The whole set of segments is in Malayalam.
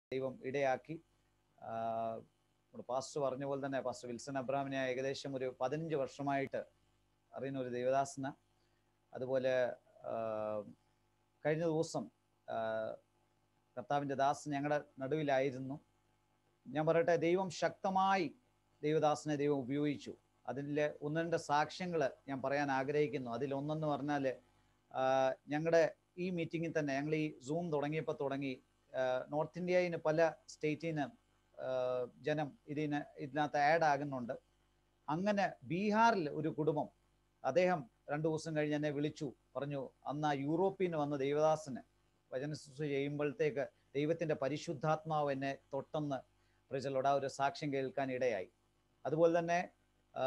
ദൈവം ഇടയാക്കി ആ, നമ്മുടെ പാസ്റ്റർ പറഞ്ഞ പോലെ തന്നെ പാസ്റ്റർ വിൽസൺ അബ്രാമിനെ ഏകദേശം ഒരു പതിനഞ്ച് വർഷമായിട്ട് അറിയുന്ന ഒരു ദേവദാസന അതുപോലെ ആ, കഴിഞ്ഞ ദിവസം ആ, കർത്താവിൻ്റെ ദാസൻ ഞങ്ങളുടെ നടുവിലായിരുന്നു ഞാൻ പറയട്ടെ ദൈവം ശക്തമായി ദൈവദാസനെ ദൈവം ഉപയോഗിച്ചു അതിലെ ഒന്ന് രണ്ട് സാക്ഷ്യങ്ങൾ ഞാൻ പറയാൻ ആഗ്രഹിക്കുന്നു അതിൽ ഒന്നെന്ന് പറഞ്ഞാൽ ഞങ്ങളുടെ ഈ മീറ്റിങ്ങിൽ തന്നെ ഞങ്ങൾ ഈ സൂം തുടങ്ങിയപ്പോൾ തുടങ്ങി ആ, നോർത്ത് ഇന്ത്യയിൽ പല സ്റ്റേറ്റിൽ നിന്ന് ആ, ജനം ഇതിന് ഇതിനകത്ത് ആഡ് ആകുന്നുണ്ട് അങ്ങനെ ബീഹാറിൽ ഒരു കുടുംബം അദ്ദേഹം രണ്ടു ദിവസം കഴിഞ്ഞ് എന്നെ വിളിച്ചു പറഞ്ഞു അന്ന് ആ യൂറോപ്പിൽ നിന്ന് വന്ന ദൈവദാസന് വചന ശുശ്രൂഷ ചെയ്യുമ്പോഴത്തേക്ക് ദൈവത്തിന്റെ പരിശുദ്ധാത്മാവ് എന്നെ തൊട്ടെന്ന് പ്രജലോട് ആ ഒരു സാക്ഷ്യം കേൾക്കാൻ ഇടയായി അതുപോലെ തന്നെ ആ,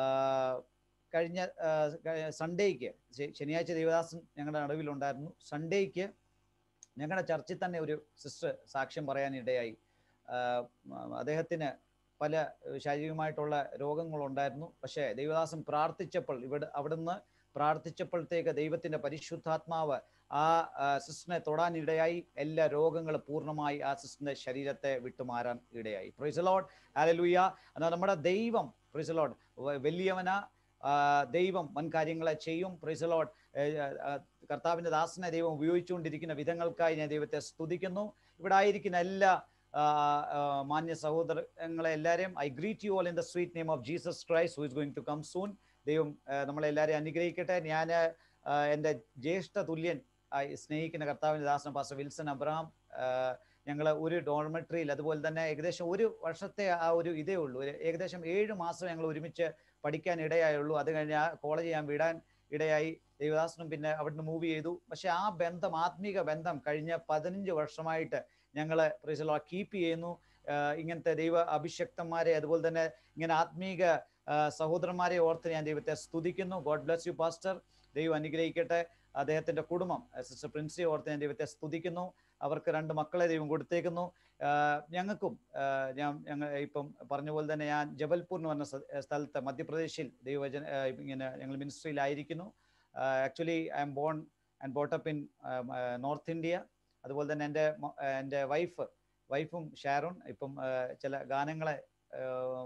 കഴിഞ്ഞ ആ, കഴി- സൺഡേക്ക് ശ- ശനിയാഴ്ച ദേവദാസൻ ഞങ്ങളുടെ നടുവിലുണ്ടായിരുന്നു സൺഡേക്ക് ഞങ്ങളുടെ ചർച്ചിൽ തന്നെ ഒരു സിസ്റ്റർ സാക്ഷ്യം പറയാൻ ഇടയായി ആ, അദ്ദേഹത്തിന് പല ശാരീരികമായിട്ടുള്ള രോഗങ്ങളുണ്ടായിരുന്നു പക്ഷേ ദൈവദാസൻ പ്രാർത്ഥിച്ചപ്പോൾ ഇവിടെ അവിടുന്ന് പ്രാർത്ഥിച്ചപ്പോഴത്തേക്ക് ദൈവത്തിന്റെ പരിശുദ്ധാത്മാവ് ആ ആ, സിസ്റ്ററിനെ തൊടാൻ ഇടയായി എല്ലാ രോഗങ്ങളും പൂർണ്ണമായി ആ സിസ്റ്ററിന്റെ ശരീരത്തെ വിട്ടുമാറാൻ ഇടയായി പ്രൈസലോഡ് ഹാലലൂയ എന്നാൽ നമ്മുടെ ദൈവം പ്രൈസലോഡ് വലിയവന ആ, ദൈവം വൻ കാര്യങ്ങളെ ചെയ്യും പ്രൈസലോഡ് കർത്താവിന്റെ ദാസനെ ദൈവം ഉപയോഗിച്ചുകൊണ്ടിരിക്കുന്ന വിധങ്ങൾക്കായി ഞാൻ ദൈവത്തെ സ്തുതിക്കുന്നു ഇവിടെ ആയിരിക്കുന്ന എല്ലാ ആ, ആ, മാന്യ സഹോദരങ്ങളെ എല്ലാവരെയും I greet you all in the sweet name of Jesus Christ who is going to come soon ദൈവം ആ, നമ്മളെല്ലാവരെയും അനുഗ്രഹിക്കട്ടെ ഞാൻ എൻ്റെ ജ്യേഷ്ഠ തുല്യൻ ആയി സ്നേഹിക്കുന്ന കർത്താവിൻ്റെ ദാസന പാസ്റ്റർ വിൽസൺ അബ്രഹാം ഞങ്ങൾ ഒരു ഡോർമെട്രിയിൽ അതുപോലെ തന്നെ ഏകദേശം ഒരു വർഷത്തെ ആ ഒരു ഇതേ ഉള്ളൂ ഒരു ഏകദേശം ഏഴ് മാസം ഞങ്ങൾ ഒരുമിച്ച് പഠിക്കാൻ ഇടയായുള്ളൂ അത് കഴിഞ്ഞ് ആ കോളേജ് ഞാൻ വിടാൻ ഇടയായി ദേവദാസനും പിന്നെ അവിടുന്ന് മൂവ് ചെയ്തു പക്ഷെ ആ ബന്ധം ആത്മീക ബന്ധം കഴിഞ്ഞ പതിനഞ്ച് വർഷമായിട്ട് ഞങ്ങൾ പ്രീസലോ കീപ്പ് ചെയ്യുന്നു ആഹ് ഇങ്ങനത്തെ ദൈവ അഭിഷക്തന്മാരെ അതുപോലെ തന്നെ ഇങ്ങനെ ആത്മീക ആഹ് സഹോദരന്മാരെ ഓർത്ത് ഞാൻ ദൈവത്തെ സ്തുതിക്കുന്നു ഗോഡ് ബ്ലസ് യു പാസ്റ്റർ ദൈവം അനുഗ്രഹിക്കട്ടെ അദ്ദേഹത്തിന്റെ കുടുംബം സിസ്റ്റർ പ്രിൻസിയെ ഓർത്ത് ഞാൻ ദൈവത്തെ സ്തുതിക്കുന്നു അവർക്ക് രണ്ട് മക്കളെ ദൈവം കൊടുത്തേക്കുന്നു ആഹ് ഞങ്ങൾക്കും ആഹ് ഞാൻ ഞങ്ങൾ ഇപ്പം പറഞ്ഞ പോലെ തന്നെ ഞാൻ ജബൽപൂർ എന്ന് പറഞ്ഞ സ്ഥ- സ്ഥലത്ത് മധ്യപ്രദേശിൽ ദൈവവചന ആഹ് ഇങ്ങനെ ഞങ്ങൾ മിനിസ്ട്രിയിലായിരിക്കുന്നു actually I am born and brought up in North India അതുപോലെ തന്നെ എൻ്റെ മ- ആഹ് എൻ്റെ വൈഫ് വൈഫും ഷാരോൺ ഇപ്പം ആഹ് ചില ഗാനങ്ങളെ ആഹ്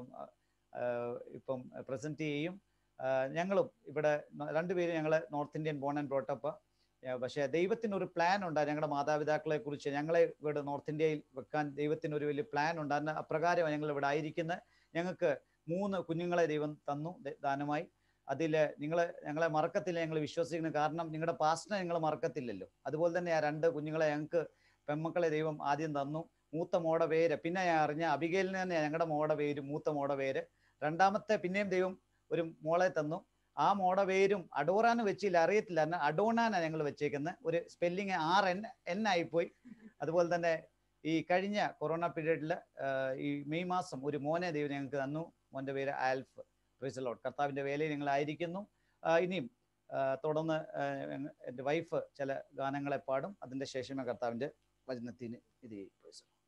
ആഹ് ഇപ്പം പ്രസന്റ് ചെയ്യും ആഹ് ഞങ്ങളും ഇവിടെ ന- രണ്ടുപേരും ഞങ്ങൾ North Indian born and brought up പക്ഷേ ദൈവത്തിന് ഒരു പ്ലാൻ ഉണ്ട് ഞങ്ങളുടെ മാതാപിതാക്കളെ കുറിച്ച് ഞങ്ങളെ ഇവിടെ നോർത്ത് ഇന്ത്യയിൽ വെക്കാൻ ദൈവത്തിന് ഒരു വലിയ പ്ലാൻ ഉണ്ട് അതിന് അപ്രകാരമാണ് ഞങ്ങൾ ഇവിടെ ആയിരിക്കുന്നത് ഞങ്ങൾക്ക് മൂന്ന് കുഞ്ഞുങ്ങളെ ദൈവം തന്നു ദ- ദാനമായി അതിൽ നിങ്ങൾ ഞങ്ങളെ മറക്കത്തില്ല ഞങ്ങൾ വിശ്വസിക്കുന്നു കാരണം നിങ്ങളുടെ പാസ്റ്റിനെ നിങ്ങൾ മറക്കത്തില്ലല്ലോ അതുപോലെ തന്നെ ആ രണ്ട് കുഞ്ഞുങ്ങളെ ഞങ്ങൾക്ക് പെൺമക്കളെ ദൈവം ആദ്യം തന്നു മൂത്ത മോടെ പേര് പിന്നെ ഞാൻ അറിഞ്ഞ അബികേലിന് തന്നെ ഞങ്ങളുടെ മോടെ പേര് മൂത്ത മോടെ പേര് രണ്ടാമത്തെ പിന്നെയും ദൈവം ഒരു മോളെ തന്നു ആ മോടെ പേരും അഡോറാന്ന് വെച്ചില്ല അറിയത്തില്ല എന്നാൽ അഡോണാനാണ് ഞങ്ങൾ വെച്ചേക്കുന്നത് ഒരു സ്പെല്ലിങ് ആർ എൻ എൻ ആയിപ്പോയി അതുപോലെ തന്നെ ഈ കഴിഞ്ഞ കൊറോണ പീരീഡിൽ ഈ മെയ് മാസം ഒരു മോനെ ദൈവം ഞങ്ങൾക്ക് തന്നു മോന്റെ പേര് ആൽഫ് പ്രിസലോട്ട് കർത്താവിന്റെ വേലയിൽ ഞങ്ങളായിരിക്കുന്നു ആ, ഇനിയും ആ, തുടർന്ന് ആ, ഞങ്ങ- എൻ്റെ വൈഫ് ചില ഗാനങ്ങളെ പാടും അതിന്റെ ശേഷമേ കർത്താവിന്റെ വചനത്തിന് ഇത് ചെയ്യും Praise the Lord.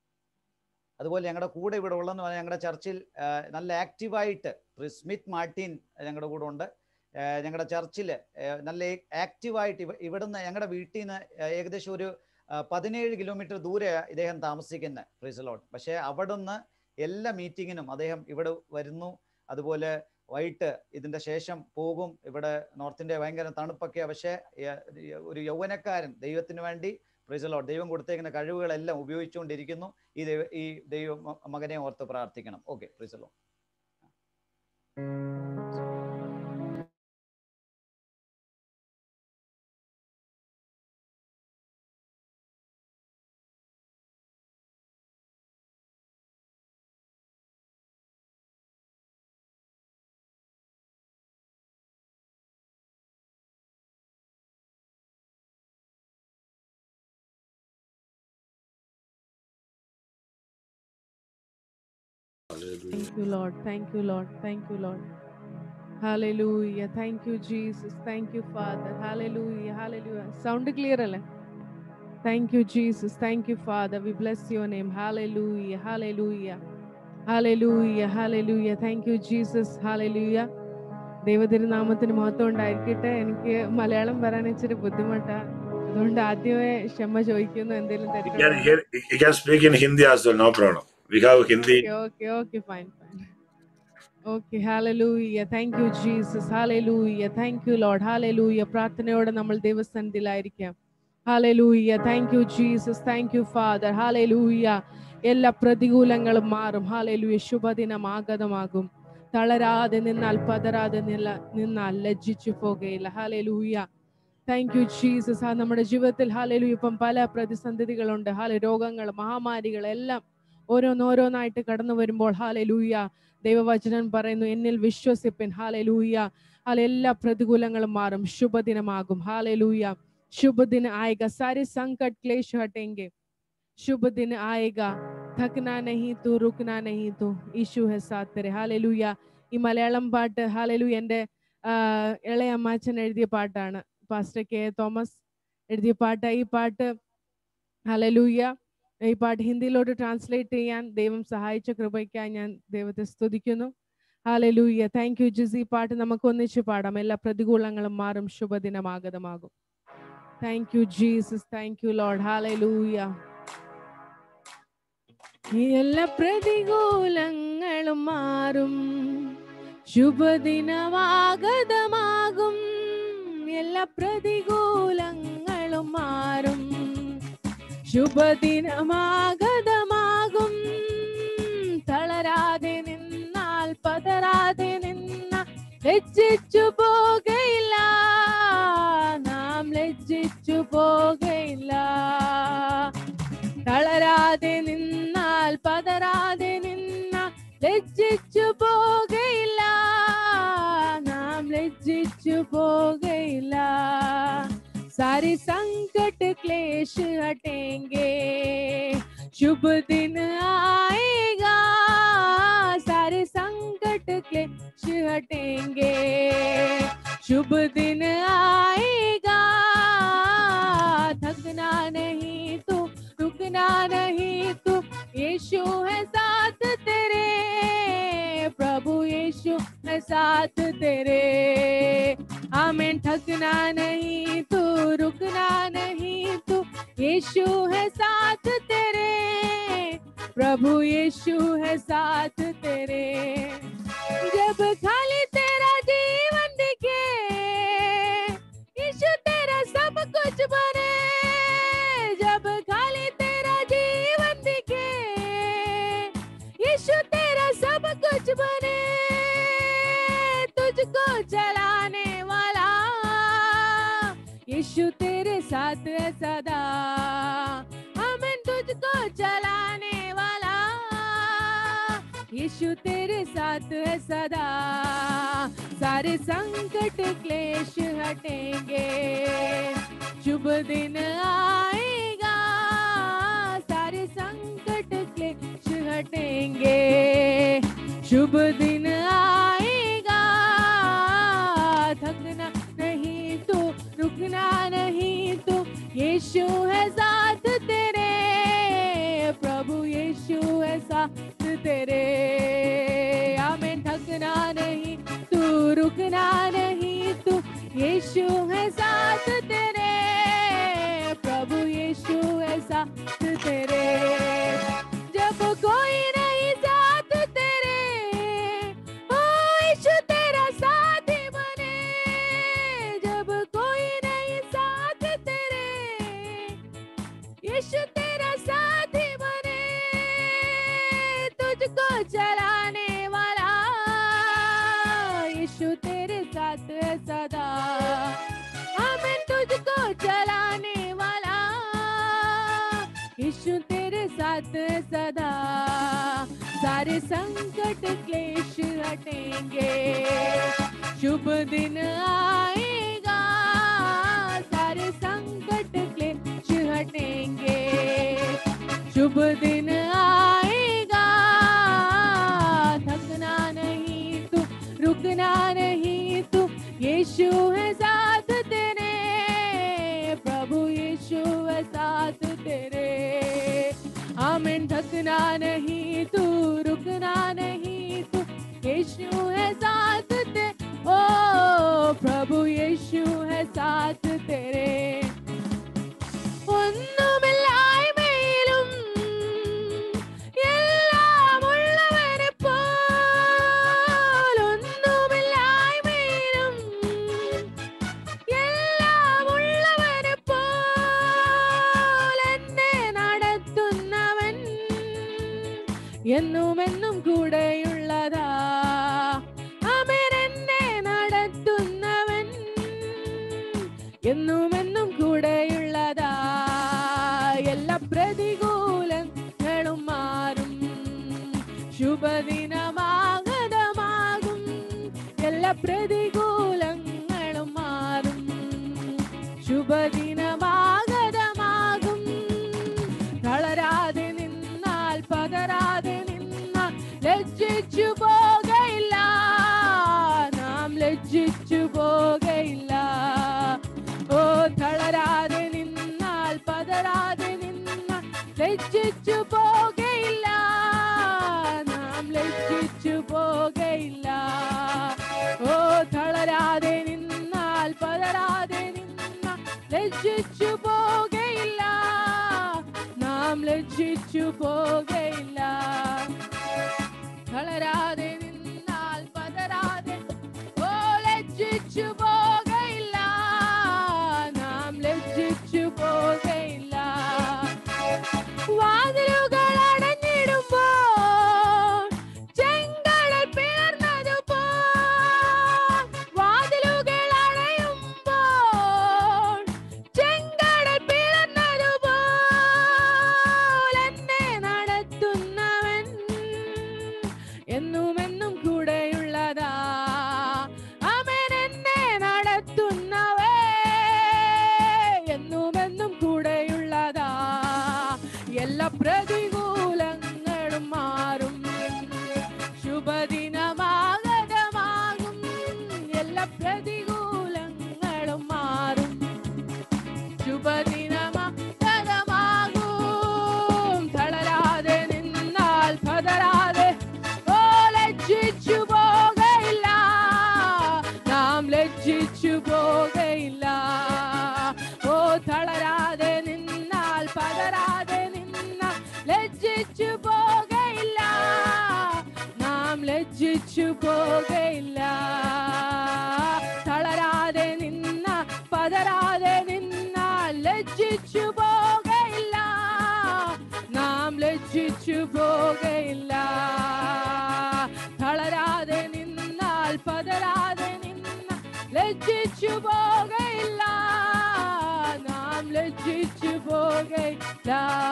അതുപോലെ ഞങ്ങളുടെ കൂടെ ഇവിടെ ഉള്ളതെന്ന് പറഞ്ഞാൽ ഞങ്ങളുടെ ചർച്ചിൽ ആ, നല്ല ആക്റ്റീവായിട്ട് സ്മിത്ത് മാർട്ടിൻ ഞങ്ങളുടെ കൂടെ ഉണ്ട് ആ, ഞങ്ങളുടെ ചർച്ചിൽ നല്ല ആക്റ്റീവായിട്ട് ഇവ ഇവിടുന്ന് ഞങ്ങളുടെ വീട്ടിൽ നിന്ന് ഏകദേശം ഒരു ആ, പതിനേഴ് കിലോമീറ്റർ ദൂരെ ഇദ്ദേഹം താമസിക്കുന്ന ഫ്രീസലോട്ട് പക്ഷേ അവിടുന്ന് എല്ലാ മീറ്റിങ്ങിനും അദ്ദേഹം ഇവിടെ വരുന്നു അതുപോലെ വൈകിട്ട് ഇതിന്റെ ശേഷം പോകും ഇവിടെ നോർത്ത് ഇന്ത്യ ഭയങ്കര തണുപ്പൊക്കെ പക്ഷേ യ- യ- ഒരു യൗവനക്കാരൻ ദൈവത്തിന് വേണ്ടി പ്രിസലോ ദൈവം കൊടുത്തേക്കുന്ന കഴിവുകളെല്ലാം ഉപയോഗിച്ചുകൊണ്ടിരിക്കുന്നു ഈ ദൈവ ഈ ദൈവ മ- മകനെ ഓർത്ത് പ്രാർത്ഥിക്കണം okay praise the Lord Thank you, Lord. Thank you, Lord. Thank you, Lord. Hallelujah. Thank you, Jesus. Thank you, Father. Hallelujah. Hallelujah. Sound clear അല്ലേ Thank you, Jesus. Thank you, Father. We bless your name. Hallelujah. Hallelujah. Hallelujah. Hallelujah. Thank you, Jesus. Hallelujah. ദൈവതിരുനാമത്തിന് മഹത്വം ഉണ്ടായിരിക്കട്ടെ എനിക്ക് മലയാളം പറയാൻ ഇച്ചിരി ബുദ്ധിമുട്ടാണ് അതുകൊണ്ട് ആദ്യമേ ക്ഷമ ചോദിക്കുന്നു എന്തെങ്കിലും You can തെറ്റുണ്ടെങ്കിൽ hear, you can speak in Hindi as well, no problem. We have Hindi. Okay okay okay fine fine okay hallelujah thank you Jesus hallelujah thank you Lord hallelujah പ്രാർത്ഥനയോടെ നമ്മൾ ദൈവസന്നിധിയിലായിരിക്കാം hallelujah thank you Jesus thank you father hallelujah എല്ലാ പ്രതികൂലങ്ങളും മാറും ഹാലലൂയ ശുഭദിനം ആഗതമാകും തളരാതെ നിന്നാൽ പതരാതെ നില്ല നിന്നാൽ ലജ്ജിച്ചു പോകുകയില്ല ഹാലലൂയ താങ്ക് യു ജീസസ് ആ നമ്മുടെ ജീവിതത്തിൽ ഹാലലു ഇപ്പം പല പ്രതിസന്ധികളുണ്ട് ഹാല രോഗങ്ങൾ മഹാമാരികൾ എല്ലാം ഓരോന്നോരോന്നായിട്ട് കടന്നു വരുമ്പോൾ ഹാലലൂയ ദൈവവചനം പറയുന്നു എന്നിൽ വിശ്വസിപ്പിൻ ഹാലലൂയ ഹാല എല്ലാ പ്രതികൂലങ്ങളും മാറും ശുഭദിനമാകും ഹാലലൂയ शुभदिन आएगा सारे संकट क्लेश हटेंगे शुभ दिन आएगा थकना नहीं तो रुकना नहीं तो ईशു है साथ तेरे ഹാലലൂയ ഈ മലയാളം പാട്ട് ഹാലലൂയ എൻ്റെ ഇളയ അമ്മാച്ചൻ എഴുതിയ പാട്ടാണ് പാസ്റ്റർ കെ തോമസ് എഴുതിയ പാട്ട് ഈ പാട്ട് ഹലലൂയ ഈ പാട്ട് ഹിന്ദിയിലോട്ട് ട്രാൻസ്ലേറ്റ് ചെയ്യാൻ ദൈവം സഹായിച്ച കൃപയ്ക്കായി ഞാൻ ദൈവത്തെ സ്തുതിക്കുന്നു ഹാലലൂയ താങ്ക് യു ജിസ് ഈ പാട്ട് നമുക്ക് ഒന്നിച്ച് പാടാം എല്ലാ പ്രതികൂലങ്ങളും മാറും ശുഭദിനമാഗതമാകും thank you Jesus thank you Lord hallelujah എല്ലാ പ്രതികൂലങ്ങളും മാറും ശുഭദിനമാഗതമാകും എല്ലാ പ്രതികൂലങ്ങളും മാറും ശുഭദിനമാഗതമാകും തളരാതെ നിന്നാൽ പതരാതെ നിന്ന ലജ്ജിച്ചു പോകയില്ല നാം ലജ്ജിച്ചു പോകയില്ല തളരാതെ നിന്നാൽ പതരാതെ നിന്ന ലജ്ജിച്ചു പോകയില്ല നാം ലജ്ജിച്ചു പോകയില്ല सारे संकट क्लेश हटेंगे शुभ दिन आएगा सारे संकट क्लेश हटेंगे शुभ दिन आएगा थकना नहीं तो रुकना नहीं तो यीशु है साथ तेरे प्रभु यीशु है साथ तेरे आमेन थकना नहीं तू रुकना नहीं तू यीशु है साथ तेरे प्रभु यीशु है साथ तेरे जब खाली तेरा जीवन दिखे यीशु तेरा सब कुछ बने जब खाली तेरा जीवन दिखे यीशु तेरा सब कुछ बने तुझको चलाने वाला यीशु तेरे साथ है सदा हमें तुझको चलाने वाला यीशु तेरे साथ है सदा सारे संकट क्लेश हटेंगे शुभ दिन आएगा सारे संकट क्लेश हटेंगे शुभ दिन आएगा थकना नहीं तो रुकना नहीं तो यीशु है साथ तेरे प्रभु यीशु है साथ तेरे हमें थकना नहीं तू रुकना नहीं तू यीशु है साथ तेरे प्रभु यीशु है साथ तेरे जब कोई नहीं साथ तेरे ओ यीशु तेरा साथी बने जब कोई नहीं साथ तेरे यीशु तेरा साथी बने तुझको चलाने वाला यीशु तेरे साथ है सदा हमें तुझको चलाने वाला यीशु तेरे साथ है सदा सारे संकट क्लेश हटेंगे शुभ दिन आएगा सारे संकट क्लेश हटेंगे शुभ दिन आएगा थकना नहीं तू रुकना नहीं तू यीशु है साथ तेरे प्रभु यीशु है साथ तेरे आमीन थकना नहीं तू रुकना नहीं तू यीशु है साथ ते ओ प्रभु यीशु है साथ तेरे എന്നുമെന്നും കൂടെയുള്ളതാ അവൻ എന്നെ നടത്തുന്നവൻ എന്നുമെന്നും കൂടെയുള്ളതാ എല്ലാ പ്രതികൂലങ്ങളും മാറും ശുഭദിനമാഗതമാകും എല്ലാ പ്രതികൂലങ്ങളും മാറും ശുഭദിനമാഗതമാകും തളരാതെ നിന്നാൽ പതരാതെ നിന്നാൽ ലജ്ജിച്ചു പോകയില്ല നാം ലജ്ജിച്ചു പോകയില്ല ഓ തളരാതെ നിന്നാൽ പതരാതെ നിന്നാൽ ലജ്ജിച്ചു പോകയില്ല നാം ലജ്ജിച്ചു പോകയില്ല ഓ തളരാതെ നിന്നാൽ പതരാതെ നിന്നാൽ ലജ്ജിച്ചു പോകയില്ല നാം ലജ്ജിച്ചു പോകയില്ല തളരാതെ നിന്നാൽ പതരാതെ ഓ ലജ്ജിച്ചു പോകയില്ല നാം ലജ്ജിച്ചു പോകയില്ല വാതിലുകൾ അടഞ്ഞിടുമ്പോൾ ചെങ്കടൽ പിളർന്നതുപോ വാതിലുകൾ അടയുമ്പോൾ ചെങ്കടൽ പിളർന്നതുപോൽ എന്നെ നടത്തുന്നവൻ എന്നുമെന്നും കൂടെയുള്ളതാ അവൻ എന്നെ നടത്തുന്നവേ എന്നുമെന്നും കൂടെയുള്ളതാ എല്ലാ പ്രതികൂലങ്ങളും മാറും ശുഭദിനമാഗതമാകും എല്ലാ പ്രതികൂലങ്ങളും മാറും ശുഭദിനമാഗതമാകും തളരാതെ നിന്നാൽ പതരാതെ ഓ ലജ്ജിച്ചു പോകയില്ല നാം ലജ്ജിച്ചു പോകയില്ല ഓ തളരാതെ നിന്നാൽ പതരാതെ നിന്നാൽ ലജ്ജിച്ചു പോകയില്ല നാം ലജ്ജിച്ചു പോകയില്ല തളരാതെ നിന്ന പതരാതെ നിന്നാൽ ലജ്ജിച്ചു പോകയില്ല നാം ലജ്ജിച്ചു പോകയില്ല തളരാതെ നിന്നാൽ പതരാതെ നിന്ന ലജ്ജിച്ചു പോകയില്ല നാം ലജ്ജിച്ചു പോകയില്ല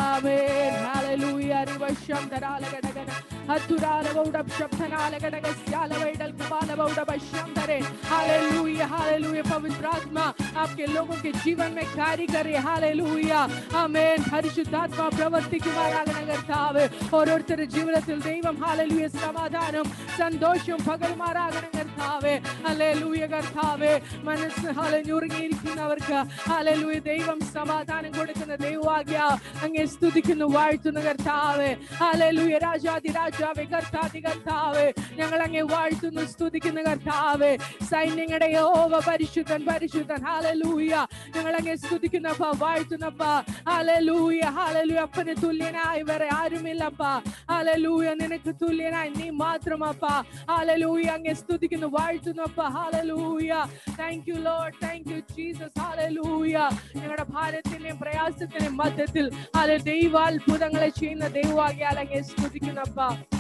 ഹാലലൂയ അറിവശം ധരാലഘടകന ഹത്തുരാലവൗഡം शब्दनालगडगस्यालवैडल कुबालवौडबश्यम धरे हालेलुया हालेलुया पवित्र आत्मा आपके लोगों के जीवन में कार्य करे हालेलुया ആമേൻ പരിശുദ്ധാത്മാ പ്രവർത്തിക്കുമാറാകണം കർത്താവ് ഓരോരുത്തരുടെ ജീവിതത്തിൽ ദൈവം ഹാലലൂയ സമാധാനം സന്തോഷം പകരുമാറാകണം കർത്താവ് ഹല്ലേലൂയ കർത്താവ് മനസ്സ് ഹലഞ്ഞുറുങ്ങിയിരിക്കുന്നവർക്ക് ഹല്ലേലൂയ ദൈവം സമാധാനം കൊടുക്കുന്ന ദൈവവാഗ്യ അങ്ങേ സ്തുതിക്കുന്നു വാഴ്ത്തുന്ന കർത്താവ് ഹല്ലേലൂയ രാജാതി രാജാവേ കർത്താതി കർത്താവ് ഞങ്ങൾ അങ്ങേ വാഴ്ത്തുന്നു സ്തുതിക്കുന്ന കർത്താവ് സൈന്യങ്ങളുടെ യോവ പരിശുദ്ധൻ പരിശുദ്ധൻ ഹാലലൂയ ഞങ്ങൾ അങ്ങേ സ്തുതിക്കുന്നപ്പ വാഴ്ത്തുന്നപ്പ ഹാലലൂയ ഹാലലൂയ അപ്പന് തുല്യനായി വേറെ ആരുമില്ലപ്പ ഹാലലൂയ നിനക്ക് തുല്യനായി നീ മാത്രമപ്പ ഹാലലൂയ അങ്ങേ സ്തുതിക്കുന്നു വാഴ്ത്തുന്നപ്പ hallelujah thank you Lord thank you Jesus hallelujah ഞങ്ങളുടെ ഭാരത്തിന്റെയും പ്രയാസത്തിന്റെയും മധ്യത്തിൽ ഹാല ദൈവാത്ഭുതങ്ങളെ ചെയ്യുന്ന ദൈവമാകിയാൽ അങ്ങേ സ്തുതിക്കുന്നപ്പ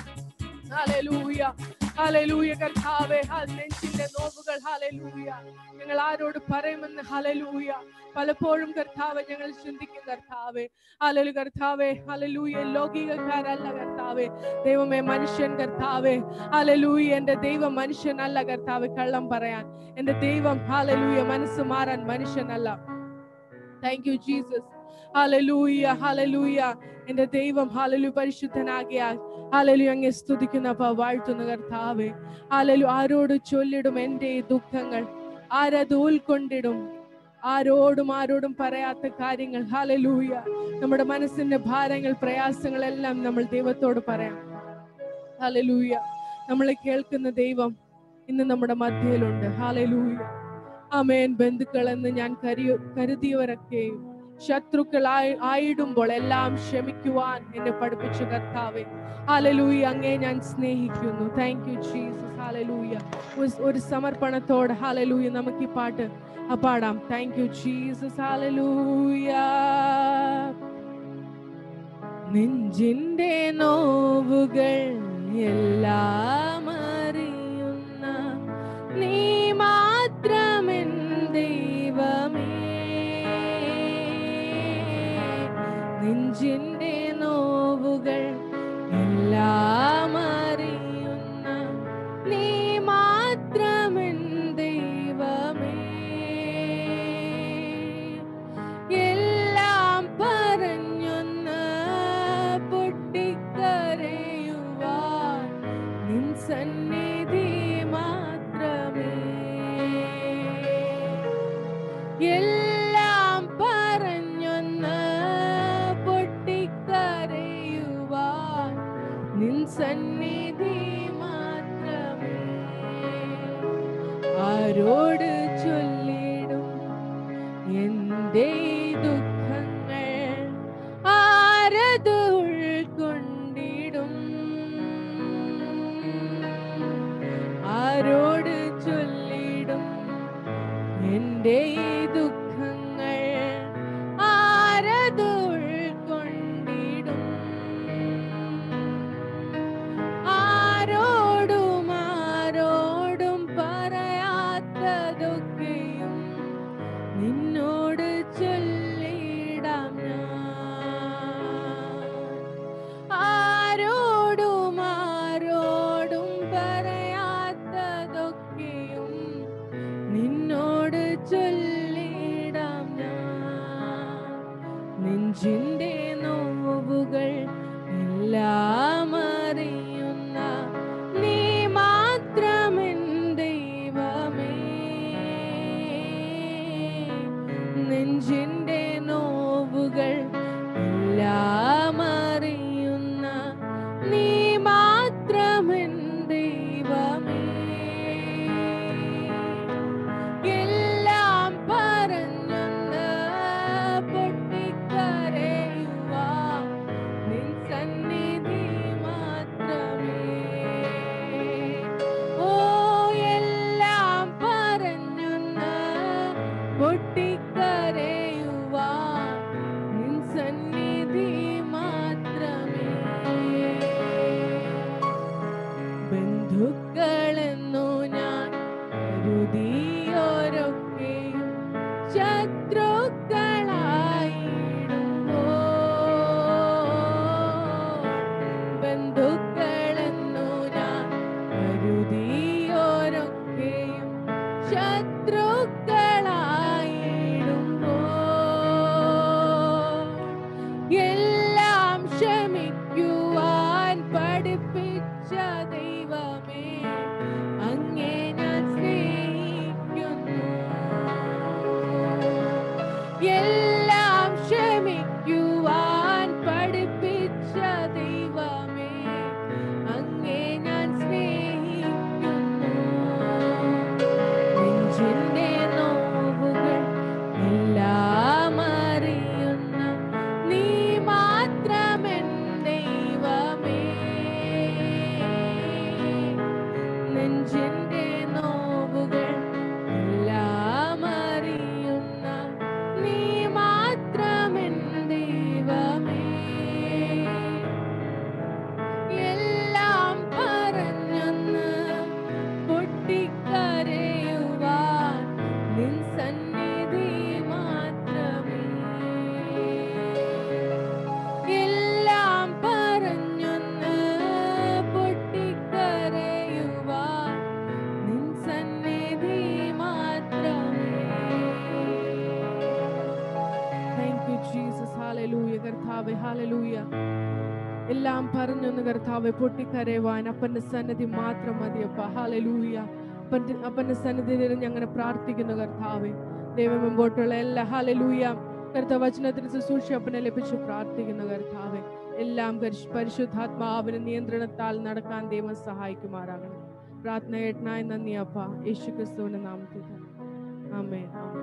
ഹാലലൂയ ഹാലലൂയ കർത്താവേ ഹാ- നെഞ്ചിന്റെ നോവുകൾ ഹാലലൂയ ഞങ്ങൾ ആരോട് പറയുമെന്ന് ഹലലൂയ പലപ്പോഴും കർത്താവ് ഞങ്ങൾ ചിന്തിക്കും കർത്താവേ ഹലലു കർത്താവേ ഹലലൂയ ലൗകികക്കാരല്ല കർത്താവേ ദൈവമേ മനുഷ്യൻ കർത്താവേ ഹലലൂയ എന്റെ ദൈവം മനുഷ്യനല്ല കർത്താവ് കള്ളം പറയാൻ എന്റെ ദൈവം ഹലലൂയ മനസ്സ് മാറാൻ മനുഷ്യനല്ല thank you Jesus hallelujah hallelujah എന്റെ ദൈവം ഹലലു പരിശുദ്ധനാകിയാൽ ഹലലു അങ്ങെ സ്തുതിക്കുന്നപ്പ വാഴ്ത്തുന്ന കർത്താവേ ഹലലു ആരോട് ചൊല്ലിടും എന്റെ ഈ ദുഃഖങ്ങൾ ആരത് ഉൾക്കൊണ്ടിടും ആരോടും ആരോടും പറയാത്ത കാര്യങ്ങൾ ഹലലൂയ നമ്മുടെ മനസ്സിന്റെ ഭാരങ്ങൾ പ്രയാസങ്ങളെല്ലാം നമ്മൾ ദൈവത്തോട് പറയാം ഹലലൂയ നമ്മളെ കേൾക്കുന്ന ദൈവം ഇന്ന് നമ്മുടെ മധ്യയിലുണ്ട് ഹലലൂയ അമേൻ ബന്ധുക്കളെന്ന് ഞാൻ കരു കരുതിയവരൊക്കെയും ശത്രുക്കളായി ആയിടുമ്പോൾ എല്ലാം ക്ഷമിക്കുവാൻ എന്നെ പഠിപ്പിച്ച കർത്താവെ ഹാലലൂയ അങ്ങേ ഞാൻ സ്നേഹിക്കുന്നു താങ്ക് യു ജീസസ് ഹാലലൂയ ഒരു സമർപ്പണത്തോടെ ഹാലലൂയ നമുക്ക് ഈ പാട്ട് ആ പാടാം താങ്ക് യു ജീസസ് ഹാലലൂയ നെഞ്ചിന്റെ നോവുകൾ എല്ലാം അറിയുന്ന നീ മാത്രമെൻ ദൈവമേ നെഞ്ചിന്റെ നോവുകൾ എല്ലാം അറിയുന്ന നീ മാത്രമെൻ ദൈവമേ എല്ലാം പറഞ്ഞൊന്ന് പൊട്ടിക്കരയുവാൻ നിൻ സന്നിധി മാത്രമേ എല്ലാം പറഞ്ഞൊന്ന് പൊട്ടിക്കരയുവാൻ നിൻ സന്നിധി മാത്രമേ ആരോട് ചൊല്ലിടും എന്റെ ഈ ദുഃഖങ്ങൾ ആരത് ഉൾക്കൊണ്ടിടും ആരോട് ചൊല്ലിടും എന്റെ ഈ ദുഃഖങ്ങൾ ആരത് ഉൾക്കൊണ്ടിടും ആരോടും ആരോടും പറയാത്തതൊക്കെയും നിന്നോട് ചൊല്ലിടാം ഞാൻ ആരോടും ആരോടും പറയാത്തതൊക്കെയും നിന്നോട് ചൊല്ലിടാം ഞാൻ നെഞ്ചിന്റെ നോവുകൾ എല്ലാം അറിയുന്ന നീ മാത്രമെൻ ദൈവമേ നെഞ്ചിന്റെ നോവുകൾ എല്ലാം അറിയുന്ന നീ മാത്രമെൻ ദൈവമേ എല്ലാം പറഞ്ഞൊന്ന് പൊട്ടിക്കരയുവാൻ നിൻ സന്നിധി മാത്രമേ ഓ എല്ലാം പറഞ്ഞൊന്ന് പൊട്ടിക്കരയുവാൻ നിൻ സന്നിധി മാത്രമേ ബന്ധുക്കളെന്നു ഞാൻ കരുതിയോരൊക്കെയും ശത്രുക്കളായിടുമ്പോ ബന്ധുക്കളെന്നു ഞാൻ കരുതിയോരൊക്കെയും ശത്രുക്കളായിടുമ്പോ എല്ലാം ക്ഷമിക്കുവാൻ പഠിപ്പിച്ച ദൈവമേ അങ്ങേ ഞാൻ സ്നേഹിക്കുന്നു എല്ലാം ക്ഷമിക്കുവാൻ പഠിപ്പിച്ച ദൈവമേ അങ്ങേ ഞാൻ സ്നേഹിക്കുന്നു നെഞ്ചിന്റെ നോവുകൾ എല്ലാം അറിയുന്ന നീ മാത്രമെൻ ദൈവമേ നെഞ്ചിന്റെ നോവുകൾ എല്ലാം അറിയുന്ന നീ മാത്രമെൻ ദൈവമേ എല്ലാം പറഞ്ഞൊന്ന് പൊട്ടിക്കരയുവാൻ നിൻ സന്നിധി മാത്രമേ എല്ലാം പറഞ്ഞൊന്ന് പൊട്ടിക്കരയുവാൻ നിൻ സന്നിധി മാത്രമേ താങ്ക് യു ജീസസ് ഹാലലൂയ കർത്താവേ ഹാലലൂയ എല്ലാം പറഞ്ഞൊന്ന് കർത്താവെ പൊട്ടിക്കരയുവാൻ അപ്പന്റെ സന്നിധി മാത്രം മതിയപ്പ ഹാലലൂയ അപ്പന്റെ അപ്പന്റെ സന്നിധിയിൽ ഞങ്ങനെ പ്രാർത്ഥിക്കുന്നു കർത്താവെ ദൈവം മുമ്പോട്ടുള്ള എല്ലാ ഹാലലൂയ കർത്താവ് വചനത്തിന് ശുശ്രൂഷ അപ്പനെ ലഭിച്ച് പ്രാർത്ഥിക്കുന്നു കർത്താവെ എല്ലാം പരിശു- പരിശുദ്ധാത്മാവിന് നിയന്ത്രണത്താൽ നടക്കാൻ ദൈവം സഹായിക്കുമാറാകണം പ്രാർത്ഥന കേട്ടനായി നന്ദി അപ്പ യേശു ക്രിസ്തുവിന്റെ നാമത്തിൽ തന്നെ. ആമേൻ ആമേൻ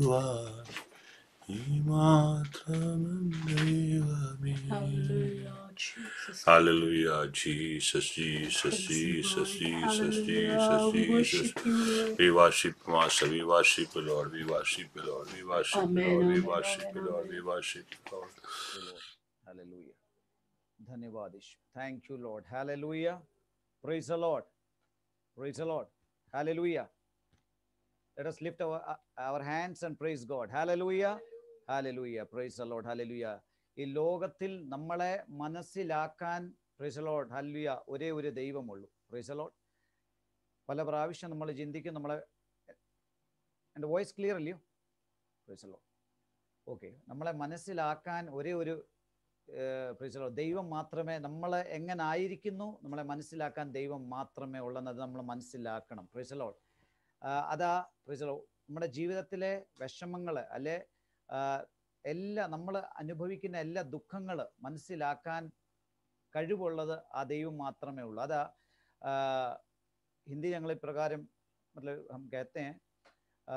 കരയുവാൻ ഈ മാത്രം ദൈവമേ Hallelujah. Jesus. Hallelujah. Jesus, Jesus, Praise you, Jesus, Lord. Jesus, Hallelujah. Jesus, We Jesus. worship you, Lord. We worship Master. We worship you, Lord. We worship you, Lord. We worship you, Amen, Lord. We amen, worship you, amen, Lord. We amen. worship you, Lord. Hallelujah. ധന്യവാദ് thank you Lord hallelujah praise the Lord. Praise the Lord. Hallelujah. Let us lift our, our hands and praise God. Hallelujah. Hallelujah. Praise the Lord. Hallelujah. ഈ ലോകത്തിൽ നമ്മളെ മനസ്സിലാക്കാൻ പ്രൈസ് the Lord. Hallelujah. ഒരേ ഒരു ദൈവമുള്ളൂ പ്രൈസ് the Lord. പല പ്രാവശ്യം നമ്മൾ ചിന്തിക്കും നമ്മളെ എൻ്റെ വോയിസ് ക്ലിയർ അല്ലയോ പ്രൈസ് the Lord. ഓക്കെ നമ്മളെ മനസ്സിലാക്കാൻ ഒരേ ഒരു പ്രൈസ് the Lord. ദൈവം മാത്രമേ നമ്മളെ എങ്ങനെ ആയിരിക്കുന്നു നമ്മളെ മനസ്സിലാക്കാൻ ദൈവം മാത്രമേ ഉള്ളെന്നത് നമ്മൾ മനസ്സിലാക്കണം പ്രൈസ് the Lord. ആ, അതാ പ്രൈസ് the Lord. നമ്മുടെ ജീവിതത്തിലെ വിഷമങ്ങൾ അല്ലെ ആ, എല്ലാ നമ്മൾ അനുഭവിക്കുന്ന എല്ലാ ദുഃഖങ്ങൾ മനസ്സിലാക്കാൻ കഴിവുള്ളത് ആ ദൈവം മാത്രമേ ഉള്ളൂ അതാ ആ, ഹിന്ദി ഞങ്ങൾ ഇപ്രകാരം मतलब हम कहते हैं आ,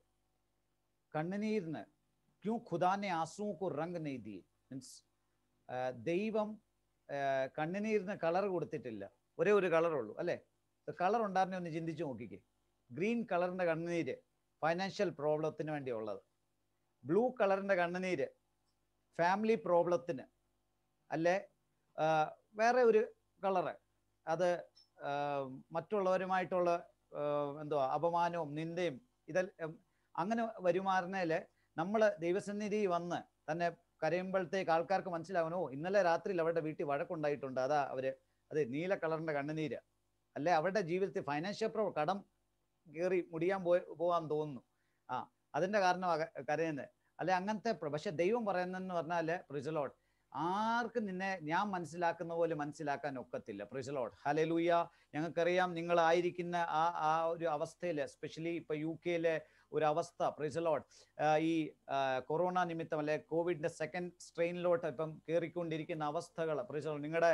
കണ്ണുനീരിന് ക്യൂ ഖുദാനെ ആസുവും കോ റംഗ് നെയ് ദിയെ മീൻസ് ദൈവം ആ, കണ്ണുനീരിന് കളർ കൊടുത്തിട്ടില്ല ഒരേ ഒരു കളറുള്ളൂ അല്ലേ കളർ ഉണ്ടായിരുന്നെ ഒന്ന് ചിന്തിച്ചു നോക്കിക്കേ ഗ്രീൻ കളറിന്റെ കണ്ണുനീര് ഫൈനാൻഷ്യൽ പ്രോബ്ലത്തിന് വേണ്ടിയുള്ളത് ബ്ലൂ കളറിന്റെ കണ്ണുനീര് ഫാമിലി പ്രോബ്ലത്തിന് അല്ലെ ആ, വേറെ ഒരു കളറ് അത് ആ, മറ്റുള്ളവരുമായിട്ടുള്ള ആ, എന്തുവാ അപമാനവും നിന്ദയും ഇതൽ ഉം, അങ്ങനെ വരുമാറുന്നതില് നമ്മൾ ദൈവസന്നിധി വന്ന് തന്നെ കരയുമ്പോഴത്തേക്ക് ആൾക്കാർക്ക് മനസ്സിലാവണോ ഇന്നലെ രാത്രിയിൽ അവരുടെ വീട്ടിൽ വഴക്കുണ്ടായിട്ടുണ്ട് അതാ അവര് അത് നീല കളറിന്റെ കണ്ണുനീര് അല്ലെ അവരുടെ ജീവിതത്തിൽ ഫൈനാൻഷ്യൽ പ്രോ കടം കയറി മുടിയാൻ പോയി പോകാൻ തോന്നുന്നു ആ അതിന്റെ കാരണം കരയുന്നത് അല്ലെ അങ്ങനത്തെ പ്ര- പക്ഷെ ദൈവം പറയുന്നതെന്ന് പറഞ്ഞാല് പ്രിസലോട്ട് ആർക്കും നിന്നെ ഞാൻ മനസ്സിലാക്കുന്ന പോലെ മനസ്സിലാക്കാൻ ഒക്കത്തില്ല പ്രിസലോട്ട് ഹലലൂയ ഞങ്ങൾക്കറിയാം നിങ്ങൾ ആയിരിക്കുന്ന ആ ആ ഒരു അവസ്ഥയിൽ എസ്പെഷ്യലി ഇപ്പൊ യു കെയിലെ ഒരു അവസ്ഥ പ്രിസലോട്ട് ഈ ആ, കൊറോണ നിമിത്തം അല്ലെ കോവിഡിന്റെ സെക്കൻഡ് സ്ട്രെയിനിലോട്ട് ഇപ്പം കയറിക്കൊണ്ടിരിക്കുന്ന അവസ്ഥകൾ പ്രിസലോട്ട് നിങ്ങളുടെ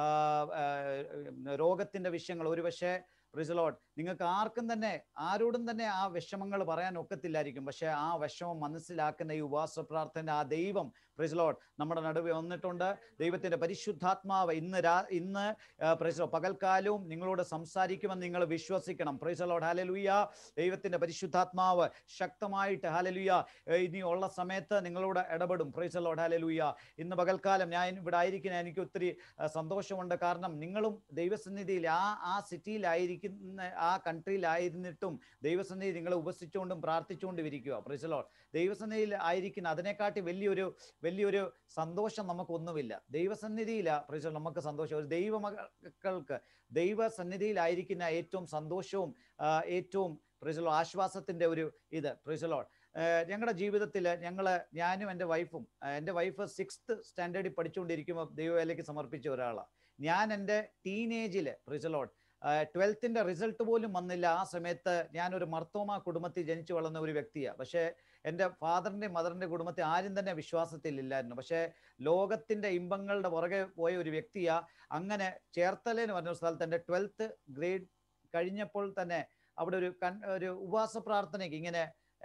രോഗത്തിന്റെ വിഷയങ്ങൾ ഒരുപക്ഷെ പ്രിസലോട്ട് നിങ്ങൾക്ക് ആർക്കും തന്നെ ആരോടും തന്നെ ആ വിഷമങ്ങൾ പറയാൻ ഒക്കത്തില്ലായിരിക്കും പക്ഷെ ആ വിഷമം മനസ്സിലാക്കുന്ന ഈ ഉപവാസ പ്രാർത്ഥന ആ ദൈവം പ്രിസലോട്ട് നമ്മുടെ നടുവെ വന്നിട്ടുണ്ട് ദൈവത്തിന്റെ പരിശുദ്ധാത്മാവ് ഇന്ന് രാ ഇന്ന് പ്രൈസലോ പകൽക്കാലവും നിങ്ങളോട് സംസാരിക്കുമെന്ന് നിങ്ങൾ വിശ്വസിക്കണം പ്രൈസലോട്ട് ഹാലലുയ്യ ദൈവത്തിന്റെ പരിശുദ്ധാത്മാവ് ശക്തമായിട്ട് ഹാലലുയ്യ ഇനി ഉള്ള സമയത്ത് നിങ്ങളോട് ഇടപെടും പ്രൈസലോട്ട് ഹാലലുയ്യ ഇന്ന് പകൽക്കാലം ഞാൻ ഇവിടെ ആയിരിക്കുന്ന എനിക്ക് ഒത്തിരി ആ, സന്തോഷമുണ്ട് കാരണം നിങ്ങളും ദൈവസന്നിധിയിൽ ആ ആ സിറ്റിയിലായിരിക്കുന്ന ആ കൺട്രിയിലായിരുന്നിട്ടും ദൈവസന്നിധി നിങ്ങളെ ഉപസിച്ചുകൊണ്ടും പ്രാർത്ഥിച്ചുകൊണ്ടും ഇരിക്കുക പ്രൈസലോട്ട് ദൈവസന്നിധിയിൽ ആയിരിക്കുന്ന അതിനെക്കാട്ടി വലിയൊരു വലിയൊരു സന്തോഷം നമുക്കൊന്നുമില്ല ദൈവസന്നിധിയില പ്രൈസൽ നമുക്ക് സന്തോഷം ഒരു ദൈവമക്കൾക്ക് ദൈവസന്നിധിയിലായിരിക്കുന്ന ഏറ്റവും സന്തോഷവും ആ, ഏറ്റവും പ്രൈസലോ ആശ്വാസത്തിന്റെ ഒരു ഇത് പ്രൈസലോട്ട് ഞങ്ങളുടെ ജീവിതത്തിൽ ഞങ്ങൾ ഞാനും എൻ്റെ വൈഫും എൻ്റെ വൈഫ് സിക്സ്ത് സ്റ്റാൻഡേർഡിൽ പഠിച്ചുകൊണ്ടിരിക്കുമ്പോൾ ദൈവവേലയ്ക്ക് സമർപ്പിച്ച ഒരാളാണ് ഞാൻ എൻ്റെ ടീനേജിൽ പ്രിസലോട്ട് ട്വൽത്തിന്റെ റിസൾട്ട് പോലും വന്നില്ല ആ സമയത്ത് ഞാനൊരു മർത്തോമ കുടുംബത്തിൽ ജനിച്ചു വളർന്ന ഒരു വ്യക്തിയാണ് പക്ഷേ എൻ്റെ ഫാദറിന്റെ മദറിന്റെ കുടുംബത്തിൽ ആരും തന്നെ വിശ്വാസത്തിൽ ഇല്ലായിരുന്നു പക്ഷേ ലോകത്തിന്റെ ഇമ്പങ്ങളുടെ പുറകെ പോയ ഒരു വ്യക്തിയാ അങ്ങനെ ചേർത്തല എന്ന് പറഞ്ഞ ഒരു സ്ഥലത്ത് എൻ്റെ ട്വൽത്ത് ഗ്രേഡ് കഴിഞ്ഞപ്പോൾ തന്നെ അവിടെ ഒരു കൺ ഒരു ഉപവാസ പ്രാർത്ഥനയ്ക്ക് ഇങ്ങനെ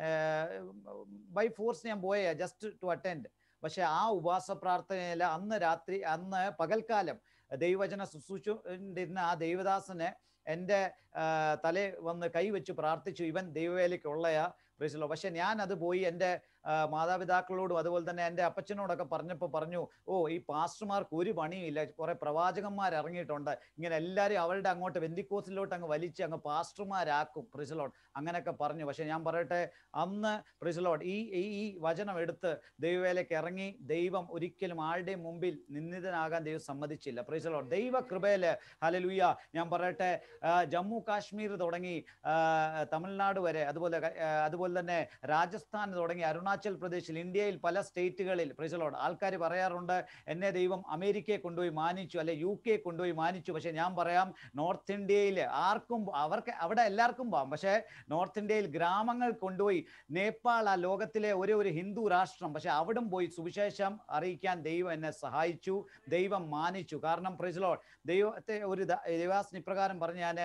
ബൈ ഫോഴ്സ് ഞാൻ പോയ ജസ്റ്റ് ടു അറ്റൻഡ് പക്ഷെ ആ ഉപവാസ പ്രാർത്ഥനയിൽ അന്ന് രാത്രി അന്ന് പകൽക്കാലം ദൈവവചന ശുശ്രൂഷിച്ചിരുന്ന ആ ദൈവദാസന് എൻ്റെ തലേ വന്ന് കൈവച്ച് പ്രാർത്ഥിച്ചു ഇവൻ ദൈവവേലയ്ക്കുള്ളയാ പ്രൈസലോ പക്ഷെ ഞാൻ അത് പോയി എൻ്റെ ആ, മാതാപിതാക്കളോടും അതുപോലെ തന്നെ എൻ്റെ അപ്പച്ചനോടൊക്കെ പറഞ്ഞപ്പോൾ പറഞ്ഞു ഓ ഈ പാസ്റ്റർമാർക്ക് ഒരു പണിയില്ല കുറെ പ്രവാചകന്മാർ ഇറങ്ങിയിട്ടുണ്ട് ഇങ്ങനെ എല്ലാവരും അവരുടെ അങ്ങോട്ട് വെന്തിക്കോസിലോട്ട് അങ്ങ് വലിച്ച് അങ്ങ് പാസ്റ്റർമാരാക്കും പ്രിസലോട്ട് അങ്ങനെയൊക്കെ പറഞ്ഞു പക്ഷെ ഞാൻ പറയട്ടെ അന്ന് പ്രിസലോട്ട് ഈ ഈ ഈ വചനം എടുത്ത് ദൈവവേലയ്ക്ക് ഇറങ്ങി ദൈവം ഒരിക്കലും ആരുടെയും മുമ്പിൽ നിന്ദിതനാകാൻ ദൈവം സമ്മതിച്ചില്ല പ്രിസലോട്ട് ദൈവ കൃപയില് ഹലലുയ ഞാൻ പറയട്ടെ ആ, ജമ്മു കാശ്മീർ തുടങ്ങി ആ, തമിഴ്നാട് വരെ അതുപോലെ ക- ആ, അതുപോലെ തന്നെ രാജസ്ഥാൻ തുടങ്ങി അരുണാചൽ പ്രദേശിൽ ഇന്ത്യയിൽ പല സ്റ്റേറ്റുകളിൽ പ്രിസലോട്ട് ആൾക്കാർ പറയാറുണ്ട് എന്നെ ദൈവം അമേരിക്കയെ കൊണ്ടുപോയി മാനിച്ചു അല്ലെ യു കെ കൊണ്ടുപോയി മാനിച്ചു പക്ഷെ ഞാൻ പറയാം നോർത്ത് ഇന്ത്യയിൽ ആർക്കും അവർക്ക് അവിടെ എല്ലാവർക്കും പോവാം പക്ഷേ നോർത്ത് ഇന്ത്യയിൽ ഗ്രാമങ്ങൾ കൊണ്ടുപോയി നേപ്പാൾ ആ ലോകത്തിലെ ഒരേ ഒരു ഹിന്ദു രാഷ്ട്രം പക്ഷെ അവിടം പോയി സുവിശേഷം അറിയിക്കാൻ ദൈവം എന്നെ സഹായിച്ചു ദൈവം മാനിച്ചു കാരണം പ്രിസലോട്ട് ദൈവത്തെ ഒരു ദ- ദൈവാസന ഇപ്രകാരം പറഞ്ഞ് ഞാൻ എൻ്റെ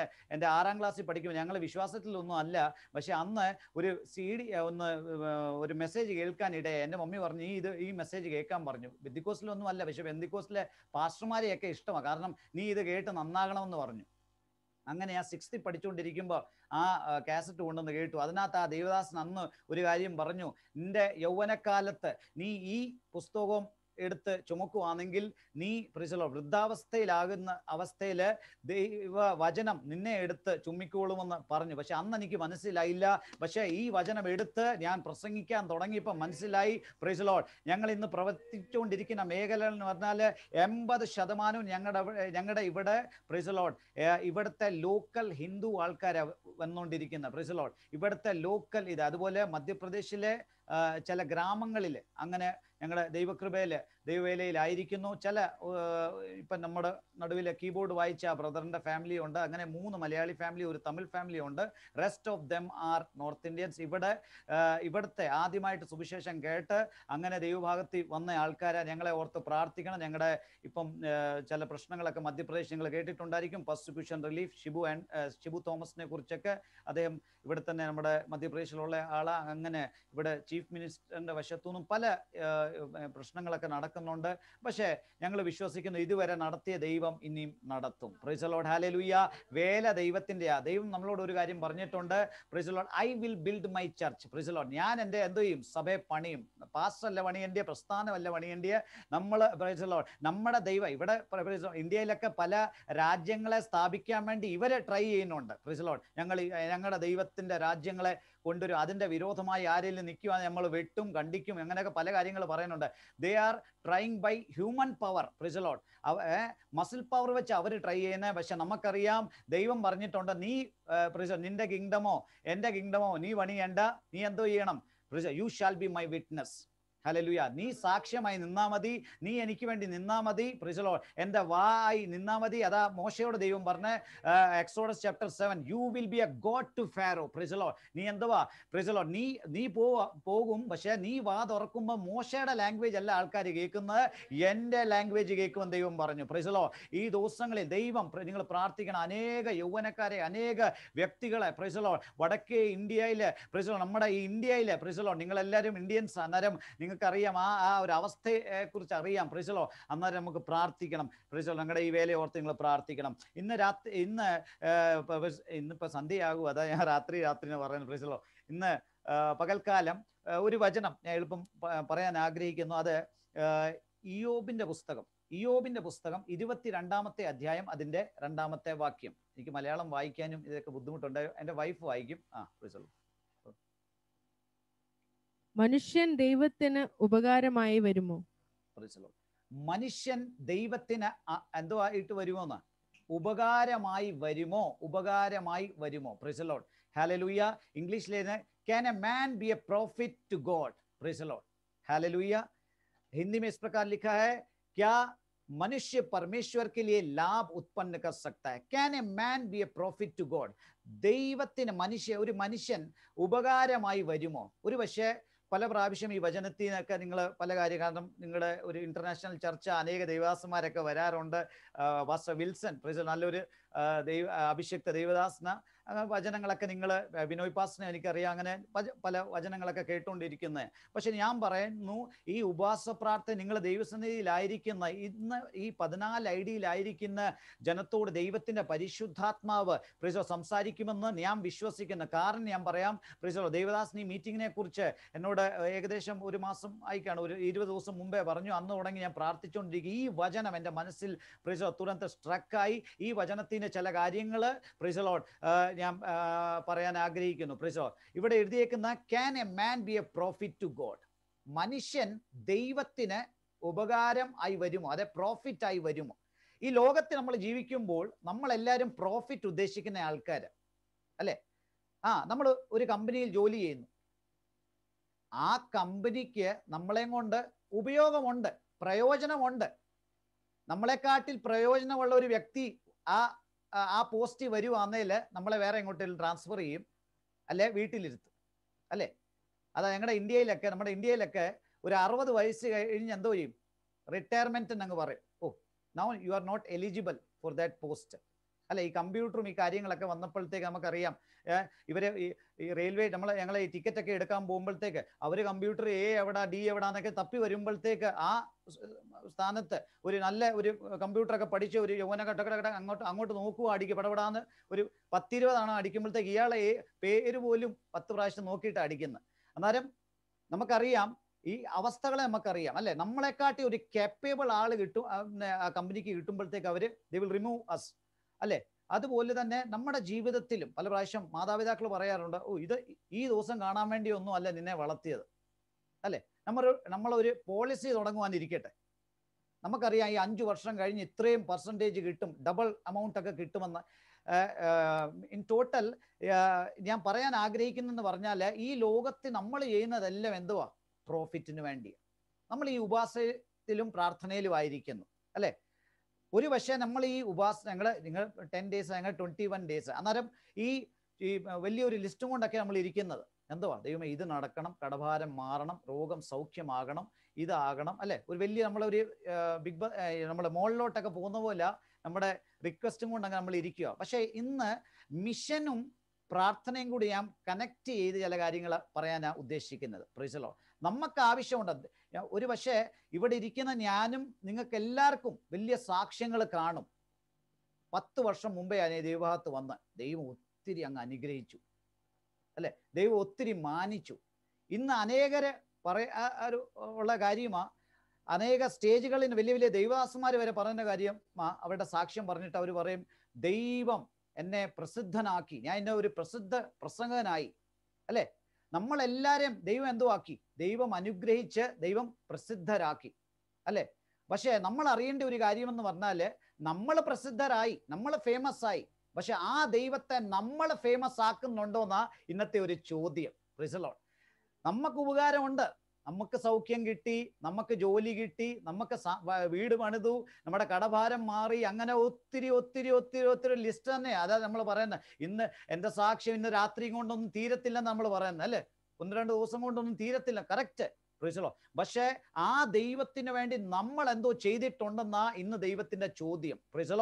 ആറാം ക്ലാസ്സിൽ പഠിക്കുമ്പോൾ ഞങ്ങൾ വിശ്വാസത്തിലൊന്നും അല്ല പക്ഷെ അന്ന് ഒരു സി ഡി ഒന്ന് ഏർ ഒരു മെസ്സേജ് കേൾക്കാൻ ഇടയായി എൻ്റെ മമ്മി പറഞ്ഞു ഈ ഇത് ഈ മെസ്സേജ് കേൾക്കാൻ പറഞ്ഞു ബെന്തിക്കോസിലൊന്നും അല്ല പക്ഷെ ബെന്തിക്കോസിലെ പാസ്റ്റർമാരെയൊക്കെ ഇഷ്ടമാണ് കാരണം നീ ഇത് കേട്ട് നന്നാകണമെന്ന് പറഞ്ഞു അങ്ങനെ ആ സിക്സ്ത്തിൽ പഠിച്ചുകൊണ്ടിരിക്കുമ്പോൾ ആ കാസറ്റ് കൊണ്ടുവന്ന് കേട്ടു അതിനകത്ത് ആ ദേവദാസൻ അന്ന് ഒരു കാര്യം പറഞ്ഞു നിന്റെ യൗവനക്കാലത്ത് നീ ഈ പുസ്തകവും എടുത്ത് ചുമക്കുവാണെങ്കിൽ നീ പ്രിസലോ വൃദ്ധാവസ്ഥയിലാകുന്ന അവസ്ഥയിൽ ദൈവ വചനം നിന്നെ എടുത്ത് ചുമ്മിക്കോളുമെന്ന് പറഞ്ഞു പക്ഷെ അന്ന് എനിക്ക് മനസ്സിലായില്ല പക്ഷേ ഈ വചനം എടുത്ത് ഞാൻ പ്രസംഗിക്കാൻ തുടങ്ങിയപ്പോൾ മനസ്സിലായി പ്രിസലോൾ ഞങ്ങൾ ഇന്ന് പ്രവർത്തിച്ചുകൊണ്ടിരിക്കുന്ന മേഖല എന്ന് പറഞ്ഞാൽ എൺപത് ശതമാനവും ഞങ്ങളുടെ അവിടെ- ഞങ്ങളുടെ ഇവിടെ പ്രിസലോൾ ഇവിടുത്തെ ലോക്കൽ ഹിന്ദു ആൾക്കാരെ വന്നുകൊണ്ടിരിക്കുന്ന പ്രിസലോൾ ഇവിടുത്തെ ലോക്കൽ ഇത് അതുപോലെ മധ്യപ്രദേശിലെ ആ, ചില ഗ്രാമങ്ങളിൽ അങ്ങനെ ഞങ്ങളുടെ ദൈവകൃപയിൽ ദൈവവേലയിലായിരിക്കുന്നു ചില ഏർ, ഇപ്പം നമ്മുടെ നടുവിൽ കീബോർഡ് വായിച്ച ബ്രദറിന്റെ ഫാമിലി ഉണ്ട് അങ്ങനെ മൂന്ന് മലയാളി ഫാമിലി ഒരു തമിഴ് ഫാമിലി ഉണ്ട് rest of them are North Indians ഇവിടെ ഏർ, ഇവിടുത്തെ ആദ്യമായിട്ട് സുവിശേഷം കേട്ട് അങ്ങനെ ദൈവഭാഗത്തിൽ വന്ന ആൾക്കാരെ ഞങ്ങളെ ഓർത്ത് പ്രാർത്ഥിക്കണം ഞങ്ങളുടെ ഇപ്പം ഏർ, ചില പ്രശ്നങ്ങളൊക്കെ മധ്യപ്രദേശ് നിങ്ങൾ കേട്ടിട്ടുണ്ടായിരിക്കും പെർസിക്യൂഷൻ റിലീഫ് ഷിബു ആൻഡ് ഏർ, ഷിബു തോമസിനെ കുറിച്ചൊക്കെ അദ്ദേഹം ഇവിടെ തന്നെ നമ്മുടെ മധ്യപ്രദേശിലുള്ള ആളാ അങ്ങനെ ഇവിടെ ചീഫ് മിനിസ്റ്ററിന്റെ വശത്തുനിന്നും പല ഏർ, ഏർ, പ്രശ്നങ്ങളൊക്കെ നടക്കുന്നുണ്ട് പക്ഷേ ഞങ്ങൾ വിശ്വസിക്കുന്നു ഇതുവരെ നടത്തിയ ദൈവം ഇനിയും നടത്തും പ്രിസലോഡ് ഹാലലുയ്യ വേല ദൈവത്തിന്റെ ആ ദൈവം നമ്മളോട് ഒരു കാര്യം പറഞ്ഞിട്ടുണ്ട് praise the Lord I will build my church praise the Lord ഞാൻ എൻ്റെ എന്ത് ചെയ്യും സഭയെ പണിയും പാസ്റ്റല്ല പണിയേണ്ടിയ പ്രസ്ഥാനമല്ല പണിയേണ്ടിയ നമ്മൾ പ്രിസലോഡ് നമ്മുടെ ദൈവം ഇവിടെ praise the Lord, ഇന്ത്യയിലൊക്കെ പല രാജ്യങ്ങളെ സ്ഥാപിക്കാൻ വേണ്ടി ഇവരെ ട്രൈ ചെയ്യുന്നുണ്ട് പ്രിസലോഡ് ഞങ്ങൾ ഈ- ഞങ്ങളുടെ ദൈവത്തിന്റെ രാജ്യങ്ങളെ കൊണ്ടുവരും അതിന്റെ വിരോധമായി ആരെങ്കിലും നിൽക്കുവാൻ നമ്മൾ വെട്ടും കണ്ടിക്കും അങ്ങനെയൊക്കെ പല കാര്യങ്ങൾ പറയുന്നുണ്ട് they are trying by human power praise the Lord muscle power വെച്ച് അവർ ട്രൈ ചെയ്യുന്നത് പക്ഷെ നമുക്കറിയാം ദൈവം പറഞ്ഞിട്ടുണ്ട് നീ പ്രിസ നിന്റെ കിങ്ഡമോ എൻ്റെ കിങ്ഡമോ നീ പണിയണ്ട നീ എന്തോ ചെയ്യണം praise you shall be my witness hallelujah നീ സാക്ഷ്യമായി നിന്നാ മതി നീ എനിക്ക് വേണ്ടി നിന്നാ മതി പ്രിസലോ എൻ്റെ വായി നിന്നാ മതി അതാ മോശയോട് ദൈവം പറഞ്ഞ Exodus chapter seven you will be a god to Pharaoh praise the Lord നീ എന്തുവാ പ്രിസലോ നീ നീ പോവാ പോകും പക്ഷെ നീ വാ തുറക്കുമ്പോൾ മോശയുടെ ലാംഗ്വേജ് അല്ല ആൾക്കാർ കേൾക്കുന്നത് എൻ്റെ ലാംഗ്വേജ് കേൾക്കുമെന്ന് ദൈവം പറഞ്ഞു പ്രിസലോ ഈ ദിവസങ്ങളിൽ ദൈവം പ്ര- നിങ്ങൾ പ്രാർത്ഥിക്കണം അനേക യൗവനക്കാരെ അനേക വ്യക്തികളെ പ്രിസലോ വടക്കേ ഇന്ത്യയിലെ പ്രിസലോ നമ്മുടെ ഈ ഇന്ത്യയിലെ പ്രിസലോ നിങ്ങളെല്ലാവരും ഇന്ത്യൻസ് അന്നേരം നിങ്ങൾക്കറിയാം ആ ആ ഒരു അവസ്ഥയെ കുറിച്ച് അറിയാം പ്രിസലോ അന്നേരം നമുക്ക് പ്രാർത്ഥിക്കണം പ്രിസലോ ഞങ്ങളുടെ ഈ വേലയെ ഓർത്ത് നിങ്ങൾ പ്രാർത്ഥിക്കണം ഇന്ന് രാത്രി ഇന്ന് ഏർ, ഇപ്പൊ ബസ്- ഇന്നിപ്പോ സന്ധ്യയാകും അതാ ഞാൻ രാത്രി രാത്രി എന്ന് പറയുന്നത് പ്രിസലോ ഇന്ന് ആ, പകൽക്കാലം ആ, ഒരു വചനം ഞാൻ എളുപ്പം പ- പറയാൻ ആഗ്രഹിക്കുന്നു അത് ആ, ഇയോബിന്റെ പുസ്തകം ഇയോബിന്റെ പുസ്തകം ഇരുപത്തിരണ്ടാമത്തെ അധ്യായം അതിന്റെ രണ്ടാമത്തെ വാക്യം എനിക്ക് മലയാളം വായിക്കാനും ഇതൊക്കെ ബുദ്ധിമുട്ടുണ്ട് എൻ്റെ വൈഫ് വായിക്കും ആ പ്രിസലോ മനുഷ്യൻ ദൈവത്തിന് ഉപകാരമായി വരുമോ പ്രിസലോ മനുഷ്യൻ ദൈവത്തിന് അ- എന്തോ ആയിട്ട് വരുമോന്ന് ഉപകാരമായി വരുമോ ഉപകാരമായി വരുമോ പ്രിസലോഡ് ഹാലലൂയ ഇംഗ്ലീഷിലേത് can a man be a profit to God praise Lord hallelujah Hindi में इस प्रकार लिखा है क्या मनुष्य परमेश्वर के लिए लाभ उत्पन्न कर सकता है can a man be a profit to God ദൈവത്തിന് മനുഷ്യ ഒരു മനുഷ്യൻ ഉപകാരമായി വരുമോ ഒരു പക്ഷേ പല പ്രാവശ്യം ഈ വചനത്തിൽ നിന്നൊക്കെ നിങ്ങൾ പല കാര്യം കാരണം നിങ്ങളുടെ ഒരു ഇന്റർനാഷണൽ ചർച്ച അനേക ദൈവദാസന്മാരൊക്കെ വരാറുണ്ട് വാസ്റ്റർ വിൽസൺ പ്രൈസ് നല്ലൊരു ആ, ദൈവ ആ, അഭിഷിക്ത ദൈവദാസന അങ്ങനെ വചനങ്ങളൊക്കെ നിങ്ങൾ ബിനോയ് പാസിനെ എനിക്കറിയാം അങ്ങനെ പല- പല വചനങ്ങളൊക്കെ കേട്ടുകൊണ്ടിരിക്കുന്നത് പക്ഷെ ഞാൻ പറയുന്നു ഈ ഉപവാസ പ്രാർത്ഥന നിങ്ങൾ ദൈവസന്നിധിയിലായിരിക്കുന്ന ഇന്ന് ഈ പതിനാല് ഐ ഡിയിലായിരിക്കുന്ന ജനത്തോട് ദൈവത്തിന്റെ പരിശുദ്ധാത്മാവ് പ്രിസോ സംസാരിക്കുമെന്ന് ഞാൻ വിശ്വസിക്കുന്നു കാരണം ഞാൻ പറയാം പ്രിസോ ദേവദാസ് ഈ മീറ്റിങ്ങിനെ കുറിച്ച് എന്നോട് ഏകദേശം ഒരു മാസം ആയിക്കാണ് ഒരു ഇരുപത് ദിവസം മുമ്പേ പറഞ്ഞു അന്ന് തുടങ്ങി ഞാൻ പ്രാർത്ഥിച്ചുകൊണ്ടിരിക്കുക ഈ വചനം എൻ്റെ മനസ്സിൽ പ്രിസോ തുരന്ത് സ്ട്രക്കായി ഈ വചനത്തിന്റെ ചില കാര്യങ്ങൾ പ്രിസലോട്ട് ഞാൻ ആ, പറയാൻ ആഗ്രഹിക്കുന്നു പ്രിസോ ഇവിടെ എഴുതിയേക്കുന്ന can a man be a profit to God മനുഷ്യൻ ദൈവത്തിന് ഉപകാരം ആയി വരുമോ അതെ പ്രോഫിറ്റ് ആയി വരുമോ ഈ ലോകത്തിൽ നമ്മൾ ജീവിക്കുമ്പോൾ നമ്മൾ എല്ലാവരും പ്രോഫിറ്റ് ഉദ്ദേശിക്കുന്ന ആൾക്കാർ അല്ലെ ആ നമ്മൾ ഒരു കമ്പനിയിൽ ജോലി ചെയ്യുന്നു ആ കമ്പനിക്ക് നമ്മളെയും കൊണ്ട് ഉപയോഗമുണ്ട് പ്രയോജനമുണ്ട് നമ്മളെക്കാട്ടിൽ പ്രയോജനമുള്ള ഒരു വ്യക്തി ആ ആ- ആ പോസ്റ്റ് വരുവാന്നേൽ നമ്മളെ വേറെ എങ്ങോട്ടെങ്കിലും ട്രാൻസ്ഫർ ചെയ്യും അല്ലെ വീട്ടിലിരുത്തും അല്ലേ അതാ ഞങ്ങളുടെ ഇന്ത്യയിലൊക്കെ നമ്മുടെ ഇന്ത്യയിലൊക്കെ ഒരു അറുപത് വയസ്സ് കഴിഞ്ഞ് എന്തോ ചെയ്യും റിട്ടയർമെന്റ് എന്നങ്ങ് പറയും oh now you are not eligible for that post അല്ലെ ഈ കമ്പ്യൂട്ടറും ഈ കാര്യങ്ങളൊക്കെ വന്നപ്പോഴത്തേക്ക് നമുക്കറിയാം ഏഹ് ഇവര് ഈ ഈ റെയിൽവേ നമ്മൾ ഞങ്ങളെ ഈ ടിക്കറ്റ് ഒക്കെ എടുക്കാൻ പോകുമ്പോഴത്തേക്ക് അവര് കമ്പ്യൂട്ടർ എ എവിടാ ഡി എവിടാന്നൊക്കെ തപ്പി വരുമ്പോഴത്തേക്ക് ആ സ് സ്ഥാനത്ത് ഒരു നല്ല ഒരു കമ്പ്യൂട്ടർ ഒക്കെ പഠിച്ച ഒരു യൗവനൊക്കെ ടക ടക ടക അങ്ങോട്ട് അങ്ങോട്ട് നോക്കുക അടിക്കുക പടപടാന്ന് ഒരു പത്തിരുപതാണ് അടിക്കുമ്പോഴത്തേക്ക് ഇയാളെ ഏ- പേര് പോലും പത്ത് പ്രാവശ്യം നോക്കിയിട്ട് അടിക്കുന്നത് അന്നേരം നമുക്കറിയാം ഈ അവസ്ഥകളെ നമുക്കറിയാം അല്ലെ നമ്മളെക്കാട്ടി ഒരു കേപ്പബിൾ ആള് കിട്ടും ആ, പിന്നെ ആ കമ്പനിക്ക് കിട്ടുമ്പോഴത്തേക്ക് അവര് ദേ വിൽ റിമൂവ് അസ് അല്ലെ അതുപോലെ തന്നെ നമ്മുടെ ജീവിതത്തിലും പല പ്രാവശ്യം മാതാപിതാക്കൾ പറയാറുണ്ട് ഓ ഇത് ഈ ദിവസം കാണാൻ വേണ്ടി ഒന്നും അല്ല നിന്നെ വളർത്തിയത് അല്ലെ നമ്മൾ നമ്മളൊരു പോളിസി തുടങ്ങുവാനിരിക്കട്ടെ നമുക്കറിയാം ഈ അഞ്ചു വർഷം കഴിഞ്ഞ് ഇത്രയും പെർസെൻറ്റേജ് കിട്ടും ഡബിൾ എമൗണ്ട് ഒക്കെ കിട്ടുമെന്ന് ഇൻ ടോട്ടൽ ഞാൻ പറയാൻ ആഗ്രഹിക്കുന്നെന്ന് പറഞ്ഞാൽ ഈ ലോകത്ത് നമ്മൾ ചെയ്യുന്നതെല്ലാം എന്തുവാ പ്രോഫിറ്റിന് വേണ്ടി നമ്മൾ ഈ ഉപാസത്തിലും പ്രാർത്ഥനയിലും ആയിരിക്കുന്നു അല്ലെ ഒരു പക്ഷേ നമ്മൾ ഈ ഉപാസ ഞങ്ങൾ നിങ്ങൾ ടെൻ ഡേയ്സ് ഞങ്ങൾ ട്വന്റി വൺ ഡേയ്സ് അന്നേരം ഈ ഈ വലിയൊരു ലിസ്റ്റും കൊണ്ടൊക്കെ നമ്മൾ ഇരിക്കുന്നത് എന്തുവാ ദൈവമേ ഇത് നടക്കണം കടഭാരം മാറണം രോഗം സൗഖ്യമാകണം ഇതാകണം അല്ലെ ഒരു വലിയ നമ്മളൊരു ബിഗ് നമ്മുടെ മോളിലോട്ടൊക്കെ പോകുന്ന പോലെ നമ്മുടെ റിക്വസ്റ്റും കൊണ്ട് നമ്മൾ ഇരിക്കുക പക്ഷേ ഇന്ന് മിഷനും പ്രാർത്ഥനയും കൂടി ഞാൻ കണക്ട് ചെയ്ത് ചില കാര്യങ്ങൾ പറയാനാണ് ഉദ്ദേശിക്കുന്നത് പ്രിസലോ നമുക്ക് ആവശ്യമുണ്ട് ഞാൻ- ഒരു പക്ഷേ ഇവിടെ ഇരിക്കുന്ന ഞാനും നിങ്ങൾക്ക് എല്ലാവർക്കും വലിയ സാക്ഷ്യങ്ങൾ കാണും പത്ത് വർഷം മുമ്പേ ഞാൻ ഈ ദൈവഭാഗത്ത് വന്ന് ദൈവം ഒത്തിരി അങ്ങ് അനുഗ്രഹിച്ചു അല്ലെ ദൈവം ഒത്തിരി മാനിച്ചു ഇന്ന് അനേകരെ പറയ ആ- ആ ഒരു ഉള്ള കാര്യമാ അനേക സ്റ്റേജുകളിൽ വലിയ വലിയ ദൈവദാസന്മാർ വരെ പറയുന്ന കാര്യം ആ, അവരുടെ സാക്ഷ്യം പറഞ്ഞിട്ട് അവർ പറയും ദൈവം എന്നെ പ്രസിദ്ധനാക്കി ഞാൻ എന്നെ ഒരു പ്രസിദ്ധ പ്രസംഗകനായി അല്ലെ നമ്മളെല്ലാരെയും ദൈവം എന്തോ ആക്കി ദൈവം അനുഗ്രഹിച്ച് ദൈവം പ്രസിദ്ധരാക്കി അല്ലെ പക്ഷേ നമ്മൾ അറിയേണ്ട ഒരു കാര്യമെന്ന് പറഞ്ഞാല് നമ്മൾ പ്രസിദ്ധരായി നമ്മൾ ഫേമസ് ആയി പക്ഷെ ആ ദൈവത്തെ നമ്മൾ ഫേമസ് ആക്കുന്നുണ്ടോന്നാ ഇന്നത്തെ ഒരു ചോദ്യം റിസലോൺ നമുക്ക് ഉപകാരമുണ്ട് നമുക്ക് സൗഖ്യം കിട്ടി നമുക്ക് ജോലി കിട്ടി നമുക്ക് സ- വ- വീട് പണിതു നമ്മുടെ കടഭാരം മാറി അങ്ങനെ ഒത്തിരി ഒത്തിരി ഒത്തിരി ഒത്തിരി ലിസ്റ്റ് തന്നെ അതാ നമ്മൾ പറയുന്നത് ഇന്ന് എന്റെ സാക്ഷ്യം ഇന്ന് രാത്രി കൊണ്ടൊന്നും തീരത്തില്ലെന്ന് നമ്മൾ പറയുന്നത് അല്ലേ ഒന്ന് രണ്ട് ദിവസം കൊണ്ടൊന്നും തീരത്തില്ല കറക്റ്റ് പ്രിസലോ പക്ഷേ ആ ദൈവത്തിന് വേണ്ടി നമ്മൾ എന്തോ ചെയ്തിട്ടുണ്ടെന്നാ ഇന്ന് ദൈവത്തിന്റെ ചോദ്യം പ്രിസലോ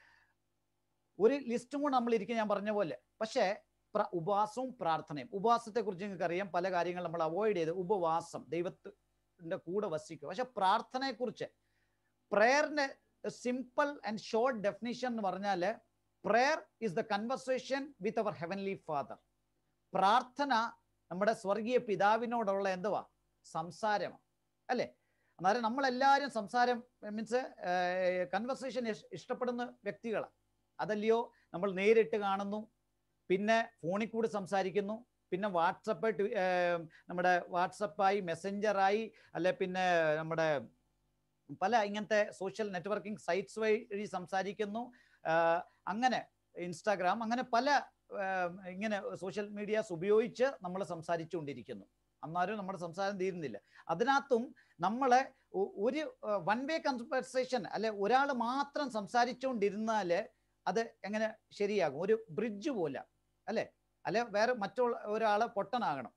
ഒരു ലിസ്റ്റും കൂടെ നമ്മൾ ഇരിക്കും ഞാൻ പറഞ്ഞ പോലെ പക്ഷേ പ്ര- ഉപവാസവും പ്രാർത്ഥനയും ഉപവാസത്തെ കുറിച്ച് നിങ്ങൾക്ക് അറിയാം പല കാര്യങ്ങൾ നമ്മൾ അവോയ്ഡ് ചെയ്ത് ഉപവാസം ദൈവത്തിന്റെ കൂടെ വസിക്കുക പക്ഷെ പ്രാർത്ഥനയെ കുറിച്ച് പ്രേയറിന്റെ സിമ്പിൾ ആൻഡ് ഷോർട്ട് ഡെഫിനിഷൻ എന്ന് പറഞ്ഞാൽ prayer is the conversation with our heavenly father പ്രാർത്ഥന നമ്മുടെ സ്വർഗീയ പിതാവിനോടുള്ള എന്തുവാ സംസാരമാണ് അല്ലേ അന്നേരം നമ്മളെല്ലാവരും സംസാരം മീൻസ് കൺവെർസേഷൻ ഇഷ്ടപ്പെടുന്ന വ്യക്തികളാണ് അതല്ലയോ നമ്മൾ നേരിട്ട് കാണുന്നു പിന്നെ ഫോണിൽ കൂടി സംസാരിക്കുന്നു പിന്നെ വാട്സപ്പ് ട്വി- ഏർ നമ്മുടെ വാട്സപ്പായി മെസ്സഞ്ചറായി അല്ലെ പിന്നെ നമ്മുടെ പല ഇങ്ങനത്തെ സോഷ്യൽ നെറ്റ്വർക്കിംഗ് സൈറ്റ്സ് വഴി സംസാരിക്കുന്നു ആഹ് അങ്ങനെ ഇൻസ്റ്റാഗ്രാം അങ്ങനെ പല ആഹ് ഇങ്ങനെ സോഷ്യൽ മീഡിയാസ് ഉപയോഗിച്ച് നമ്മൾ സംസാരിച്ചുകൊണ്ടിരിക്കുന്നു അന്നാലും നമ്മുടെ സംസാരം തീരുന്നില്ല അതിനകത്തും നമ്മളെ ഒ- ഒരു വൺ വേ കൺവെർസേഷൻ അല്ലെ ഒരാൾ മാത്രം സംസാരിച്ചുകൊണ്ടിരുന്നാൽ അത് എങ്ങനെ ശരിയാകും ഒരു ബ്രിഡ്ജ് പോലെ അല്ലെ അല്ലെ വേറെ മറ്റുള്ള ഒരാള് പൊട്ടനാകണം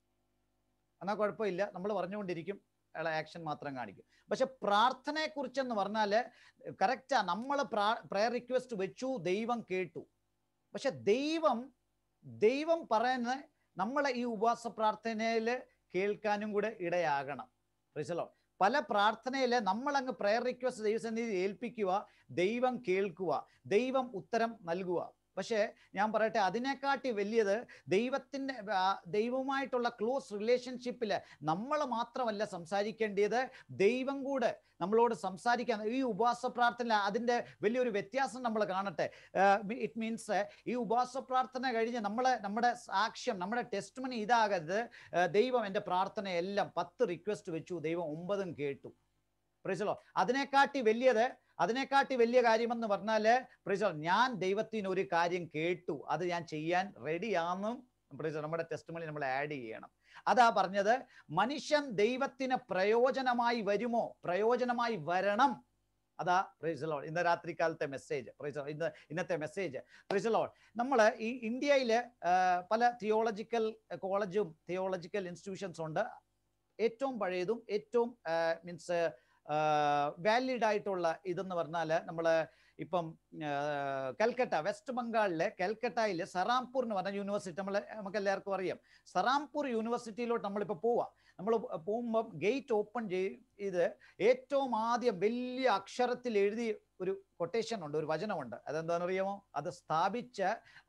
എന്നാൽ കുഴപ്പമില്ല നമ്മൾ പറഞ്ഞുകൊണ്ടിരിക്കും അയാളെ ആക്ഷൻ മാത്രം കാണിക്കും പക്ഷെ പ്രാർത്ഥനയെ കുറിച്ചെന്ന് പറഞ്ഞാല് കറക്റ്റാ നമ്മൾ പ്രയർ റിക്വസ്റ്റ് വെച്ചു ദൈവം കേട്ടു പക്ഷെ ദൈവം ദൈവം പറയുന്ന നമ്മളെ ഈ ഉപവാസ പ്രാർത്ഥനയിൽ കേൾക്കാനും കൂടെ ഇടയാകണം മനസ്സിലോ പല പ്രാർത്ഥനയിൽ നമ്മൾ അങ്ങ് പ്രയർ റിക്വസ്റ്റ് ദൈവസന്നിധി ഏൽപ്പിക്കുക ദൈവം കേൾക്കുക ദൈവം ഉത്തരം നൽകുക പക്ഷേ ഞാൻ പറയട്ടെ അതിനെക്കാട്ടി വലിയത് ദൈവത്തിൻ്റെ ആ, ദൈവവുമായിട്ടുള്ള ക്ലോസ് റിലേഷൻഷിപ്പിൽ നമ്മൾ മാത്രമല്ല സംസാരിക്കേണ്ടത് ദൈവം കൂടെ നമ്മളോട് സംസാരിക്കാൻ ഈ ഉപവാസ പ്രാർത്ഥന അതിൻ്റെ വലിയൊരു വ്യത്യാസം നമ്മൾ കാണട്ടെ ഇറ്റ് മീൻസ് ഈ ഉപവാസ പ്രാർത്ഥന കഴിഞ്ഞ് നമ്മളെ നമ്മുടെ സാക്ഷ്യം നമ്മുടെ ടെസ്റ്റ് മണി ഇതാകരുത് ആ, ദൈവം എൻ്റെ പ്രാർത്ഥനയെല്ലാം പത്ത് റിക്വസ്റ്റ് വെച്ചു ദൈവം ഒമ്പതും കേട്ടു പ്രൈസലോ അതിനെക്കാട്ടി വലിയത് അതിനെക്കാട്ടി വലിയ കാര്യമെന്ന് പറഞ്ഞാല് പ്രൈസലോ ഞാൻ ദൈവത്തിന് ഒരു കാര്യം കേട്ടു അത് ഞാൻ ചെയ്യാൻ റെഡിയാണെന്നും പ്രൈസലോ നമ്മുടെ ടെസ്റ്റ് മണി നമ്മൾ ആഡ് ചെയ്യണം അതാ പറഞ്ഞത് മനുഷ്യൻ ദൈവത്തിന് പ്രയോജനമായി വരുമോ പ്രയോജനമായി വരണം അതാ പ്രൈസലോ ഇന്ന് രാത്രി കാലത്തെ മെസ്സേജ് പ്രൈസലോ ഇന്ന് ഇന്നത്തെ മെസ്സേജ് പ്രൈസലോ നമ്മൾ ഈ ഇന്ത്യയിൽ പല തിയോളജിക്കൽ കോളേജും തിയോളജിക്കൽ ഇൻസ്റ്റിറ്റ്യൂഷൻസ് ഉണ്ട് ഏറ്റവും പഴയതും ഏറ്റവും മീൻസ് വാലിഡ് ആയിട്ടുള്ള ഇതെന്ന് പറഞ്ഞാൽ നമ്മൾ ഇപ്പം ആ, കൽക്കട്ട വെസ്റ്റ് ബംഗാളിലെ കൽക്കട്ടയിലെ സറാംപൂർ എന്ന് പറഞ്ഞ യൂണിവേഴ്സിറ്റി നമ്മൾ നമുക്ക് എല്ലാവർക്കും അറിയാം സറാംപൂർ യൂണിവേഴ്സിറ്റിയിലോട്ട് നമ്മളിപ്പോൾ പോവാ നമ്മൾ പോകുമ്പോൾ ഗേറ്റ് ഓപ്പൺ ചെയ്ത് ഏറ്റവും ആദ്യം വലിയ അക്ഷരത്തിൽ എഴുതി ഒരു കൊട്ടേഷൻ ഉണ്ട് ഒരു വചനമുണ്ട് അതെന്താണെന്ന് അറിയാമോ അത് സ്ഥാപിച്ച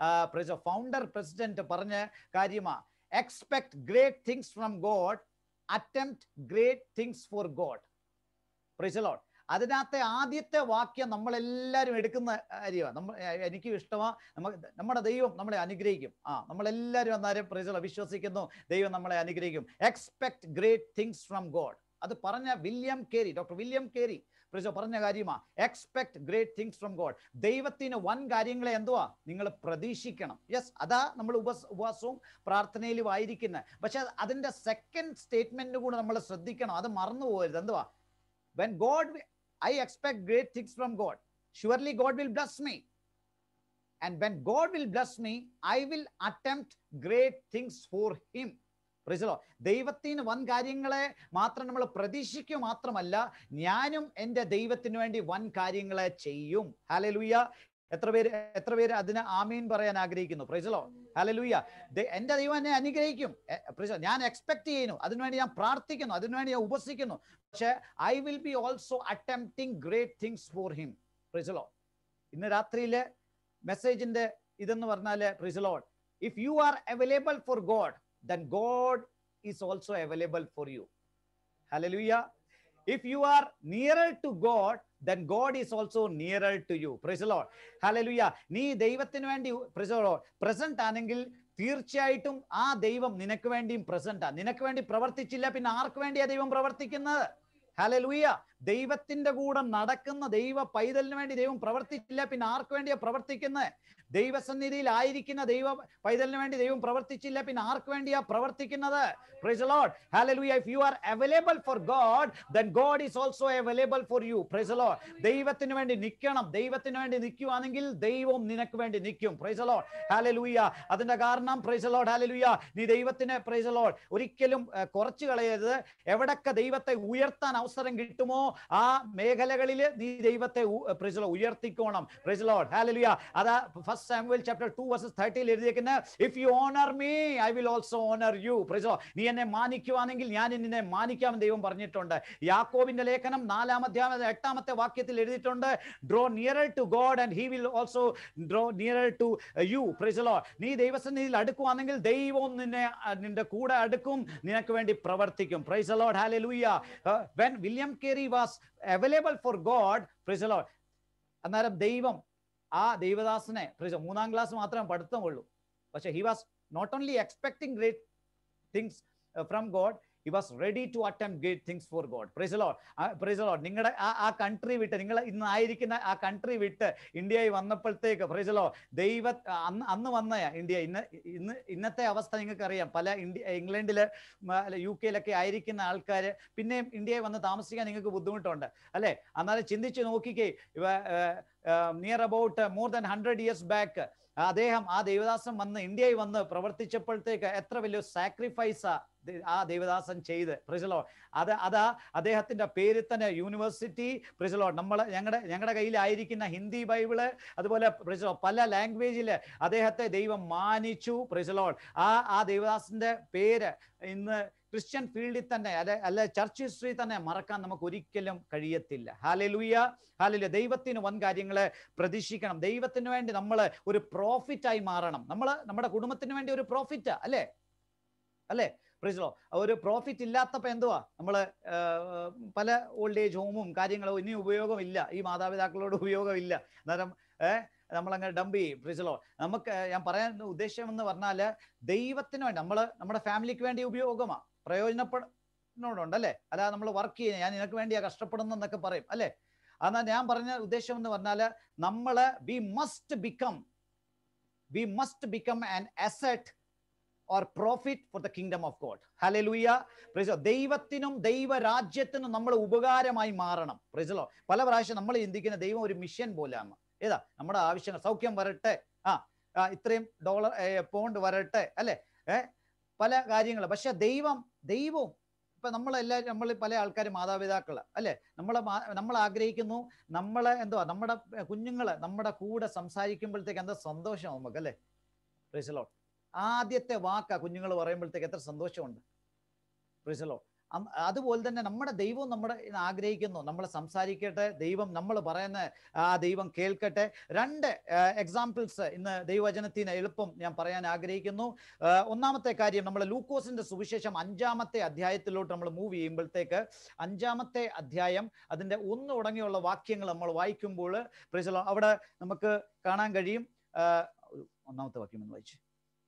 ഫൗണ്ടർ പ്രസിഡന്റ് പറഞ്ഞ കാര്യമാ expect great things from God attempt great things for God praise the Lord അതിനകത്തെ ആദ്യത്തെ വാക്യം നമ്മളെല്ലാവരും എടുക്കുന്ന കാര്യമാണ് നമ്മൾ എനിക്ക് ഇഷ്ടമാ നമ്മ നമ്മുടെ ദൈവം നമ്മളെ അനുഗ്രഹിക്കും ആ നമ്മളെല്ലാവരും അന്നേരം പ്രിസല വിശ്വസിക്കുന്നു ദൈവം നമ്മളെ അനുഗ്രഹിക്കും expect great things from God അത് പറഞ്ഞ William Carey doctor William Carey praise പറഞ്ഞ കാര്യമാ expect great things from God ദൈവത്തിന് വൻ കാര്യങ്ങളെ എന്തുവാ നിങ്ങൾ പ്രതീക്ഷിക്കണം യെസ് അതാ നമ്മൾ ഉപസ് ഉപവാസവും പ്രാർത്ഥനയിലും ആയിരിക്കുന്നത് പക്ഷെ അതിന്റെ സെക്കൻഡ് സ്റ്റേറ്റ്മെന്റ് കൂടെ നമ്മൾ ശ്രദ്ധിക്കണം അത് മറന്നു പോകരുത് എന്തുവാ when god wi- i expect great things from god surely god will bless me and when god will bless me i will attempt great things for him പ്രൈസലോ ദൈവത്തിന് വൻ കാര്യങ്ങളെ മാത്രം നമ്മൾ പ്രതീക്ഷിക്കുക മാത്രമല്ല ഞാനും എൻ്റെ ദൈവത്തിന് വേണ്ടി വൻ കാര്യങ്ങളെ ചെയ്യും ഹാലലുയ്യ എത്ര പേര് എത്ര പേര് അതിന് ആമീൻ പറയാൻ ആഗ്രഹിക്കുന്നു പ്രൈസലോ ഹാലലുയ്യ എൻ്റെ ദൈവം എന്നെ അനുഗ്രഹിക്കും എ, praise the Lord. ഞാൻ എക്സ്പെക്ട് ചെയ്യുന്നു അതിനുവേണ്ടി ഞാൻ പ്രാർത്ഥിക്കുന്നു അതിനുവേണ്ടി ഞാൻ ഉപസിക്കുന്നു പക്ഷേ I will be also attempting great things for him praise the Lord ഇന്ന് രാത്രിയിലെ മെസ്സേജിന്റെ ഇതെന്ന് പറഞ്ഞാല് praise the Lord if you are available for God then God is also available for you hallelujah if you are nearer to God then God is also nearer to you praise the Lord hallelujah നീ ദൈവത്തിന് വേണ്ടി പ്രിസലോ പ്രസന്റ് ആണെങ്കിൽ തീർച്ചയായിട്ടും ആ ദൈവം നിനക്ക് വേണ്ടിയും പ്രസന്റ് ആ നിനക്ക് വേണ്ടി പ്രവർത്തിച്ചില്ല പിന്നെ ആർക്ക് വേണ്ടിയാ ദൈവം പ്രവർത്തിക്കുന്നത് ഹലലുയ ദൈവത്തിന്റെ കൂടെ നടക്കുന്ന ദൈവ പൈതലിന് വേണ്ടി ദൈവം പ്രവർത്തിച്ചില്ല പിന്നെ ആർക്ക് വേണ്ടിയാ പ്രവർത്തിക്കുന്നത് ദൈവസന്നിധിയിൽ ആയിരിക്കുന്ന ദൈവ പൈതലിന് വേണ്ടി ദൈവം പ്രവർത്തിച്ചില്ല പിന്നെ ആർക്ക് വേണ്ടിയാ പ്രവർത്തിക്കുന്നത് praise lord hallelujah if you are available for God then God is also available for you praise lord ദൈവത്തിന് വേണ്ടി നിൽക്കണം ദൈവത്തിന് വേണ്ടി നിൽക്കുവാണെങ്കിൽ ദൈവം നിനക്ക് വേണ്ടി നിൽക്കും പ്രൈസ് ലോഡ് ഹല്ലേലൂയ അതിന്റെ കാരണം പ്രൈസ് ലോഡ് ഹല്ലേലൂയ നീ ദൈവത്തിന് പ്രൈസ് ലോഡ് ഒരിക്കലും ഏർ, കുറച്ച് കളയരുത് എവിടൊക്കെ ദൈവത്തെ ഉയർത്താൻ അവസരം കിട്ടുമോ ആ മേഖലകളിൽ നീ ദൈവത്തെ പ്രൈസ് ലോഡ് ഉയർത്തിക്കോണം പ്രൈസ് ലോഡ് ഹല്ലേലൂയ അതാ ഫസ്റ്റ് സാമുവൽ ചാപ്റ്റർ 2 വേഴ്സസ് 13 എഴുതിയിരിക്കുന്ന if you honour me I will also honour you praise lord നീ എന്നെ മാനിക്കുവാണെങ്കിൽ ഞാൻ നിന്നെ മാനിക്കാം ദൈവം പറഞ്ഞിട്ടുണ്ട് യാക്കോബിന്റെ ലേഖനം നാലാം അധ്യായം എട്ടാമത്തെ വാക്യത്തിൽ എഴുതിയിട്ടുണ്ട് draw nearer to God and he will also draw nearer to you praise lord നീ ദൈവസന്നിധിയിൽ അടുക്കുവാണെങ്കിൽ ദൈവം നിന്നെ അഹ്, നിന്റെ കൂടെ അടുക്കും നിനക്ക് വേണ്ടി പ്രവർത്തിക്കും praise lord hallelujah when William Carey was available for God praise lord അന്നേരം ദൈവം ആ ദൈവദാസനെ പ്രൈസ് മൂന്നാം ക്ലാസ് മാത്രമേ പഠിത്തമുള്ളൂ പക്ഷെ he was not only expecting great things from God he was ready to attempt great things for God praise lord praise lord നിങ്ങളുടെ ആ ആ കൺട്രി വിട്ട് നിങ്ങൾ ഇന്ന് ആയിരിക്കുന്ന ആ കൺട്രി വിട്ട് ഇന്ത്യയിൽ വന്നപ്പോഴത്തേക്ക് പ്രൈസ് ലോ ദൈവ അന്ന് അന്ന് വന്ന ഇന്ത്യ ഇന്ന് ഇന്ന് ഇന്നത്തെ അവസ്ഥ നിങ്ങൾക്ക് അറിയാം പല ഇന്ത്യ ഇംഗ്ലണ്ടില് യു കെയിലൊക്കെ ആയിരിക്കുന്ന ആൾക്കാർ പിന്നെയും ഇന്ത്യയിൽ വന്ന് താമസിക്കാൻ നിങ്ങൾക്ക് ബുദ്ധിമുട്ടുണ്ട് അല്ലെ എന്നാലും ചിന്തിച്ച് നോക്കിക്കേ ഇവ near about more than hundred years back അദ്ദേഹം ആ ദേവദാസൻ വന്ന് ഇന്ത്യയിൽ വന്ന് പ്രവർത്തിച്ചപ്പോഴത്തേക്ക് എത്ര വലിയ സാക്രിഫൈസാ ആ ദേവദാസൻ ചെയ്ത് പ്രിസലോ അത് അതാ അദ്ദേഹത്തിന്റെ പേരിൽ തന്നെ യൂണിവേഴ്സിറ്റി പ്രിസലോ നമ്മൾ ഞങ്ങളുടെ ഞങ്ങളുടെ കയ്യിലായിരിക്കുന്ന ഹിന്ദി ബൈബിള് അതുപോലെ പ്രിസലോ പല ലാംഗ്വേജിൽ അദ്ദേഹത്തെ ദൈവം മാനിച്ചു പ്രിസലോ ആ ആ ദേവദാസന്റെ പേര് ഇന്ന് ക്രിസ്ത്യൻ ഫീൽഡിൽ തന്നെ അല്ലെ അല്ല ചർച്ച് ഹിസ്റ്ററി തന്നെ മറക്കാൻ നമുക്ക് ഒരിക്കലും കഴിയത്തില്ല ഹാലലുയ ഹാലലുയ ദൈവത്തിന് വൻ കാര്യങ്ങളെ പ്രതീക്ഷിക്കണം ദൈവത്തിന് വേണ്ടി നമ്മൾ ഒരു പ്രോഫിറ്റ് ആയി മാറണം നമ്മൾ നമ്മുടെ കുടുംബത്തിന് വേണ്ടി ഒരു പ്രോഫിറ്റ് അല്ലേ അല്ലേ പ്രിസലോ ഒരു പ്രോഫിറ്റ് ഇല്ലാത്തപ്പോ എന്തുവാ നമ്മൾ പല ഓൾഡ് ഏജ് ഹോമും കാര്യങ്ങളും ഇനി ഉപയോഗമില്ല ഈ മാതാപിതാക്കളോട് ഉപയോഗമില്ല അന്നേരം ഏഹ് നമ്മളങ്ങനെ ഡംപ് ചെയ്യും പ്രിസലോ നമുക്ക് ഞാൻ പറയാൻ ഉദ്ദേശം എന്ന് പറഞ്ഞാല് ദൈവത്തിന് വേണ്ടി നമ്മൾ നമ്മുടെ ഫാമിലിക്ക് വേണ്ടി ഉപയോഗമാ പ്രയോജനപ്പെടുന്നുണ്ട് അല്ലേ അല്ലാതെ നമ്മൾ വർക്ക് ചെയ്യുന്ന ഞാൻ നിനക്ക് വേണ്ടിയാ കഷ്ടപ്പെടുന്നു എന്നൊക്കെ പറയും അല്ലേ എന്നാൽ ഞാൻ പറഞ്ഞ ഉദ്ദേശം എന്ന് പറഞ്ഞാല് നമ്മള് we must become we must become an asset or profit for the kingdom of God hallelujah praise lord ദൈവത്തിനും ദൈവരാജ്യത്തിനും നമ്മൾ ഉപകാരമായി മാറണം പ്രൈസലോ പല പ്രാവശ്യം നമ്മൾ ചിന്തിക്കുന്ന ദൈവം ഒരു മിഷൻ പോലെയാണ് ഏതാ നമ്മുടെ ആവശ്യങ്ങൾ സൗഖ്യം വരട്ടെ ആ ആ, ഇത്രയും ഡോളർ പൗണ്ട് വരട്ടെ അല്ലെ ഏ പല കാര്യങ്ങൾ പക്ഷെ ദൈവം ദൈവവും ഇപ്പൊ നമ്മളെല്ലാവരും നമ്മൾ പല ആൾക്കാർ മാതാപിതാക്കൾ അല്ലെ നമ്മളെ മാ- നമ്മൾ ആഗ്രഹിക്കുന്നു നമ്മളെ എന്തുവാ നമ്മുടെ കുഞ്ഞുങ്ങള് നമ്മുടെ കൂടെ സംസാരിക്കുമ്പോഴത്തേക്ക് എന്താ സന്തോഷം നമുക്ക് അല്ലേ പ്രീസലോ ആദ്യത്തെ വാക്കാ കുഞ്ഞുങ്ങൾ പറയുമ്പോഴത്തേക്ക് എത്ര സന്തോഷമുണ്ട് പ്രീസലോ അതുപോലെ തന്നെ നമ്മുടെ ദൈവം നമ്മുടെ ആഗ്രഹിക്കുന്നു നമ്മൾ സംസാരിക്കട്ടെ ദൈവം നമ്മൾ പറയുന്ന ആ ദൈവം കേൾക്കട്ടെ രണ്ട് എക്സാമ്പിൾസ് ഇന്ന് ദൈവവചനത്തിന് എളുപ്പം ഞാൻ പറയാൻ ആഗ്രഹിക്കുന്നു ആ, ഒന്നാമത്തെ കാര്യം നമ്മൾ ലൂക്കോസിന്റെ സുവിശേഷം അഞ്ചാമത്തെ അധ്യായത്തിലോട്ട് നമ്മൾ മൂവ് ചെയ്യുമ്പോഴത്തേക്ക് അഞ്ചാമത്തെ അധ്യായം അതിന്റെ ഒന്ന് തുടങ്ങിയുള്ള വാക്യങ്ങൾ നമ്മൾ വായിക്കുമ്പോൾ പ്രൈസലോ അവിടെ നമുക്ക് കാണാൻ കഴിയും ആ, ഒരു ഒന്നാമത്തെ വാക്യം എന്ന് വായിച്ചു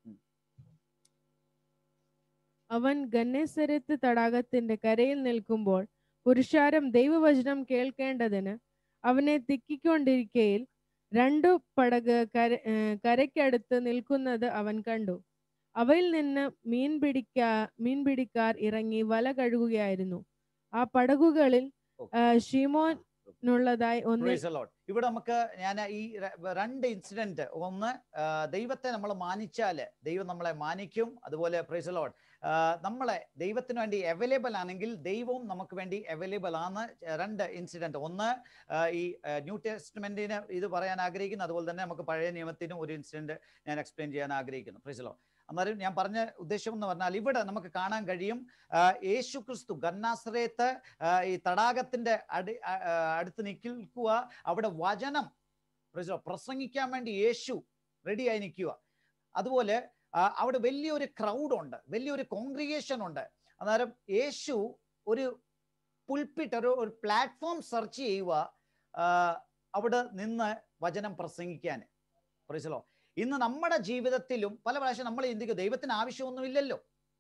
അവൻ ഗന്നേസരത്ത് തടാകത്തിന്റെ കരയിൽ നിൽക്കുമ്പോൾ പുരുഷാരം ദൈവവചനം കേൾക്കേണ്ടതിന് അവനെ തിക്കിക്കൊണ്ടിരിക്കയിൽ രണ്ടു പടക് കര ഏർ കരയ്ക്കടുത്ത് നിൽക്കുന്നത് അവൻ കണ്ടു അവയിൽ നിന്ന് മീൻ പിടിക്കാ മീൻ പിടിക്കാർ ഇറങ്ങി വല കഴുകുകയായിരുന്നു ആ പടകുകളിൽ ആ, ഷീമോനുള്ളതായി ഒന്ന് Praise the Lord. ഇവിടെ നമുക്ക് ഞാൻ ഈ ര- രണ്ട് ഇൻസിഡന്റ് ഒന്ന് ആ, ദൈവത്തെ നമ്മൾ മാനിച്ചാല് ദൈവം നമ്മളെ മാനിക്കും അതുപോലെ പ്രൈസ് ലോഡ് നമ്മളെ ദൈവത്തിന് വേണ്ടി അവൈലബിൾ ആണെങ്കിൽ ദൈവവും നമുക്ക് വേണ്ടി അവൈലബിൾ ആണ് രണ്ട് ഇൻസിഡന്റ് ഒന്ന് ആ, ഈ ആ, ന്യൂ ടെസ്റ്റ്മെന്റിന് ഇത് പറയാൻ ആഗ്രഹിക്കുന്നു അതുപോലെ തന്നെ നമുക്ക് പഴയ നിയമത്തിനും ഒരു ഇൻസിഡന്റ് ഞാൻ എക്സ്പ്ലെയിൻ ചെയ്യാൻ ആഗ്രഹിക്കുന്നു പ്രൈസ് ലോഡ് അന്നേരം ഞാൻ പറഞ്ഞ ഉദ്ദേശം എന്ന് പറഞ്ഞാൽ ഇവിടെ നമുക്ക് കാണാൻ കഴിയും ആ, യേശു ക്രിസ്തു ഗന്നാശ്രയത്ത് ആ, ഈ തടാകത്തിന്റെ അടി ആ, ആ, അടുത്ത് നിൽക്കുക അവിടെ വചനം praise the Lord, പ്രസംഗിക്കാൻ വേണ്ടി യേശു റെഡിയായി നിൽക്കുക അതുപോലെ ആ, അവിടെ വലിയൊരു ക്രൗഡ് ഉണ്ട് വലിയൊരു കോൺഗ്രിഗേഷൻ ഉണ്ട് അന്നേരം യേശു ഒരു പുൽപ്പിട്ട് ഒരു ഒരു പ്ലാറ്റ്ഫോം സെർച്ച് ചെയ്യുക ആ, അവിടെ നിന്ന് വചനം പ്രസംഗിക്കാൻ പ്രൈസലോ ഇന്ന് നമ്മുടെ ജീവിതത്തിലും പല പ്രാവശ്യം നമ്മൾ ചിന്തിക്കും ദൈവത്തിന് ആവശ്യമൊന്നുമില്ലല്ലോ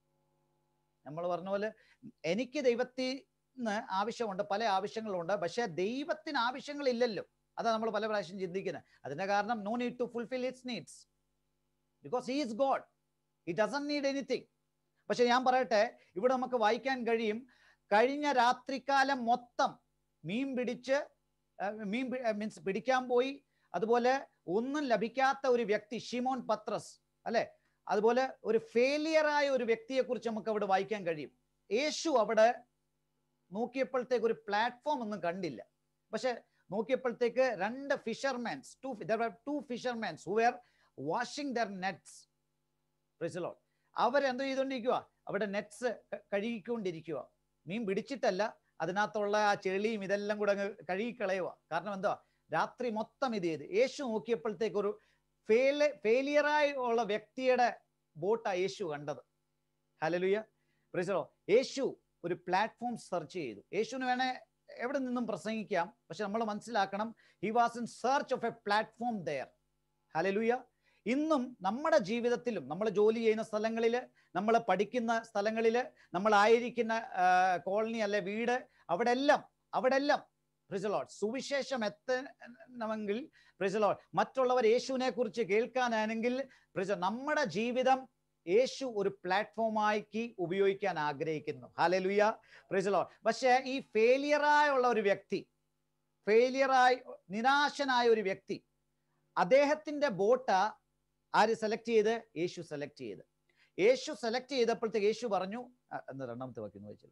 നമ്മൾ പറഞ്ഞ പോലെ എനിക്ക് ദൈവത്തിന് ആവശ്യമുണ്ട് പല ആവശ്യങ്ങളുണ്ട് പക്ഷെ ദൈവത്തിന് ആവശ്യങ്ങളില്ലല്ലോ അതാ നമ്മൾ പല പ്രാവശ്യം ചിന്തിക്കുന്നത് അതിന്റെ കാരണം no need to fulfil its needs because he is God it doesn't need anything പക്ഷെ ഞാൻ പറയട്ടെ ഇവിടെ നമുക്ക് വായിക്കാൻ കഴിയും കഴിഞ്ഞ രാത്രികാലം മൊത്തം മീൻ പിടിച്ച് ആ, മീൻ മീൻസ് പിടിക്കാൻ പോയി അതുപോലെ ഒന്നും ലഭിക്കാത്ത ഒരു വ്യക്തി ഷിമോൻ പത്രസ് അല്ലെ അതുപോലെ ഒരു ഫെയിലിയർ ആയ ഒരു വ്യക്തിയെ കുറിച്ച് നമുക്ക് അവിടെ വായിക്കാൻ കഴിയും യേശു അവിടെ നോക്കിയപ്പോഴത്തേക്ക് ഒരു പ്ലാറ്റ്ഫോം ഒന്നും കണ്ടില്ല പക്ഷെ നോക്കിയപ്പോഴത്തേക്ക് രണ്ട് fishermans two two fishermans who were washing their nets praise lord അവരെന്തോ ചെയ്തുകൊണ്ടിരിക്കുക അവിടെ നെറ്റ്സ് കഴുകിക്കൊണ്ടിരിക്കുക മീൻ പിടിച്ചിട്ടല്ല അതിനകത്തുള്ള ആ ചെളിയും ഇതെല്ലാം കൂടെ അങ്ങ് കഴുകിക്കളയുക കാരണം എന്താ രാത്രി മൊത്തം ഇത് ചെയ്ത് യേശു നോക്കിയപ്പോഴത്തേക്ക് ഒരു ഫെയില് ഫെയിലിയറായി ഉള്ള വ്യക്തിയുടെ ബോട്ടാ യേശു കണ്ടത് ഹലലുയ പ്രിസലോ യേശു ഒരു പ്ലാറ്റ്ഫോം സെർച്ച് ചെയ്തു യേശുവിന് വേണേ എവിടെ നിന്നും പ്രസംഗിക്കാം പക്ഷെ നമ്മൾ മനസ്സിലാക്കണം he was in search of a platform there hallelujah ഇന്നും നമ്മുടെ ജീവിതത്തിലും നമ്മൾ ജോലി ചെയ്യുന്ന സ്ഥലങ്ങളിൽ നമ്മൾ പഠിക്കുന്ന സ്ഥലങ്ങളിൽ നമ്മൾ ആയിരിക്കുന്ന കോളനി അല്ലെ വീട് അവിടെ എല്ലാം അവിടെ എല്ലാം പ്രിസലോഡ് സുവിശേഷം എത്തണമെങ്കിൽ പ്രിസലോഡ് മറ്റുള്ളവർ യേശുവിനെ കുറിച്ച് കേൾക്കാനാണെങ്കിൽ പ്രിസ നമ്മുടെ ജീവിതം യേശു ഒരു പ്ലാറ്റ്ഫോമാക്കി ഉപയോഗിക്കാൻ ആഗ്രഹിക്കുന്നു ഹാലലുയ പ്രിസലോ പക്ഷേ ഈ ഫെയിലിയറായുള്ള ഒരു വ്യക്തി ഫെയിലിയറായി നിരാശനായ ഒരു വ്യക്തി അദ്ദേഹത്തിന്റെ ബോട്ട ആര് സെലക്ട് ചെയ്ത് യേശു സെലക്ട് ചെയ്ത് യേശു സെലക്ട് ചെയ്തപ്പോഴത്തേക്ക് യേശു പറഞ്ഞു ആ, എന്നാ രണ്ടാമത്തെ വാക്യം വായിച്ചത്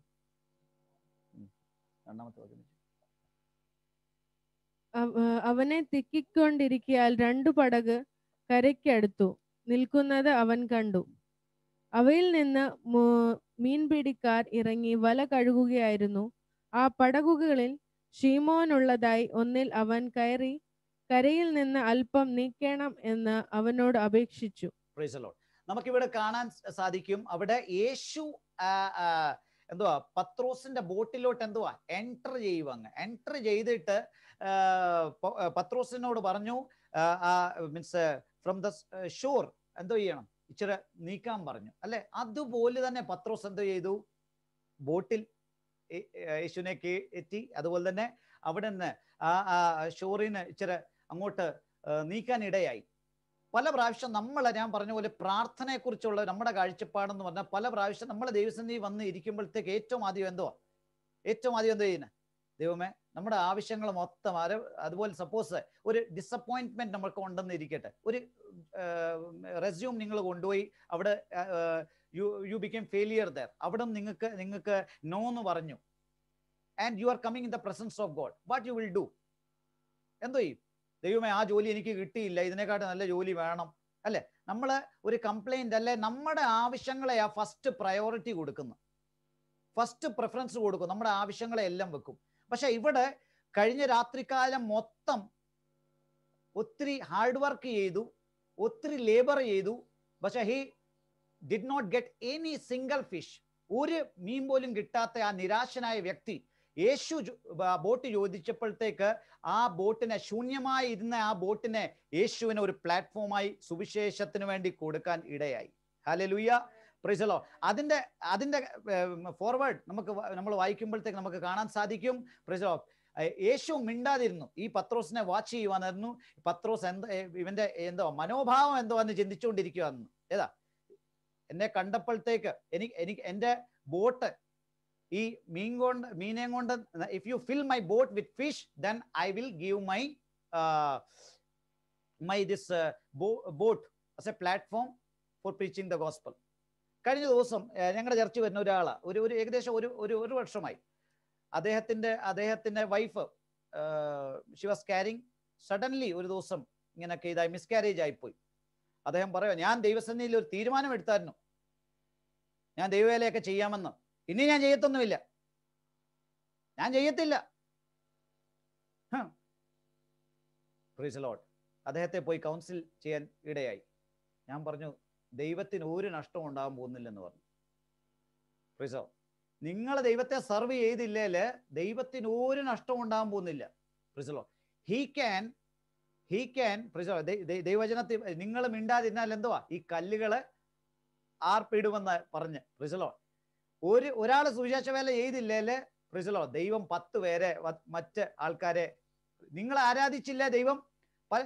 രണ്ടാമത്തെ വാക്യം വായിച്ചു. അവ- അവനെ തിക്കിക്കൊണ്ടിരിക്കയാൽ രണ്ടു പടക് കരയ്ക്കടുത്തു നിൽക്കുന്നത് അവൻ കണ്ടു അവയിൽ നിന്ന് മു- മീൻപിടിക്കാർ ഇറങ്ങി വല കഴുകുകയായിരുന്നു ആ പടകുകളിൽ ഷീമോനുള്ളതായി ഒന്നിൽ അവൻ കയറി കരയിൽ നിന്ന് അല്പം നീക്കണം എന്ന് അവനോട് അപേക്ഷിച്ചു Praise the Lord. നമുക്കിവിടെ കാണാൻ സ- സാധിക്കും അവിടെ യേശു ആ, ആ, എന്തുവാ പത്രോസിന്റെ ബോട്ടിലോട്ട് എന്തുവാ എൻറ്റർ ചെയ്യുക അങ്ങ് എൻറ്റർ ചെയ്തിട്ട് ആ, പ- ആ, പത്രോസിനോട് പറഞ്ഞു മീൻസ് ഫ്രം ദ ഷോർ എന്തോ ചെയ്യണം ഇച്ചിരി നീക്കാൻ പറഞ്ഞു അല്ലെ അതുപോലെ തന്നെ പത്രോസ് എന്തോ ചെയ്തു ബോട്ടിൽ യേ- യേശുവിനെ എത്തി അതുപോലെ തന്നെ അവിടെ നിന്ന് ആ ആ ഷോറിന് ഇച്ചിരി അങ്ങോട്ട് ആ, നീക്കാൻ ഇടയായി പല പ്രാവശ്യം നമ്മൾ ഞാൻ പറഞ്ഞ പോലെ പ്രാർത്ഥനയെ കുറിച്ചുള്ള നമ്മുടെ കാഴ്ചപ്പാടെന്ന് പറഞ്ഞാൽ പല പ്രാവശ്യം നമ്മൾ ദൈവസന്നിധി വന്ന് ഇരിക്കുമ്പോഴത്തേക്ക് ഏറ്റവും ആദ്യം എന്തുവാ ഏറ്റവും ആദ്യം എന്തോ ചെയ്യുന്നത് ദൈവമേ നമ്മുടെ ആവശ്യങ്ങൾ മൊത്തം അത് അതുപോലെ സപ്പോസ് ഒരു ഡിസപ്പോയിന്റ്മെന്റ് നമ്മൾക്ക് ഉണ്ടെന്ന് ഇരിക്കട്ടെ ഒരു റെസ്യൂം നിങ്ങൾ കൊണ്ടുപോയി അവിടെ you you become failure there അവിടെ നിങ്ങൾക്ക് നിങ്ങൾക്ക് നോ എന്ന് പറഞ്ഞു and you are coming in the presence of God what you will do എന്തോ ചെയ്യും ദൈവമേ ആ ജോലി എനിക്ക് കിട്ടിയില്ല ഇതിനെക്കാട്ടും നല്ല ജോലി വേണം അല്ലെ നമ്മൾ ഒരു കംപ്ലൈന്റ് അല്ലെ നമ്മുടെ ആവശ്യങ്ങളെ ആ ഫസ്റ്റ് പ്രയോറിറ്റി കൊടുക്കുന്നു ഫസ്റ്റ് പ്രിഫറൻസ് കൊടുക്കും നമ്മുടെ ആവശ്യങ്ങളെ എല്ലാം വെക്കും പക്ഷെ ഇവിടെ കഴിഞ്ഞ രാത്രികാലം മൊത്തം ഒത്തിരി ഹാർഡ് വർക്ക് ചെയ്തു ഒത്തിരി ലേബർ ചെയ്തു പക്ഷെ he did not get any single fish ഒരു മീൻ പോലും കിട്ടാത്ത ആ നിരാശനായ വ്യക്തി യേശു ജോ- ബ- ബോട്ട് ചോദിച്ചപ്പോഴത്തേക്ക് ആ ബോട്ടിനെ ശൂന്യമായി ഇരുന്ന ആ ബോട്ടിനെ യേശുവിന് ഒരു പ്ലാറ്റ്ഫോമായി സുവിശേഷത്തിന് വേണ്ടി കൊടുക്കാൻ ഇടയായി ഹലലുയ്യ പ്രിസലോ അതിന്റെ അതിന്റെ ഫോർവേഡ് നമുക്ക് നമ്മൾ വായിക്കുമ്പോഴത്തേക്ക് നമുക്ക് കാണാൻ സാധിക്കും പ്രിസലോ യേശു മിണ്ടാതിരുന്നു ഈ പത്രോസിനെ വാച്ച് ചെയ്യുവാനായിരുന്നു പത്രോസ് എന്ത് ഏ, ഇവന്റെ എന്തോ മനോഭാവം എന്തോ എന്ന് ചിന്തിച്ചുകൊണ്ടിരിക്കുകയായിരുന്നു ഏതാ എന്നെ കണ്ടപ്പോഴത്തേക്ക് എനിക്ക് എനിക്ക് എൻ്റെ ബോട്ട് ഈ മീൻ കൊണ്ട് മീനെ കൊണ്ട് if you fill my boat with fish then I will give my my this boat as a platform for preaching the gospel കഴിഞ്ഞ ദിവസം ഏർ, ഞങ്ങളുടെ ചർച്ച വരുന്ന ഒരാളാണ് ഒരു ഒരു ഏകദേശം ഒരു ഒരു ഒരു വർഷമായി അദ്ദേഹത്തിന്റെ അദ്ദേഹത്തിന്റെ wife she was carrying suddenly ഒരു ദിവസം ഇങ്ങനെയൊക്കെ ഇതായി മിസ്കാരേജ് ആയിപ്പോയി അദ്ദേഹം പറയുക ഞാൻ ദൈവസന്നിധിയിൽ ഒരു തീരുമാനം എടുത്തായിരുന്നു ഞാൻ ദൈവവേലയൊക്കെ ചെയ്യാമെന്ന് ഇനി ഞാൻ ചെയ്യത്തൊന്നുമില്ല ഞാൻ ചെയ്യത്തില്ല ലോഡ് അദ്ദേഹത്തെ പോയി കൗൺസിൽ ചെയ്യാൻ ഇടയായി ഞാൻ പറഞ്ഞു ദൈവത്തിന് ഒരു നഷ്ടവും ഉണ്ടാകാൻ പോകുന്നില്ലെന്ന് പറഞ്ഞു പ്രീസോ നിങ്ങൾ ദൈവത്തെ സർവ് ചെയ്തില്ലേല് ദൈവത്തിന് ഒരു നഷ്ടവും ഉണ്ടാകാൻ പോകുന്നില്ല praise lord he can he can praise lord ദൈവജനത്തിൽ നിങ്ങൾ മിണ്ടാതിരുന്നാൽ എന്തുവാ ഈ കല്ലുകള് ആർപ്പിടുമെന്ന് പറഞ്ഞ് പ്രിസലോ ഒരു ഒരാൾ സുവിശേഷ വേല ചെയ്തില്ലേല് പ്രിസലോ ദൈവം പത്ത് പേരെ വ- മറ്റ് ആൾക്കാരെ നിങ്ങൾ ആരാധിച്ചില്ല ദൈവം പല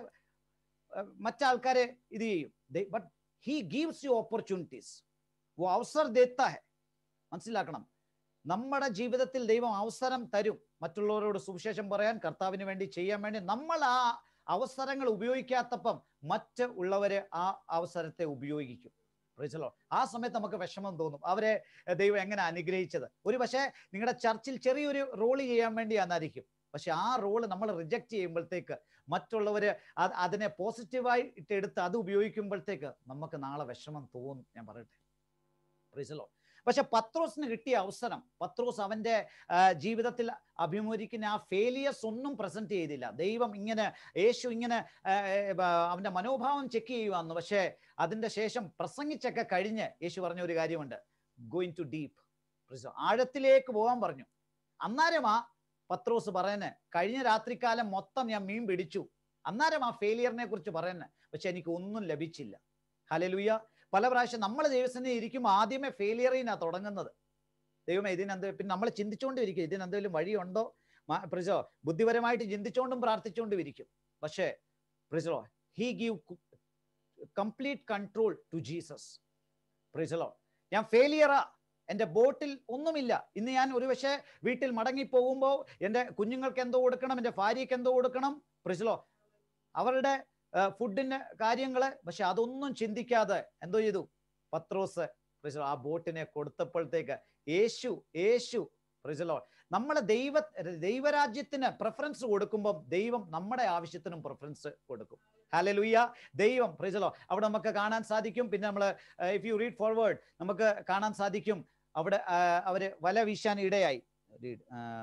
അഹ് മറ്റാൾക്കാരെ ഇത് ചെയ്യും but he gives you opportunities वो അവസർ देता है മനസ്സിലാക്കണം നമ്മുടെ ജീവിതത്തിൽ ദൈവം അവസരം തരും മറ്റുള്ളവരോട് സുവിശേഷം പറയാൻ കർത്താവിന് വേണ്ടി ചെയ്യാൻ വേണ്ടി നമ്മൾ ആ അവസരങ്ങൾ ഉപയോഗിക്കാത്തപ്പം മറ്റ് ഉള്ളവരെ ആ അവസരത്തെ ഉപയോഗിക്കും Praise the Lord. ആ സമയത്ത് നമുക്ക് വിഷമം തോന്നും അവരെ എഹ്, ദൈവം എങ്ങനെ അനുഗ്രഹിച്ചത് ഒരു പക്ഷേ നിങ്ങളുടെ ചർച്ചിൽ ചെറിയൊരു റോൾ ചെയ്യാൻ വേണ്ടിയാണെന്നായിരിക്കും പക്ഷെ ആ റോള് നമ്മൾ റിജക്റ്റ് ചെയ്യുമ്പോഴത്തേക്ക് മറ്റുള്ളവര് അത് അതിനെ പോസിറ്റീവായിട്ട് എടുത്ത് അത് ഉപയോഗിക്കുമ്പോഴത്തേക്ക് നമുക്ക് നാളെ വിഷമം തോന്നും ഞാൻ പറയട്ടെ പ്രീസലോ പക്ഷെ പത്രോസിന് കിട്ടിയ അവസരം പത്രോസ് അവന്റെ ആ, ജീവിതത്തിൽ അഭിമുഖീകരിക്കുന്ന ആ ഫെയിലിയേഴ്സ് ഒന്നും പ്രസന്റ് ചെയ്തില്ല ദൈവം ഇങ്ങനെ യേശു ഇങ്ങനെ ആ, ആ, അവന്റെ മനോഭാവം ചെക്ക് ചെയ്യുവാന്ന് പക്ഷേ അതിന്റെ ശേഷം പ്രസംഗിച്ചൊക്കെ കഴിഞ്ഞ് യേശു പറഞ്ഞ ഒരു കാര്യമുണ്ട് ഗോയിങ് ടു ഡീപ്പ് ആഴത്തിലേക്ക് പോകാൻ പറഞ്ഞു അന്നേരം ആ പത്രോസ് പറയുന്നത് കഴിഞ്ഞ രാത്രികാലം മൊത്തം ഞാൻ മീൻ പിടിച്ചു അന്നേരം ആ ഫെയിലിയറിനെ കുറിച്ച് പറയുന്നത് പക്ഷെ എനിക്ക് ഒന്നും ലഭിച്ചില്ല ഹലലുയ പല പ്രാവശ്യം നമ്മൾ ദൈവസന്നെ ഇരിക്കുമ്പോൾ ആദ്യമേ ഫെയിലിയറിനാ തുടങ്ങുന്നത് ദൈവമേ ഇതിനെന്ത് പിന്നെ നമ്മൾ ചിന്തിച്ചുകൊണ്ടിരിക്കും ഇതിനെന്തെങ്കിലും വഴിയുണ്ടോ പ്രിസോ ബുദ്ധിപരമായിട്ട് ചിന്തിച്ചുകൊണ്ടും പ്രാർത്ഥിച്ചുകൊണ്ടും ഇരിക്കും പക്ഷേ praise lord he give complete control to Jesus praise lord ഞാൻ ഫെയിലിയറാ എൻ്റെ ബോട്ടിൽ ഒന്നുമില്ല ഇന്ന് ഞാൻ ഒരു പക്ഷേ വീട്ടിൽ മടങ്ങി പോകുമ്പോൾ എൻ്റെ കുഞ്ഞുങ്ങൾക്ക് എന്തോ കൊടുക്കണം എൻ്റെ ഭാര്യയ്ക്ക് എന്തോ കൊടുക്കണം പ്രിസലോ അവരുടെ ഫുഡിന്റെ കാര്യങ്ങള് പക്ഷെ അതൊന്നും ചിന്തിക്കാതെ എന്തോ ചെയ്തു പത്രോസ് പ്രിസലോ ആ ബോട്ടിനെ കൊടുത്തപ്പോഴത്തേക്ക് യേശു യേശു പ്രിസലോ നമ്മളെ ദൈവ ദൈവരാജ്യത്തിന് പ്രിഫറൻസ് കൊടുക്കുമ്പോൾ ദൈവം നമ്മുടെ ആവശ്യത്തിനും പ്രിഫറൻസ് കൊടുക്കും ഹലലുയ്യ ദൈവം പ്രിസലോ അവിടെ നമുക്ക് കാണാൻ സാധിക്കും പിന്നെ നമ്മൾ ഇഫ് യു റീഡ് ഫോർവേഡ് നമുക്ക് കാണാൻ സാധിക്കും അവിടെ ആ, അവര് വല വീശാൻ ഇടയായി റീഡ്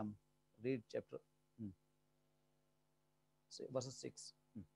റീഡ് ചാപ്റ്റർ സിക്സ്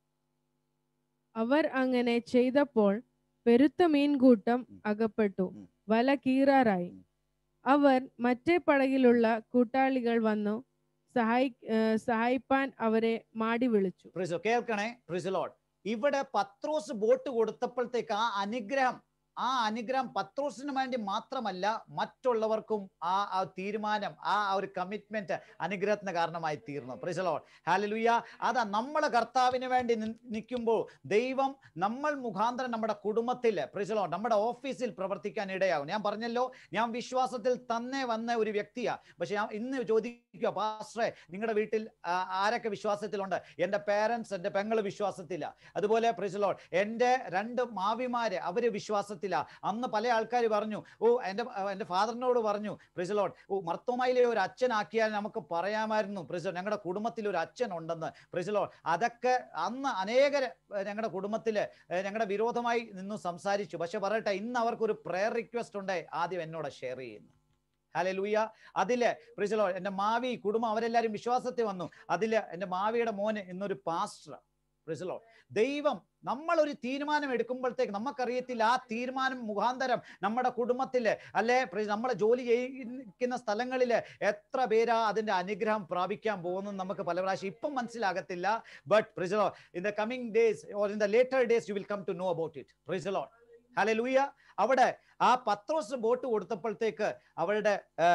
അവർ അങ്ങനെ ചെയ്തപ്പോൾ പെരുത്ത മീൻകൂട്ടം ഉം. അകപ്പെട്ടു ഉം. വല കീറാറായി ഉം. അവർ മറ്റേ പടകിലുള്ള കൂട്ടാളികൾ വന്നു സഹായി ഏർ സഹായിപ്പാൻ അവരെ മാടി വിളിച്ചു പ്രിസോ കേൾക്കണേ പ്രിസലോഡ് ഇവിടെ പത്രോസ് ബോട്ട് കൊടുത്തപ്പോഴത്തേക്ക് ആ അനുഗ്രഹം ആ അനുഗ്രഹം പത്രോസിന് വേണ്ടി മാത്രമല്ല മറ്റുള്ളവർക്കും ആ ആ തീരുമാനം ആ ആ ഒരു കമ്മിറ്റ്മെന്റ് അനുഗ്രഹത്തിന് കാരണമായി തീർന്നു പ്രിസലോ ഹാലലുയ അതാ നമ്മൾ കർത്താവിന് വേണ്ടി നിൽക്കുമ്പോൾ ദൈവം നമ്മൾ മുഖാന്തരം നമ്മുടെ കുടുംബത്തിൽ പ്രിസലോ നമ്മുടെ ഓഫീസിൽ പ്രവർത്തിക്കാൻ ഇടയാകും ഞാൻ പറഞ്ഞല്ലോ ഞാൻ വിശ്വാസത്തിൽ തന്നെ വന്ന ഒരു വ്യക്തിയാ പക്ഷെ ഞാൻ ഇന്ന് ചോദിക്കുക പാസ്റ്ററെ നിങ്ങളുടെ വീട്ടിൽ ആ, ആരൊക്കെ വിശ്വാസത്തിലുണ്ട് എൻ്റെ പേരൻസ് എൻ്റെ പെങ്ങൾ വിശ്വാസത്തില്ല അതുപോലെ പ്രിസലോ എൻ്റെ രണ്ട് മാവിമാര് അവര് വിശ്വാസത്തിലാ അന്ന് പല ആൾക്കാർ പറഞ്ഞു ഓ എൻ്റെ എൻ്റെ ഫാദറിനോട് പറഞ്ഞു പ്രിസലോൺ ഓ മർത്തോമയിലെ ഒരു അച്ഛനാക്കിയാൽ നമുക്ക് പറയാമായിരുന്നു പ്രിസലോ ഞങ്ങളുടെ കുടുംബത്തിൽ ഒരു അച്ഛൻ ഉണ്ടെന്ന് പ്രിസലോ അതൊക്കെ അന്ന് അനേകര് ഏർ ഞങ്ങളുടെ കുടുംബത്തിൽ ഞങ്ങളുടെ വിരോധമായി നിന്ന് സംസാരിച്ചു പക്ഷെ പറയട്ടെ ഇന്ന് അവർക്കൊരു പ്രെയർ റിക്വസ്റ്റ് ഉണ്ട് ആദ്യം എന്നോട് ഷെയർ ചെയ്യുന്നു ഹലെ ലൂയ അതില് പ്രിസലോ എൻ്റെ മാവി കുടുംബം അവരെല്ലാവരും വിശ്വാസത്തിൽ വന്നു അതില് എൻ്റെ മാവിയുടെ മോന് ഇന്നൊരു പാസ്റ്റർ പ്രിസലോ ദൈവം നമ്മൾ ഒരു തീരുമാനം എടുക്കുമ്പോഴത്തേക്ക് നമുക്കറിയത്തില്ല ആ തീരുമാനം മുഖാന്തരം നമ്മുടെ കുടുംബത്തില് അല്ലെ നമ്മൾ ജോലി ചെയ്യുന്ന സ്ഥലങ്ങളില് എത്ര പേരാ അതിന്റെ അനുഗ്രഹം പ്രാപിക്കാൻ പോകുന്നു നമുക്ക് പല പ്രാവശ്യം ഇപ്പം മനസ്സിലാകത്തില്ല but praise lord in the coming days or in the later days you will come to know about it praise lord hallelujah അവിടെ ആ പത്രോസ് ബോട്ട് കൊടുത്തപ്പോഴത്തേക്ക് അവരുടെ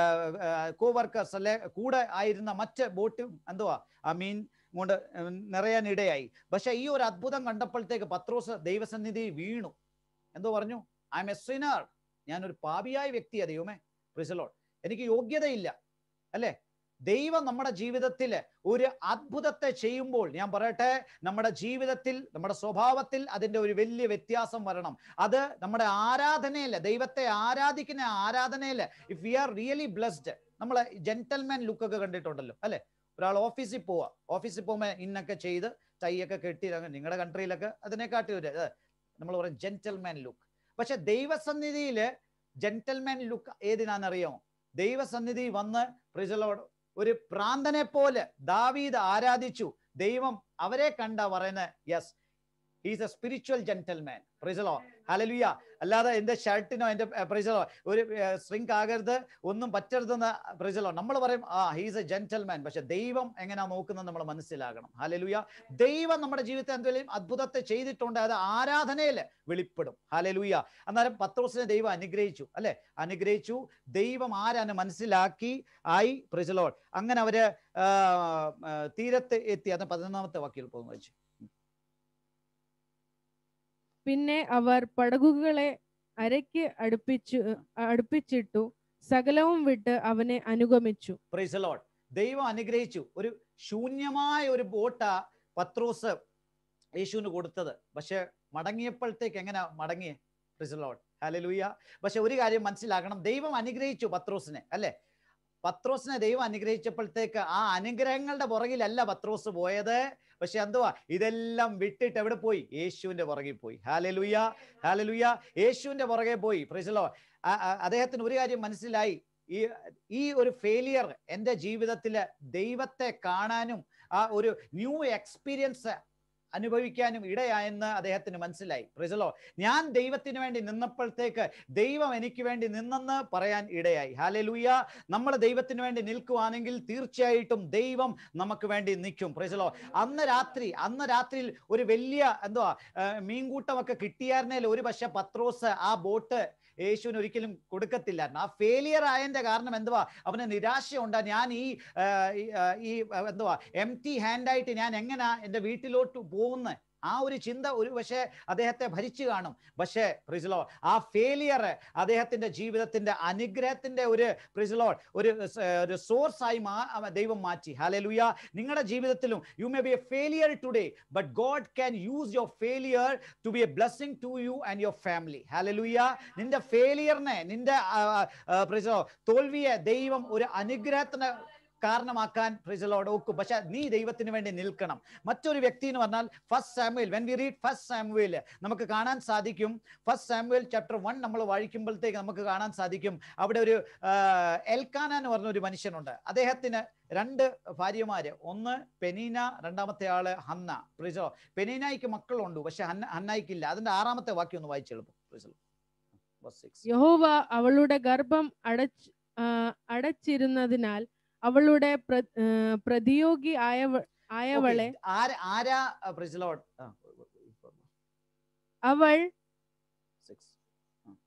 കോവർക്കേഴ്സ് അല്ലെ കൂടെ ആയിരുന്ന മറ്റ് ബോട്ട് എന്തുവാ ആ മീൻ കൊണ്ട് നിറയാൻ ഇടയായി പക്ഷെ ഈ ഒരു അത്ഭുതം കണ്ടപ്പോഴത്തേക്ക് പത്രോസ് ദൈവസന്നിധി വീണു എന്തോ പറഞ്ഞു ഐ എം എ സിനർ ഞാനൊരു പാപിയായ വ്യക്തിയാ ദൈവമേ പ്രിസലോൾ എനിക്ക് യോഗ്യതയില്ല അല്ലേ ദൈവം നമ്മുടെ ജീവിതത്തിൽ ഒരു അത്ഭുതത്തെ ചെയ്യുമ്പോൾ ഞാൻ പറയട്ടെ നമ്മുടെ ജീവിതത്തിൽ നമ്മുടെ സ്വഭാവത്തിൽ അതിൻ്റെ ഒരു വലിയ വ്യത്യാസം വരണം അത് നമ്മുടെ ആരാധനയിൽ ദൈവത്തെ ആരാധിക്കുന്ന ആരാധനയിൽ if we are really blessed നമ്മൾ ജെന്റൽമാൻ ലുക്കൊക്കെ കണ്ടിട്ടുണ്ടല്ലോ അല്ലെ ഒരാൾ ഓഫീസിൽ പോവാ ഓഫീസിൽ പോകുമ്പോൾ ഇന്നൊക്കെ ചെയ്ത് ടൈയൊക്കെ കെട്ടി നിങ്ങളുടെ കൺട്രിയിലൊക്കെ അതിനെക്കാട്ടി ഒരു നമ്മൾ പറയും ജെന്റൽമാൻ ലുക്ക് പക്ഷെ ദൈവസന്നിധിയില് ജെന്റൽമാൻ ലുക്ക് ഏതിനാണെന്നറിയാമോ ദൈവസന്നിധി വന്ന് പ്രിസലോട് ഒരു പ്രാന്തനെ പോലെ ദാവീദ് ആരാധിച്ചു ദൈവം അവരെ കണ്ട പറയുന്നത് yes he's a spiritual gentleman praise lord hallelujah അല്ലാതെ എന്റെ ഷർട്ടിനോ എന്റെ പ്രിസലോ ഒരു സ്ട്രിങ്ക് ആകരുത് ഒന്നും പറ്റരുതെന്ന് പ്രിസലോ നമ്മൾ പറയും ആ ഹീസ് എ ജെന്റൽമാൻ പക്ഷെ ദൈവം എങ്ങനെയാ നോക്കുന്നത് നമ്മൾ മനസ്സിലാകണം ഹലലുയ ദൈവം നമ്മുടെ ജീവിതത്തിൽ എന്തെങ്കിലും അത്ഭുതത്തെ ചെയ്തിട്ടുണ്ട് അത് ആരാധനയിൽ വെളിപ്പെടും ഹലലുയ അന്നേരം പത്രോസിനെ ദൈവം അനുഗ്രഹിച്ചു അല്ലെ അനുഗ്രഹിച്ചു ദൈവം ആരാണ് മനസ്സിലാക്കി ആയി പ്രിസലോൾ അങ്ങനെ അവര് തീരത്ത് എത്തി അത് പതിനൊന്നാമത്തെ വാക്കിൽ പോകുന്നു വെച്ചു പിന്നെ അവർ പടകുകളെ അരയ്ക്ക് അടുപ്പിച്ചു അടുപ്പിച്ചിട്ടു സകലവും വിട്ട് അവനെ അനുഗമിച്ചു പ്രൈസലോൾ ദൈവം അനുഗ്രഹിച്ചു ഒരു ശൂന്യമായ ഒരു ബോട്ടാ പത്രോസ് യേശുവിന് കൊടുത്തത് പക്ഷെ മടങ്ങിയപ്പോഴത്തേക്ക് എങ്ങനെ മടങ്ങിയേ പ്രൈസലോൾ ഹലലുയ പക്ഷെ ഒരു കാര്യം മനസ്സിലാക്കണം ദൈവം അനുഗ്രഹിച്ചു പത്രോസിനെ അല്ലെ പത്രോസിനെ ദൈവം അനുഗ്രഹിച്ചപ്പോഴത്തേക്ക് ആ അനുഗ്രഹങ്ങളുടെ പുറകിലല്ല പത്രോസ് പോയത് പക്ഷെ എന്തുവാ ഇതെല്ലാം വിട്ടിട്ട് എവിടെ പോയി യേശുവിന്റെ പുറകിൽ പോയി ഹാലലുയ ഹാലലുയ യേശുവിന്റെ പുറകെ പോയി പ്രൈസലോ അദ്ദേഹത്തിന് ഒരു കാര്യം മനസ്സിലായി ഈ ഈ ഒരു ഫെയിലിയർ എൻ്റെ ജീവിതത്തിൽ ദൈവത്തെ കാണാനും ആ ഒരു ന്യൂ എക്സ്പീരിയൻസ് അനുഭവിക്കാനും ഇടയായെന്ന് അദ്ദേഹത്തിന് മനസ്സിലായി പ്രിസലോ ഞാൻ ദൈവത്തിന് വേണ്ടി നിന്നപ്പോഴത്തേക്ക് ദൈവം എനിക്ക് വേണ്ടി നിന്നെന്ന് പറയാൻ ഇടയായി ഹാലലൂയ നമ്മൾ ദൈവത്തിന് വേണ്ടി നിൽക്കുവാണെങ്കിൽ തീർച്ചയായിട്ടും ദൈവം നമുക്ക് വേണ്ടി നിൽക്കും പ്രിസലോ അന്ന് രാത്രി അന്ന് രാത്രിയിൽ ഒരു വലിയ എന്തുവാ മീൻകൂട്ടമൊക്കെ കിട്ടിയായിരുന്നേൽ ഒരു പക്ഷെ പത്രോസ് ആ ബോട്ട് യേശുവിന് ഒരിക്കലും കൊടുക്കത്തില്ലായിരുന്നു ആ ഫെയിലിയർ ആയതിന്റെ കാരണം എന്തുവാ അവന് നിരാശയുണ്ടാ ഞാൻ ഈ ഈ എന്തുവാ എം ടി ഹാൻഡായിട്ട് ഞാൻ എങ്ങനാ എൻ്റെ വീട്ടിലോട്ട് പോകുന്നത് ആ ഒരു ചിന്ത ഒരു പക്ഷേ അദ്ദേഹത്തെ ഭരിച്ചു കാണും പക്ഷേ പ്രിസിലോ ആ ഫെയിലിയർ അദ്ദേഹത്തിന്റെ ജീവിതത്തിന്റെ അനുഗ്രഹത്തിന്റെ ഒരു പ്രിസിലോ ഒരു ഒരു സോഴ്സ് ആയി ദൈവം മാറ്റി ഹാലലുയ നിങ്ങളുടെ ജീവിതത്തിലും you may be a failure today but God can use your failure to be a blessing to you and your family hallelujah നിന്റെ ഫെയിലിയറിനെ നിന്റെ പ്രിസിലോ തോൽവിയെ ദൈവം ഒരു അനുഗ്രഹത്തിന് കാരണമാക്കാൻ പ്രിസലോട് ഒക്കും പക്ഷെ നീ ദൈവത്തിന് വേണ്ടി നിൽക്കണം മറ്റൊരു വ്യക്തി എന്ന് പറഞ്ഞാൽ first Samuel when we read first Samuel നമുക്ക് കാണാൻ സാധിക്കും ഫസ്റ്റ് സാമുവേൽ ചാപ്റ്റർ വൺ നമ്മൾ വായിക്കുമ്പോഴത്തേക്ക് നമുക്ക് കാണാൻ സാധിക്കും അവിടെ ഒരു എൽക്കാന എന്ന് പറഞ്ഞ ഒരു മനുഷ്യനുണ്ട് അദ്ദേഹത്തിന് രണ്ട് ഭാര്യമാര് ഒന്ന് പെനീന രണ്ടാമത്തെ ആള് ഹന്ന പ്രിസോ പെനീനായിക്ക് മക്കളുണ്ട് പക്ഷെ ഹന്ന ഹന്നായിക്കില്ല അതിന്റെ ആറാമത്തെ വാക്യം ഒന്ന് വായിച്ചെളുപ്പം പ്രിസോ യഹോവ അവളുടെ ഗർഭം അടച്ച് അടച്ചിരുന്നതിനാൽ അവളുടെ പ്രതിയോഗി ആയവ ആയവളെ ആരാ പ്രിസലോഡ് അവൾ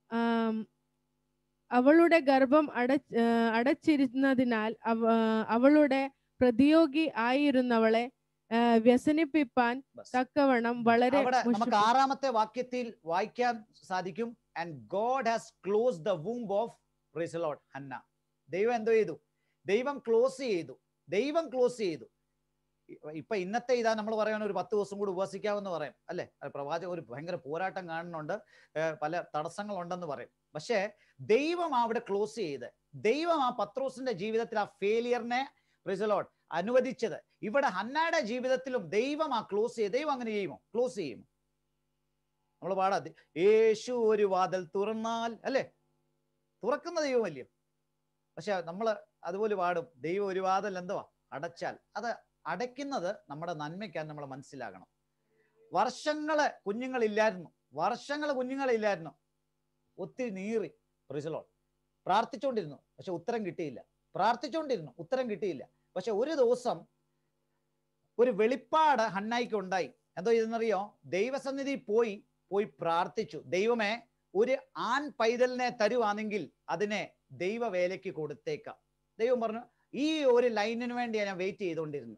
ആം, അവളുടെ ഗർഭം അട ആ, അടച്ചിരുന്നതിനാൽ അവ അവളുടെ പ്രതിയോഗി ആയിരുന്നവളെ ആ, വ്യസനിപ്പിപ്പാൻ ബസ്. തക്കവണ്ണം വളരെ അവിടെ നമുക്ക് മുഷിപ്പി- ആറാമത്തെ വാക്യത്തിൽ വായിക്കാൻ സാധിക്കും and God has close the womb of praise lord Hannah ദൈവം എന്തോ ചെയ്തു ദൈവം ക്ലോസ് ചെയ്തു ദൈവം ക്ലോസ് ചെയ്തു ഇ- ഇപ്പൊ ഇന്നത്തെ ഇതാ നമ്മൾ പറയുന്ന ഒരു പത്ത് ദിവസം കൂടി ഉപവസിക്കാമെന്ന് പറയും അല്ലെ അത് പ്രവാചക ഒരു ഭയങ്കര പോരാട്ടം കാണുന്നുണ്ട് ഏർ പല തടസ്സങ്ങളുണ്ടെന്ന് പറയും പക്ഷേ ദൈവം അവിടെ ക്ലോസ് ചെയ്ത് ദൈവം ആ പത്രോസിന്റെ ജീവിതത്തിൽ ആ ഫെയിലിയറിനെ റിസലോട്ട് അനുവദിച്ചത് ഇവിടെ ഹന്നയുടെ ജീവിതത്തിലും ദൈവം ആ ക്ലോസ് ചെയ്ത് ദൈവം അങ്ങനെ ചെയ്യുമോ ക്ലോസ് ചെയ്യുമോ നമ്മൾ പാടാ ദ- യേശു ഒരു വാതിൽ തുറന്നാൽ അല്ലേ തുറക്കുന്ന ദൈവമല്ലയോ പക്ഷെ നമ്മൾ അതുപോലെ പാടും ദൈവം ഒരു വാതിൽ എന്തുവാ അടച്ചാൽ അത് അടയ്ക്കുന്നത് നമ്മുടെ നന്മയ്ക്കാൻ നമ്മൾ മനസ്സിലാകണം വർഷങ്ങള് കുഞ്ഞുങ്ങളില്ലായിരുന്നു വർഷങ്ങൾ കുഞ്ഞുങ്ങളില്ലായിരുന്നു ഒത്തിരി നീറി പ്രിസലോൾ പ്രാർത്ഥിച്ചുകൊണ്ടിരുന്നു പക്ഷെ ഉത്തരം കിട്ടിയില്ല പ്രാർത്ഥിച്ചുകൊണ്ടിരുന്നു ഉത്തരം കിട്ടിയില്ല പക്ഷെ ഒരു ദിവസം ഒരു വെളിപ്പാട് ഹന്നായിക്ക് ഉണ്ടായി എന്തോ ഇതെന്നറിയോ ദൈവസന്നിധി പോയി പോയി പ്രാർത്ഥിച്ചു ദൈവമേ ഒരു ആൺ പൈതലിനെ തരുവാണെങ്കിൽ അതിനെ ദൈവവേലയ്ക്ക് കൊടുത്തേക്കാം ദൈവം പറഞ്ഞു ഈ ഒരു ലൈനിന് വേണ്ടിയാണ് ഞാൻ വെയിറ്റ് ചെയ്തുകൊണ്ടിരുന്നത്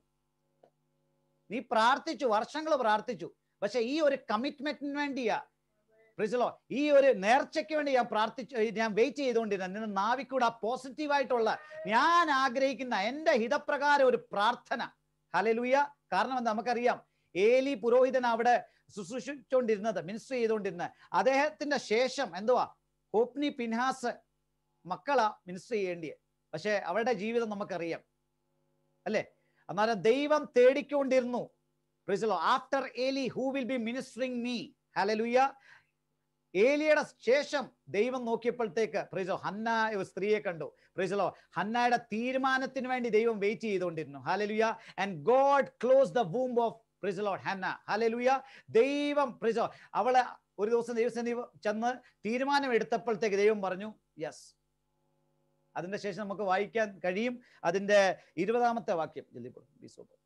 നീ പ്രാർത്ഥിച്ചു വർഷങ്ങൾ പ്രാർത്ഥിച്ചു പക്ഷെ ഈ ഒരു കമ്മിറ്റ്മെന്റിന് വേണ്ടിയാ പ്രിസലോ ഈ ഒരു നേർച്ചയ്ക്ക് വേണ്ടി ഞാൻ പ്രാർത്ഥിച്ചു ഞാൻ വെയിറ്റ് ചെയ്തുകൊണ്ടിരുന്നത് നിന്റെ നാവിക്കൂടെ പോസിറ്റീവായിട്ടുള്ള ഞാൻ ആഗ്രഹിക്കുന്ന എന്റെ ഹിതപ്രകാരം ഒരു പ്രാർത്ഥന ഹലലുയ കാരണം എന്താ നമുക്കറിയാം ഏലി പുരോഹിതൻ അവിടെ ശുശ്രൂഷിച്ചുകൊണ്ടിരുന്നത് മിനിസ്റ്റർ ചെയ്തുകൊണ്ടിരുന്നത് അദ്ദേഹത്തിന്റെ ശേഷം എന്തുവാ ഹോപ്നി പിൻഹാസ് മക്കളാ മിനിസ്റ്റർ ചെയ്യേണ്ടിയത് പക്ഷെ അവരുടെ ജീവിതം നമുക്കറിയാം അല്ലേ അന്നേരം ദൈവം തേടിക്കൊണ്ടിരുന്നു after Eli who will be ministering me hallelujah ഏലിയുടെ ശേഷം ദൈവം നോക്കിയപ്പോഴത്തേക്ക് പ്രിസോ ഹന്ന ഒരു സ്ത്രീയെ കണ്ടു പ്രിസലോ ഹന്നയുടെ തീരുമാനത്തിന് വേണ്ടി ദൈവം വെയിറ്റ് ചെയ്തുകൊണ്ടിരുന്നു hallelujah and God close the womb of praise lord Hannah hallelujah ദൈവം പ്രിസോ അവളെ ഒരു ദിവസം ദൈവസേന ചെന്ന് തീരുമാനം എടുത്തപ്പോഴത്തേക്ക് ദൈവം പറഞ്ഞു യെസ് അതിന്റെ ശേഷം നമുക്ക് വായിക്കാൻ കഴിയും അതിന്റെ ഇരുപതാമത്തെ വാക്യം ജൽദി പോടും. Please open.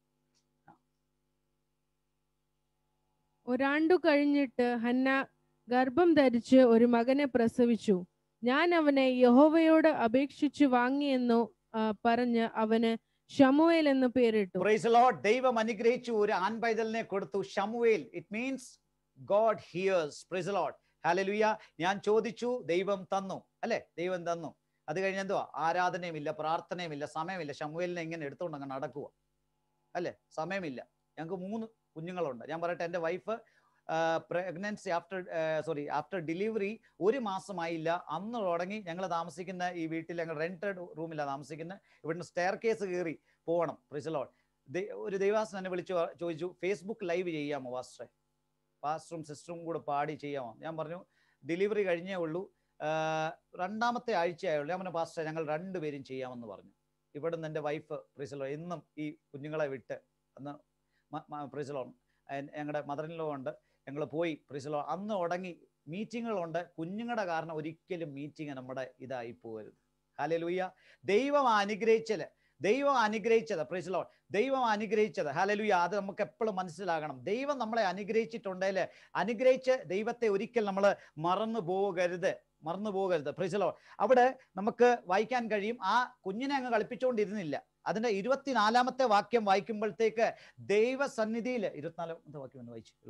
ഒരാണ്ടു കഴിഞ്ഞിട്ട് ഹന്ന ഗർഭം ധരിച്ച് ഒരു മകനെ പ്രസവിച്ചു ഞാൻ അവനെ യഹോവയോട് അപേക്ഷിച്ചു വാങ്ങിയെന്നു ആ, പറഞ്ഞ് അവന് ഷമുവേൽ എന്ന് പേരിട്ടു Praise the Lord. ദൈവം അനുഗ്രഹിച്ചു ഒരു ആൺപൈതലിനെ കൊടുത്തു Samuel it means God hears praise lord hallelujah ഞാൻ ചോദിച്ചു ദൈവം തന്നു അല്ലെ ദൈവം തന്നു അത് കഴിഞ്ഞ് എന്തുവാ ആരാധനയുമില്ല പ്രാർത്ഥനയുമില്ല സമയമില്ല ഷമുവേലിനെ ഇങ്ങനെ എടുത്തുകൊണ്ട് അങ്ങ് നടക്കുക അല്ലെ സമയമില്ല ഞങ്ങൾക്ക് മൂന്ന് കുഞ്ഞുങ്ങളുണ്ട് ഞാൻ പറയട്ടെ എൻ്റെ wife pregnancy after sorry after delivery ഒരു മാസമായില്ല അന്ന് തുടങ്ങി ഞങ്ങൾ താമസിക്കുന്ന ഈ വീട്ടിൽ ഞങ്ങൾ റെന്റഡ് റൂമിലാണ് താമസിക്കുന്നത് ഇവിടുന്ന് സ്റ്റെയർ കേസ് കയറി പോകണം പ്രിസലോൾ ഒരു ദൈവാസൻ എന്നെ വിളിച്ചു പ- ചോദിച്ചു ഫേസ്ബുക്ക് ലൈവ് ചെയ്യാമോ പാസ്റ്ററെ പാസ്റ്ററും സിസ്റ്ററും കൂടെ പാടി ചെയ്യാമോ ഞാൻ പറഞ്ഞു ഡെലിവറി കഴിഞ്ഞേ ഉള്ളൂ ആ, രണ്ടാമത്തെ ആഴ്ചയായുള്ളൂ ഞാൻ പറഞ്ഞു പാസ്റ്ററെ ഞങ്ങൾ രണ്ടുപേരും ചെയ്യാമെന്ന് പറഞ്ഞു ഇവിടുന്ന് എൻ്റെ വൈഫ് പ്രിസലോ എന്നും ഈ കുഞ്ഞുങ്ങളെ വിട്ട് അന്ന് പ്രിസലോ ഞങ്ങളുടെ മദറിനിലോ ഉണ്ട് ഞങ്ങൾ പോയി പ്രിസലോ അന്ന് തുടങ്ങി മീറ്റിങ്ങുകളുണ്ട് കുഞ്ഞുങ്ങളുടെ കാരണം ഒരിക്കലും മീറ്റിംഗ് നമ്മുടെ ഇതായി പോകരുത് ഹലലൂയ ദൈവം അനുഗ്രഹിച്ചത് ദൈവം അനുഗ്രഹിച്ചത് പ്രിസലോ ദൈവം അനുഗ്രഹിച്ചത് ഹലലുയ അത് നമുക്ക് എപ്പോഴും മനസ്സിലാകണം ദൈവം നമ്മളെ അനുഗ്രഹിച്ചിട്ടുണ്ടെങ്കിൽ അനുഗ്രഹിച്ച് ദൈവത്തെ ഒരിക്കൽ നമ്മൾ മറന്നു പോകരുത് മറന്നു പോകരുത് പ്രിസലോ അവിടെ നമുക്ക് വായിക്കാൻ കഴിയും ആ കുഞ്ഞിനെ അങ്ങ് കളിപ്പിച്ചുകൊണ്ടിരുന്നില്ല അതിന്റെ ഇരുപത്തിനാലാമത്തെ വാക്യം വായിക്കുമ്പോഴത്തേക്ക് ദൈവസന്നിധിയിൽ ഇരുപത്തിനാലാമത്തെ വാക്യം ഒന്ന് വായിച്ചു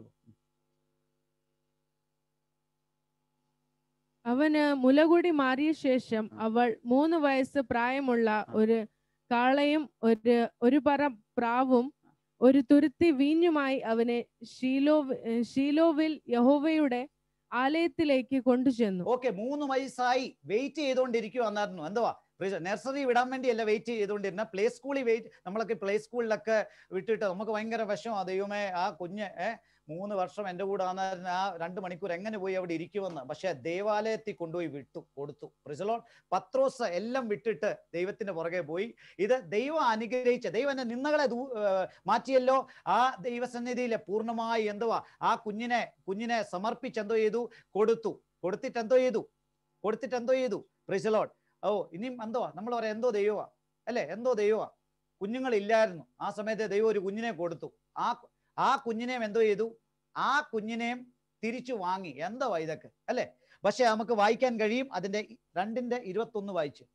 അവന് മുലകുടി മാറിയ ശേഷം അവൾ മൂന്ന് വയസ്സ് പ്രായമുള്ള ഒരു കാളയും ഒരു ഒരു പറ പ്രാവും ഒരു തുരുത്തി വീഞ്ഞുമായി അവനെ ഷീലോ ഷീലോവിൽ യഹോവയുടെ ആലയത്തിലേക്ക് കൊണ്ടുചെന്നു ഓക്കെ മൂന്ന് വയസ്സായി വെയിറ്റ് ചെയ്തുകൊണ്ടിരിക്കുവാന്നായിരുന്നു എന്തുവാ നഴ്സറി വിടാൻ വേണ്ടിയല്ല വെയിറ്റ് ചെയ്തുകൊണ്ടിരുന്ന പ്ലേ സ്കൂളിൽ വെയിറ്റ് നമ്മളൊക്കെ പ്ലേ സ്കൂളിലൊക്കെ വിട്ടിട്ട് നമുക്ക് ഭയങ്കര വിഷമാ ദൈവമേ ആ കുഞ്ഞ് ഏ മൂന്ന് വർഷം എൻ്റെ കൂടെ ആണെന്ന് ആ രണ്ട് മണിക്കൂർ എങ്ങനെ പോയി അവിടെ ഇരിക്കുമെന്ന് പക്ഷെ ദേവാലയത്തിൽ കൊണ്ടുപോയി വിട്ടു കൊടുത്തു പ്രിസലോൺ പത്രോസ് എല്ലാം വിട്ടിട്ട് ദൈവത്തിന്റെ പുറകെ പോയി ഇത് ദൈവം അനുഗ്രഹിച്ച ദൈവം എന്നെ നിന്നകളെ ദൂ- ഏർ മാറ്റിയല്ലോ ആ ദൈവസന്നിധിയിൽ പൂർണ്ണമായി എന്തുവാ ആ കുഞ്ഞിനെ കുഞ്ഞിനെ സമർപ്പിച്ച് എന്തോ ചെയ്തു കൊടുത്തു കൊടുത്തിട്ട് എന്തോ ചെയ്തു കൊടുത്തിട്ട് എന്തോ ചെയ്തു പ്രിസലോൺ ഓ ഇനിയും എന്തുവാ നമ്മൾ പറയാം എന്തോ ദൈവമാ അല്ലെ എന്തോ ദൈവമാ കുഞ്ഞുങ്ങളില്ലായിരുന്നു ആ സമയത്ത് ദൈവം ഒരു കുഞ്ഞിനെ കൊടുത്തു ആ ആ കുഞ്ഞിനെയും എന്തോ ചെയ്തു ആ കുഞ്ഞിനെയും തിരിച്ചു വാങ്ങി എന്താ ഇതൊക്കെ അല്ലെ പക്ഷെ നമുക്ക് വായിക്കാൻ കഴിയും അതിന്റെ രണ്ടിന്റെ ഇരുപത്തൊന്ന് വായിച്ചു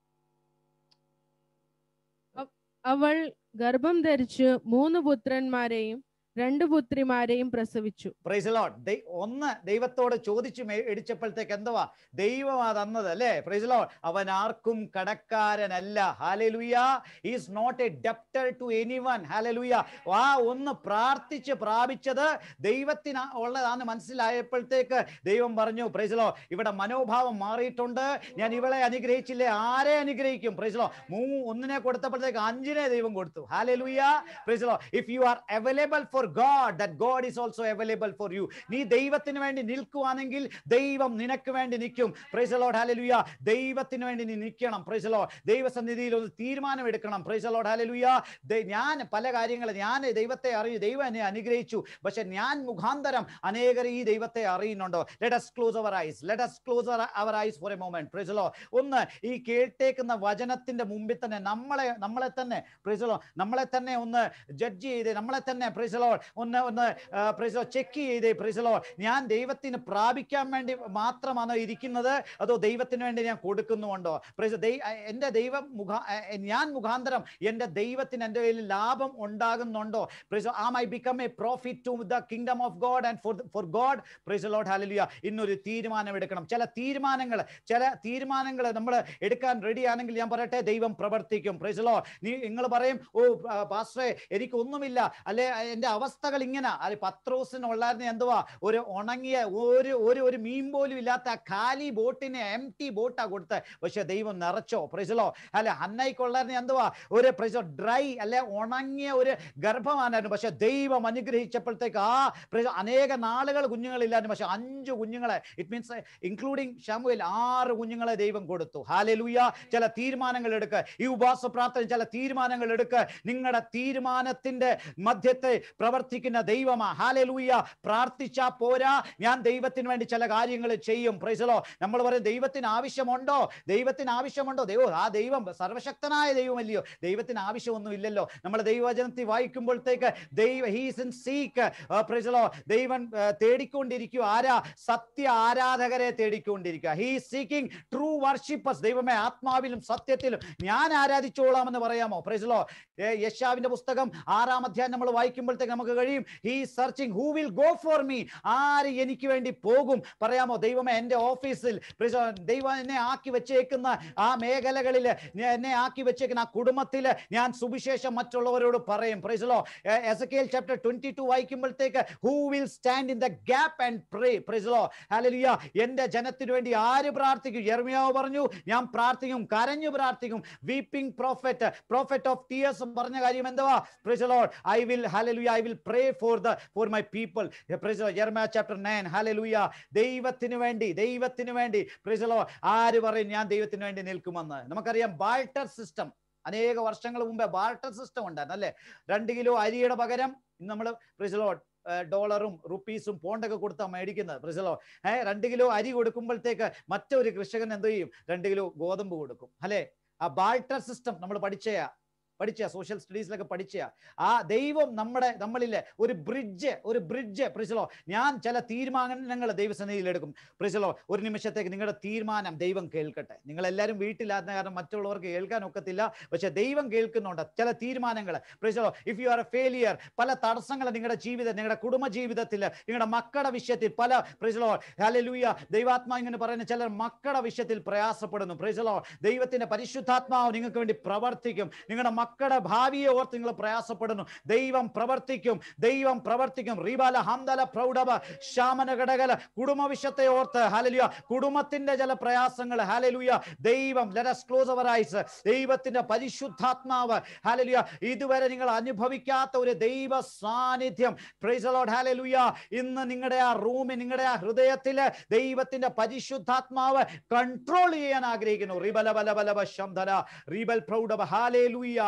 അവൾ ഗർഭം ധരിച്ച് മൂന്ന് പുത്രന്മാരെയും രണ്ട് പുത്രിമാരെയും പ്രസവിച്ചു പ്രൈസ് ലോഡ് ഒന്ന് ദൈവത്തോട് ചോദിച്ചു മേടിച്ചപ്പോഴത്തേക്ക് എന്തുവാ ദൈവമാ തന്നത് അല്ലേ പ്രൈസ് ലോഡ് അവൻ ആർക്കും കടക്കാരനല്ല hallelujah is not a debtor to any one hallelujah ആ ഒന്ന് പ്രാർത്ഥിച്ച് പ്രാപിച്ചത് ദൈവത്തിന് ഉള്ളതാന്ന് മനസ്സിലായപ്പോഴത്തേക്ക് ദൈവം പറഞ്ഞു പ്രൈസ് ലോ ഇവിടെ മനോഭാവം മാറിയിട്ടുണ്ട് ഞാൻ ഇവളെ അനുഗ്രഹിച്ചില്ലേ ആരെ അനുഗ്രഹിക്കും പ്രൈസ് ലോ മൂ ഒന്നിനെ കൊടുത്തപ്പോഴത്തേക്ക് അഞ്ചിനെ ദൈവം കൊടുത്തു hallelujah praise lord if you are available for God that God is also available for you നീ ദൈവത്തിന് വേണ്ടി നിൽക്കുവാണെങ്കിൽ ദൈവം നിനക്ക് വേണ്ടി നിൽക്കും പ്രൈസ് ലോഡ് ഹാലലുയ ദൈവത്തിന് വേണ്ടി നീ നിൽക്കണം പ്രൈസ് ലോ ദൈവസന്നിധിയിൽ ഒരു തീരുമാനം എടുക്കണം പ്രൈസ് ലോഡ് ഹാലലുയ ഞാൻ പല കാര്യങ്ങൾ ഞാൻ ദൈവത്തെ അറിയൂ ദൈവം എന്നെ അനുഗ്രഹിച്ചു പക്ഷെ ഞാൻ മുഖാന്തരം അനേകർ ഈ ദൈവത്തെ അറിയുന്നുണ്ടോ let us close our eyes let us close our eyes for a moment praise lord ഒന്ന് ഈ കേട്ടേക്കുന്ന വചനത്തിന്റെ മുമ്പിൽ തന്നെ നമ്മളെ നമ്മളെ തന്നെ പ്രൈസ് ലോ നമ്മളെ തന്നെ ഒന്ന് ജഡ്ജ് ചെയ്ത് നമ്മളെ തന്നെ പ്രൈസ് ലോ ഒന്ന് ഒന്ന് പ്രൈസ് ലോ ചെക്ക് ചെയ്ത് പ്രൈസ് ലോ ഞാൻ ദൈവത്തിന് പ്രാപിക്കാൻ വേണ്ടി മാത്രമാണോ ഇരിക്കുന്നത് അതോ ദൈവത്തിന് വേണ്ടി ഞാൻ കൊടുക്കുന്നുണ്ടോ പ്രൈസ് ദൈ എൻ്റെ ദൈവം മുഖാ എ- ഞാൻ മുഖാന്തരം എൻ്റെ ദൈവത്തിന് എൻ്റെ കയ്യിൽ ലാഭം ഉണ്ടാകുന്നുണ്ടോ പ്രൈസ് ആ may become a profit to the kingdom of God and for for God praise lord hallelujah ഇന്നൊരു തീരുമാനം എടുക്കണം ചില തീരുമാനങ്ങൾ ചില തീരുമാനങ്ങൾ നമ്മൾ എടുക്കാൻ റെഡി ആണെങ്കിൽ ഞാൻ പറയട്ടെ ദൈവം പ്രവർത്തിക്കും പ്രൈസ് ലോ നീ നിങ്ങൾ പറയും ഓ പാസ്റ്ററെ എനിക്കൊന്നുമില്ല അല്ലെ എൻ്റെ അവസ്ഥകൾ ഇങ്ങനെ അല്ലെ പത്രോസിന് ഉള്ളായിരുന്ന എന്തുവാ ഒരു ഉണങ്ങിയ ഒരു ഒരു ഒരു മീൻ പോലും ഇല്ലാത്ത ആ കാലി ബോട്ടിനെ എം ടി ബോട്ടാ കൊടുത്ത് പക്ഷെ ദൈവം നിറച്ചോ പ്രൈസലോ അല്ലെ അന്നയ്ക്കുള്ളായിരുന്ന എന്തുവാ ഒരു പ്രൈസോ ഡ്രൈ അല്ലെ ഉണങ്ങിയ ഒരു ഗർഭമാനായിരുന്നു പക്ഷെ ദൈവം അനുഗ്രഹിച്ചപ്പോഴത്തേക്ക് ആ പ്രൈസോ അനേക നാളുകൾ കുഞ്ഞുങ്ങളില്ലായിരുന്നു പക്ഷെ അഞ്ച് കുഞ്ഞുങ്ങളെ ഇറ്റ് മീൻസ് ഇൻക്ലൂഡിങ് ഷമുവേൽ ആറ് കുഞ്ഞുങ്ങളെ ദൈവം കൊടുത്തു ഹാലലൂയ ചില തീരുമാനങ്ങൾ എടുക്കുക ഈ ഉപവാസ പ്രാർത്ഥന ചില തീരുമാനങ്ങൾ എടുക്കുക നിങ്ങളുടെ തീരുമാനത്തിന്റെ മധ്യത്തെ പ്രവർത്തിക്കുന്ന ദൈവമാ ഹാലലൂയ പ്രാർത്ഥിച്ചാ പോരാ ഞാൻ ദൈവത്തിന് വേണ്ടി ചില കാര്യങ്ങൾ ചെയ്യും പ്രൈസലോ നമ്മൾ പറയും ദൈവത്തിന് ആവശ്യമുണ്ടോ ദൈവത്തിന് ആവശ്യമുണ്ടോ ദൈവം ആ ദൈവം സർവശക്തനായ ദൈവമല്ലയോ ദൈവത്തിന് ആവശ്യമൊന്നും ഇല്ലല്ലോ നമ്മൾ ദൈവവചനത്തിൽ വായിക്കുമ്പോഴത്തേക്ക് ദൈവ ഹീസ് ഇൻ സീക്ക് പ്രൈസലോ ദൈവം ആ, തേടിക്കൊണ്ടിരിക്കുക ആരാ സത്യ ആരാധകരെ തേടിക്കൊണ്ടിരിക്കുക ഹീ സീക്കിംഗ് ട്രൂ വർഷിപ്പേഴ്സ് ദൈവമേ ആത്മാവിലും സത്യത്തിലും ഞാൻ ആരാധിച്ചോളാമെന്ന് പറയാമോ പ്രൈസലോ യശാവിന്റെ പുസ്തകം ആറാം അധ്യായം നമ്മൾ വായിക്കുമ്പോഴത്തേക്ക് നമുക്ക് കഴിയും he searching who will go for me ആര് എനിക്ക് വേണ്ടി പോകും പറയാമോ ദൈവമേ എൻ്റെ ഓഫീസിൽ praise the Lord, ദൈവം എന്നെ ആക്കി വെച്ചേക്കുന്ന ആ മേഖലകളിൽ എന്നെ ആക്കി വെച്ചേക്കുന്ന ആ കുടുംബത്തിൽ ഞാൻ സുവിശേഷം മറ്റുള്ളവരോട് പറയും praise lord Ezekiel chapter twenty two വായിക്കുമ്പോഴത്തേക്ക് who will stand in the gap and pray praise lord hallelujah എൻ്റെ ജനത്തിനു വേണ്ടി ആര് പ്രാർത്ഥിക്കും യെർമിയാവ് പറഞ്ഞു ഞാൻ പ്രാർത്ഥിക്കും കരഞ്ഞു പ്രാർത്ഥിക്കും weeping prophet prophet of tears പറഞ്ഞ കാര്യം എന്തുവാ praise lord I will hallelujah I will pray for the for my people praise lord Jeremiah chapter nine hallelujah ദൈവത്തിന് വേണ്ടി ദൈവത്തിന് വേണ്ടി പ്രൈസലോ ആര് പറയും ഞാൻ ദൈവത്തിന് വേണ്ടി നിൽക്കുമെന്ന് നമുക്കറിയാം ബാൾട്ടർ സിസ്റ്റം അനേക വർഷങ്ങൾ മുമ്പേ ബാൾട്ടർ സിസ്റ്റം ഉണ്ടായിരുന്നു അല്ലെ രണ്ട് കിലോ അരിയുടെ പകരം നമ്മൾ പ്രൈസലോ ഡോളറും റുപ്പീസും പോണ്ടൊക്കെ കൊടുത്താൽ മേടിക്കുന്നത് പ്രൈസലോ ഏഹ് രണ്ട് കിലോ അരി കൊടുക്കുമ്പോഴത്തേക്ക് മറ്റൊരു കൃഷകൻ എന്ത് ചെയ്യും രണ്ട് കിലോ ഗോതമ്പ് കൊടുക്കും അല്ലെ ആ ബാൾട്ടർ സിസ്റ്റം നമ്മൾ പഠിച്ചയാ പഠിച്ച സോഷ്യൽ സ്റ്റഡീസിലൊക്കെ പഠിച്ച ആ ദൈവം നമ്മുടെ നമ്മളിലെ ഒരു ബ്രിഡ്ജ് ഒരു ബ്രിഡ്ജ് പ്രിസലോ ഞാൻ ചില തീരുമാനങ്ങൾ ദൈവസന്നിധിയിൽ എടുക്കും പ്രിസലോ ഒരു നിമിഷത്തേക്ക് നിങ്ങളുടെ തീരുമാനം ദൈവം കേൾക്കട്ടെ നിങ്ങൾ എല്ലാവരും വീട്ടിലാകുന്ന കാരണം മറ്റുള്ളവർക്ക് കേൾക്കാൻ ഒക്കത്തില്ല പക്ഷെ ദൈവം കേൾക്കുന്നുണ്ട് ചില തീരുമാനങ്ങൾ praise lord if you are a failure പല തടസ്സങ്ങൾ നിങ്ങളുടെ ജീവിതം നിങ്ങളുടെ കുടുംബ ജീവിതത്തിൽ നിങ്ങളുടെ മക്കളുടെ വിഷയത്തിൽ പല പ്രിസലോ ഹല്ലേലൂയ ദൈവാത്മാ ഇങ്ങനെ പറയുന്ന ചിലർ മക്കളുടെ വിഷയത്തിൽ പ്രയാസപ്പെടുന്നു പ്രിസലോ ദൈവത്തിന്റെ പരിശുദ്ധാത്മാവ് നിങ്ങൾക്ക് വേണ്ടി പ്രവർത്തിക്കും നിങ്ങളുടെ മക്കളുടെ ഭാവിയെ ഓർത്ത് നിങ്ങൾ പ്രയാസപ്പെടുന്നു ദൈവം പ്രവർത്തിക്കും ദൈവം പ്രവർത്തിക്കും റീബാല ഹംദല പ്രൗഢവ ശാമന ഘടകല കുടുംബ വിഷയത്തെ ഓർത്ത് ഹാലലുയ കുടുംബത്തിന്റെ ചില പ്രയാസങ്ങൾ ഹാലലുയ ദൈവം ലെറ്റസ് ക്ലോസ് അവർ ഐസ് ദൈവത്തിന്റെ പരിശുദ്ധാത്മാവ് ഹാലലുയ ഇതുവരെ നിങ്ങൾ അനുഭവിക്കാത്ത ഒരു ദൈവ സാന്നിധ്യം പ്രൈസ് ലോർഡ് ഹാലലുയ ഇന്ന് നിങ്ങളുടെ ആ റൂമിൽ നിങ്ങളുടെ ആ ഹൃദയത്തില് ദൈവത്തിന്റെ പരിശുദ്ധാത്മാവ് കൺട്രോൾ ചെയ്യാൻ ആഗ്രഹിക്കുന്നു റിബല ബല ബല ശംധന rebel പ്രൗഢവ hallelujah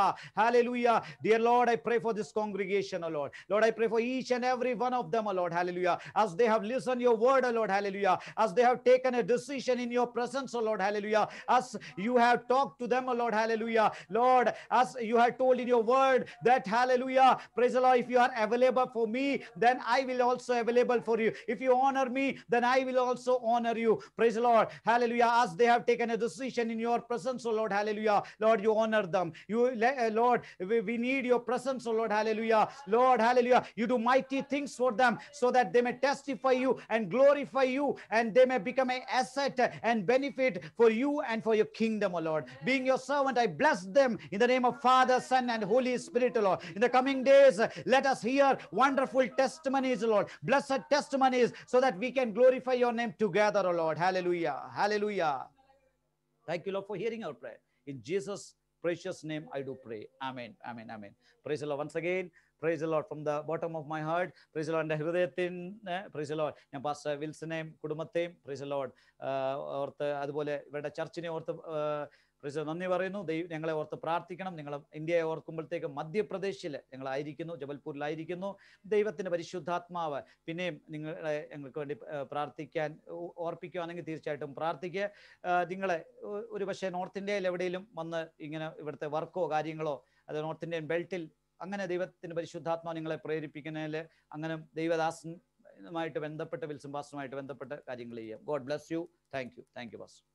Hallelujah. Hallelujah. Dear Lord, I pray for this congregation, O Lord. Lord, I pray for each and every one of them, O Lord. Hallelujah. As they have listened your word, O Lord. Hallelujah. As they have taken a decision in your presence, O Lord. Hallelujah. As you have talked to them, O Lord. Hallelujah. Lord, as you have told in your word that, hallelujah, praise the Lord, if you are available for me, then I will also available for you. If you honor me, then I will also honor you. Praise the Lord. Hallelujah. As they have taken a decision in your presence, O Lord. Hallelujah. Lord, you honor them. You, le- uh, Lord, we, we need your presence, O Lord. Hallelujah. Lord, hallelujah. You do mighty things for them so that they may testify you and glorify you and they may become an asset and benefit for you and for your kingdom, O Lord. Being your servant, I bless them in the name of Father, Son, and Holy Spirit, O Lord. In the coming days, uh, let us hear wonderful testimonies, O Lord. Blessed testimonies so that we can glorify your name together, O Lord. Hallelujah. Hallelujah. Thank you, Lord, for hearing our prayer. In Jesus' precious name, I do pray. Amen. Amen. Amen. Praise the Lord. Once again, praise lord from the bottom of my heart praise lord എൻ്റെ ഹൃദയത്തിന് പ്രൈസ് ലോഡ് ഞാൻ പാസ്റ്റർ വിൽസനെയും കുടുംബത്തെയും പ്രൈസ് ലോഡ് ഓർത്ത് അതുപോലെ ഇവരുടെ ചർച്ചിനെ ഓർത്ത് പ്രൈസ് നന്ദി പറയുന്നു ദൈവം ഞങ്ങളെ ഓർത്ത് പ്രാർത്ഥിക്കണം നിങ്ങൾ ഇന്ത്യയെ ഓർക്കുമ്പോഴത്തേക്ക് മധ്യപ്രദേശിൽ ഞങ്ങളായിരിക്കുന്നു ജബൽപൂരിലായിരിക്കുന്നു ദൈവത്തിൻ്റെ പരിശുദ്ധാത്മാവ് പിന്നെയും നിങ്ങളെ ഞങ്ങൾക്ക് വേണ്ടി ഏർ പ്രാർത്ഥിക്കാൻ ഓ- ഓർപ്പിക്കുകയാണെങ്കിൽ തീർച്ചയായിട്ടും പ്രാർത്ഥിക്കുക ഏർ നിങ്ങളെ ഒ- ഒരു പക്ഷേ നോർത്ത് ഇന്ത്യയിൽ എവിടെയെങ്കിലും വന്ന് ഇങ്ങനെ ഇവിടുത്തെ വർക്കോ കാര്യങ്ങളോ അത് നോർത്ത് ഇന്ത്യൻ ബെൽറ്റിൽ അങ്ങനെ ദൈവത്തിന്റെ പരിശുദ്ധാത്മാവ് നിങ്ങളെ പ്രേരിപ്പിക്കുന്നതിൽ അങ്ങനെ ദൈവദാസനുമായിട്ട് ബന്ധപ്പെട്ട് വിൽസം പാസ്റ്ററുമായിട്ട് ബന്ധപ്പെട്ട് കാര്യങ്ങൾ ചെയ്യാം God bless you thank you thank you pastor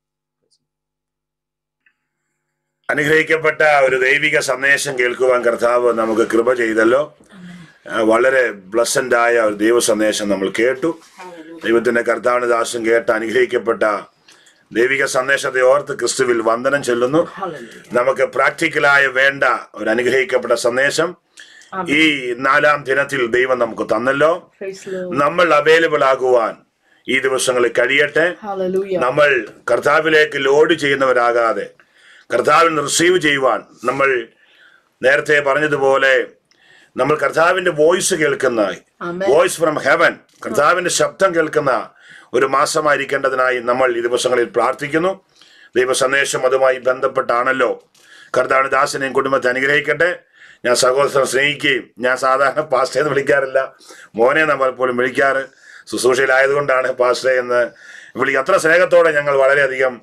അനുഗ്രഹിക്കപ്പെട്ട ഒരു ദൈവിക സന്ദേശം കേൾക്കുവാൻ കർത്താവ് നമുക്ക് കൃപ ചെയ്തല്ലോ ആ, വളരെ ബ്ലസന്റ് ആയ ഒരു ദൈവ സന്ദേശം നമ്മൾ കേട്ടു ദൈവത്തിന്റെ കർത്താവിന് ദാസം കേട്ട അനുഗ്രഹിക്കപ്പെട്ട ദൈവിക സന്ദേശത്തെ ഓർത്ത് ക്രിസ്തുവിൽ വന്ദനം ചെല്ലുന്നു നമുക്ക് പ്രാക്ടിക്കലായ വേണ്ട ഒരു അനുഗ്രഹിക്കപ്പെട്ട സന്ദേശം ഈ നാലാം ദിനത്തിൽ ദൈവം നമുക്ക് തന്നല്ലോ Praise the Lord. നമ്മൾ അവൈലബിൾ ആകുവാൻ ഈ ദിവസങ്ങളിൽ കഴിയട്ടെ Hallelujah. നമ്മൾ കർത്താവിലേക്ക് ലോഡ് ചെയ്യുന്നവരാകാതെ കർത്താവിൽ റിസീവ് ചെയ്യുവാൻ നമ്മൾ നേരത്തെ പറഞ്ഞതുപോലെ നമ്മൾ കർത്താവിന്റെ വോയിസ് കേൾക്കുന്ന Amen. വോയിസ് ഫ്രം ഹെവൻ കർത്താവിന്റെ ശബ്ദം കേൾക്കുന്ന ഒരു മാസമായിരിക്കേണ്ടതിനായി നമ്മൾ ഈ ദിവസങ്ങളിൽ പ്രാർത്ഥിക്കുന്നു ദൈവ സന്ദേശം അതുമായി ബന്ധപ്പെട്ടാണല്ലോ കർത്താവിന് ദാസനെയും കുടുംബത്തെ അനുഗ്രഹിക്കട്ടെ ഞാൻ സഹോദരൻ സ്നേഹിക്കുകയും ഞാൻ സാധാരണ പാസ്റ്റേ എന്ന് വിളിക്കാറില്ല മോനെ നമ്മൾ പലപ്പോഴും വിളിക്കാറ് ശുശ്രൂഷയിലായതുകൊണ്ടാണ് പാസ്റ്റേ എന്ന് വിളി അത്ര സ്നേഹത്തോടെ ഞങ്ങൾ വളരെയധികം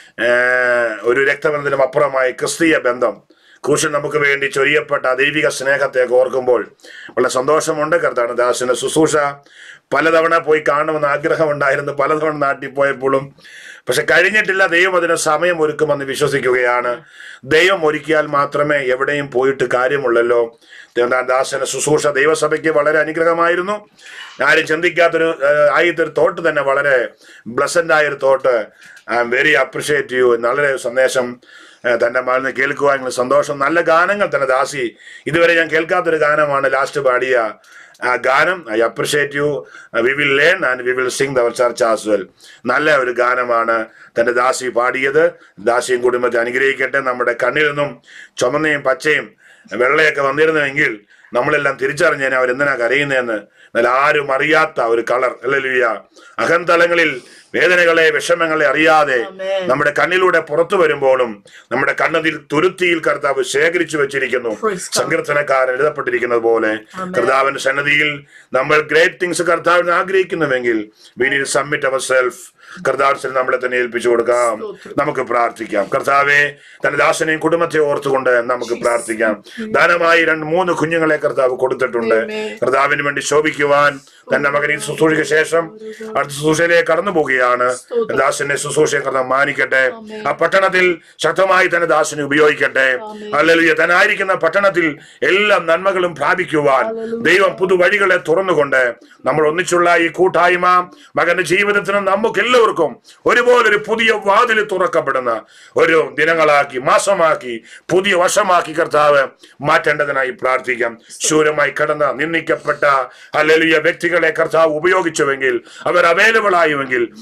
ഏർ, ഒരു രക്തബന്ധത്തിനും അപ്പുറമായി ക്രിസ്തീയ ബന്ധം ക്രൂശൻ നമുക്ക് വേണ്ടി ചൊരിയപ്പെട്ട ആ ദൈവിക സ്നേഹത്തെ ഓർക്കുമ്പോൾ വളരെ സന്തോഷമുണ്ട് കർത്താവ് ദാസിന്റെ ശുശ്രൂഷ പലതവണ പോയി കാണുമെന്ന് ആഗ്രഹമുണ്ടായിരുന്നു പലതവണ നാട്ടിൽ പോയപ്പോഴും പക്ഷെ കഴിഞ്ഞിട്ടില്ല ദൈവം അതിന് സമയം ഒരുക്കുമെന്ന് വിശ്വസിക്കുകയാണ് ദൈവം ഒരുക്കിയാൽ മാത്രമേ എവിടെയും പോയിട്ട് കാര്യമുള്ളല്ലോ ദേവനാൻ ദാസന്റെ ശുശ്രൂഷ ദൈവസഭയ്ക്ക് വളരെ അനുഗ്രഹമായിരുന്നു ആരും ചിന്തിക്കാത്തൊരു ഏഹ്, ആദ്യത്തെ ഒരു തോട്ട് തന്നെ വളരെ ബ്ലസന്റ് ആയൊരു thought I am very appreciate you വളരെ സന്ദേശം ഏഹ്, തന്റെ മകളിൽ നിന്ന് കേൾക്കുവാൻ എനിക്ക് സന്തോഷം നല്ല ഗാനങ്ങൾ തന്നെ ദാസി ഇതുവരെ ഞാൻ കേൾക്കാത്തൊരു ഗാനമാണ് ലാസ്റ്റ് പാടിയ ആ ഗാനം I appreciate you we will learn and we will sing their church as well നല്ല ഒരു ഗാനമാണ് തന്റെ ദാസി പാടിയത് ദാസിയും കുടുംബത്തെ അനുഗ്രഹിക്കട്ടെ നമ്മുടെ കണ്ണിൽ നിന്നും ചുമന്നയും പച്ചയും വെള്ളയൊക്കെ വന്നിരുന്നുവെങ്കിൽ നമ്മളെല്ലാം തിരിച്ചറിഞ്ഞേനെ അവരെന്തിനാ കരയുന്നതെന്ന് എന്നാൽ ആരും അറിയാത്ത ഒരു കളർ അല്ലല്ലുയ്യ അഹന്തലങ്ങളിൽ വേദനകളെ വിഷമങ്ങളെ അറിയാതെ Amen. നമ്മുടെ കണ്ണിലൂടെ പുറത്തു വരുമ്പോഴും നമ്മുടെ കണ്ണതിൽ തുരുത്തിയിൽ കർത്താവ് ശേഖരിച്ചു വെച്ചിരിക്കുന്നു Praise God. സങ്കീർത്തനക്കാരൻ എഴുതപ്പെട്ടിരിക്കുന്നത് പോലെ Amen. കർത്താവിന്റെ സന്നദ്ധിയിൽ നമ്മൾ ഗ്രേറ്റ് തിങ്സ് കർത്താവിന് ആഗ്രഹിക്കുന്നുവെങ്കിൽ we need submit our self കർത്താവിന് നമ്മളെ തന്നെ ഏൽപ്പിച്ചു കൊടുക്കാം സ്തോത്രം. നമുക്ക് പ്രാർത്ഥിക്കാം കർത്താവെ തന്റെ ദാസനെയും കുടുംബത്തെ ഓർത്തുകൊണ്ട് നമുക്ക് പ്രാർത്ഥിക്കാം ദാനമായി രണ്ട് മൂന്ന് കുഞ്ഞുങ്ങളെ കർത്താവ് കൊടുത്തിട്ടുണ്ട് Amen. കർത്താവിന് വേണ്ടി ശോഭിക്കുവാൻ തന്റെ മകൻ ഈ ശുശ്രൂഷയ്ക്ക് ശേഷം അടുത്ത ശുശ്രൂഷയിലേക്ക് കടന്നു പോവുകയാണ് സ്തോത്രം. ദാസന്റെ ശുശ്രൂഷയെ കർത്താവ് മാനിക്കട്ടെ Amen. ആ പട്ടണത്തിൽ ശക്തമായി തന്നെ ദാസനെ ഉപയോഗിക്കട്ടെ Amen. അല്ലെങ്കിൽ തനായിരിക്കുന്ന പട്ടണത്തിൽ എല്ലാ നന്മകളും പ്രാപിക്കുവാൻ Hallelujah. ദൈവം പുതുവഴികളെ തുറന്നുകൊണ്ട് നമ്മൾ ഒന്നിച്ചുള്ള ഈ കൂട്ടായ്മ മകന്റെ ജീവിതത്തിന് നമുക്ക് എല്ലാവർക്കും ഒരുപോലെ ഒരു പുതിയ വാതിൽ തുറക്കപ്പെടുന്ന ഒരു ദിനങ്ങളാക്കി മാസമാക്കി പുതിയ വർഷമാക്കി കർത്താവ് മാറ്റേണ്ടതിനായി പ്രാർത്ഥിക്കാം ശൂരമായി കടന്ന നിന്ദിക്കപ്പെട്ട അല്ലെലിയ വ്യക്തികളെ കർത്താവ് ഉപയോഗിച്ചുവെങ്കിൽ അവർ അവൈലബിൾ ആയുവെങ്കിൽ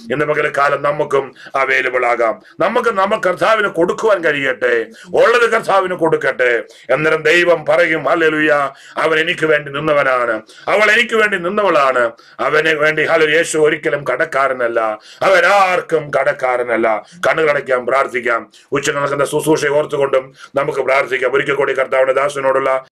ഇന്ന് പകലക്കാലം നമുക്കും അവൈലബിൾ ആകാം നമുക്ക് നമ്മൾ കർത്താവിന് കൊടുക്കുവാൻ കഴിയട്ടെ ഉള്ളത് കർത്താവിന് കൊടുക്കട്ടെ അന്നേരം ദൈവം പറയും ഹല്ലേലൂയ അവൻ എനിക്ക് വേണ്ടി നിന്നവനാണ് അവൾ എനിക്ക് വേണ്ടി നിന്നവളാണ് അവന് വേണ്ടി ഹലോ യേശു ഒരിക്കലും കടക്കാരനല്ല അവൻ ആർക്കും കടക്കാരനല്ല കണ്ണുകളടയ്ക്കാം പ്രാർത്ഥിക്കാം ഉച്ച നടക്കുന്ന ശുശ്രൂഷ ഓർത്തുകൊണ്ടും നമുക്ക് പ്രാർത്ഥിക്കാം ഒരിക്കൽ കൂടി കർത്താവിന്റെ ദാസനോടുള്ള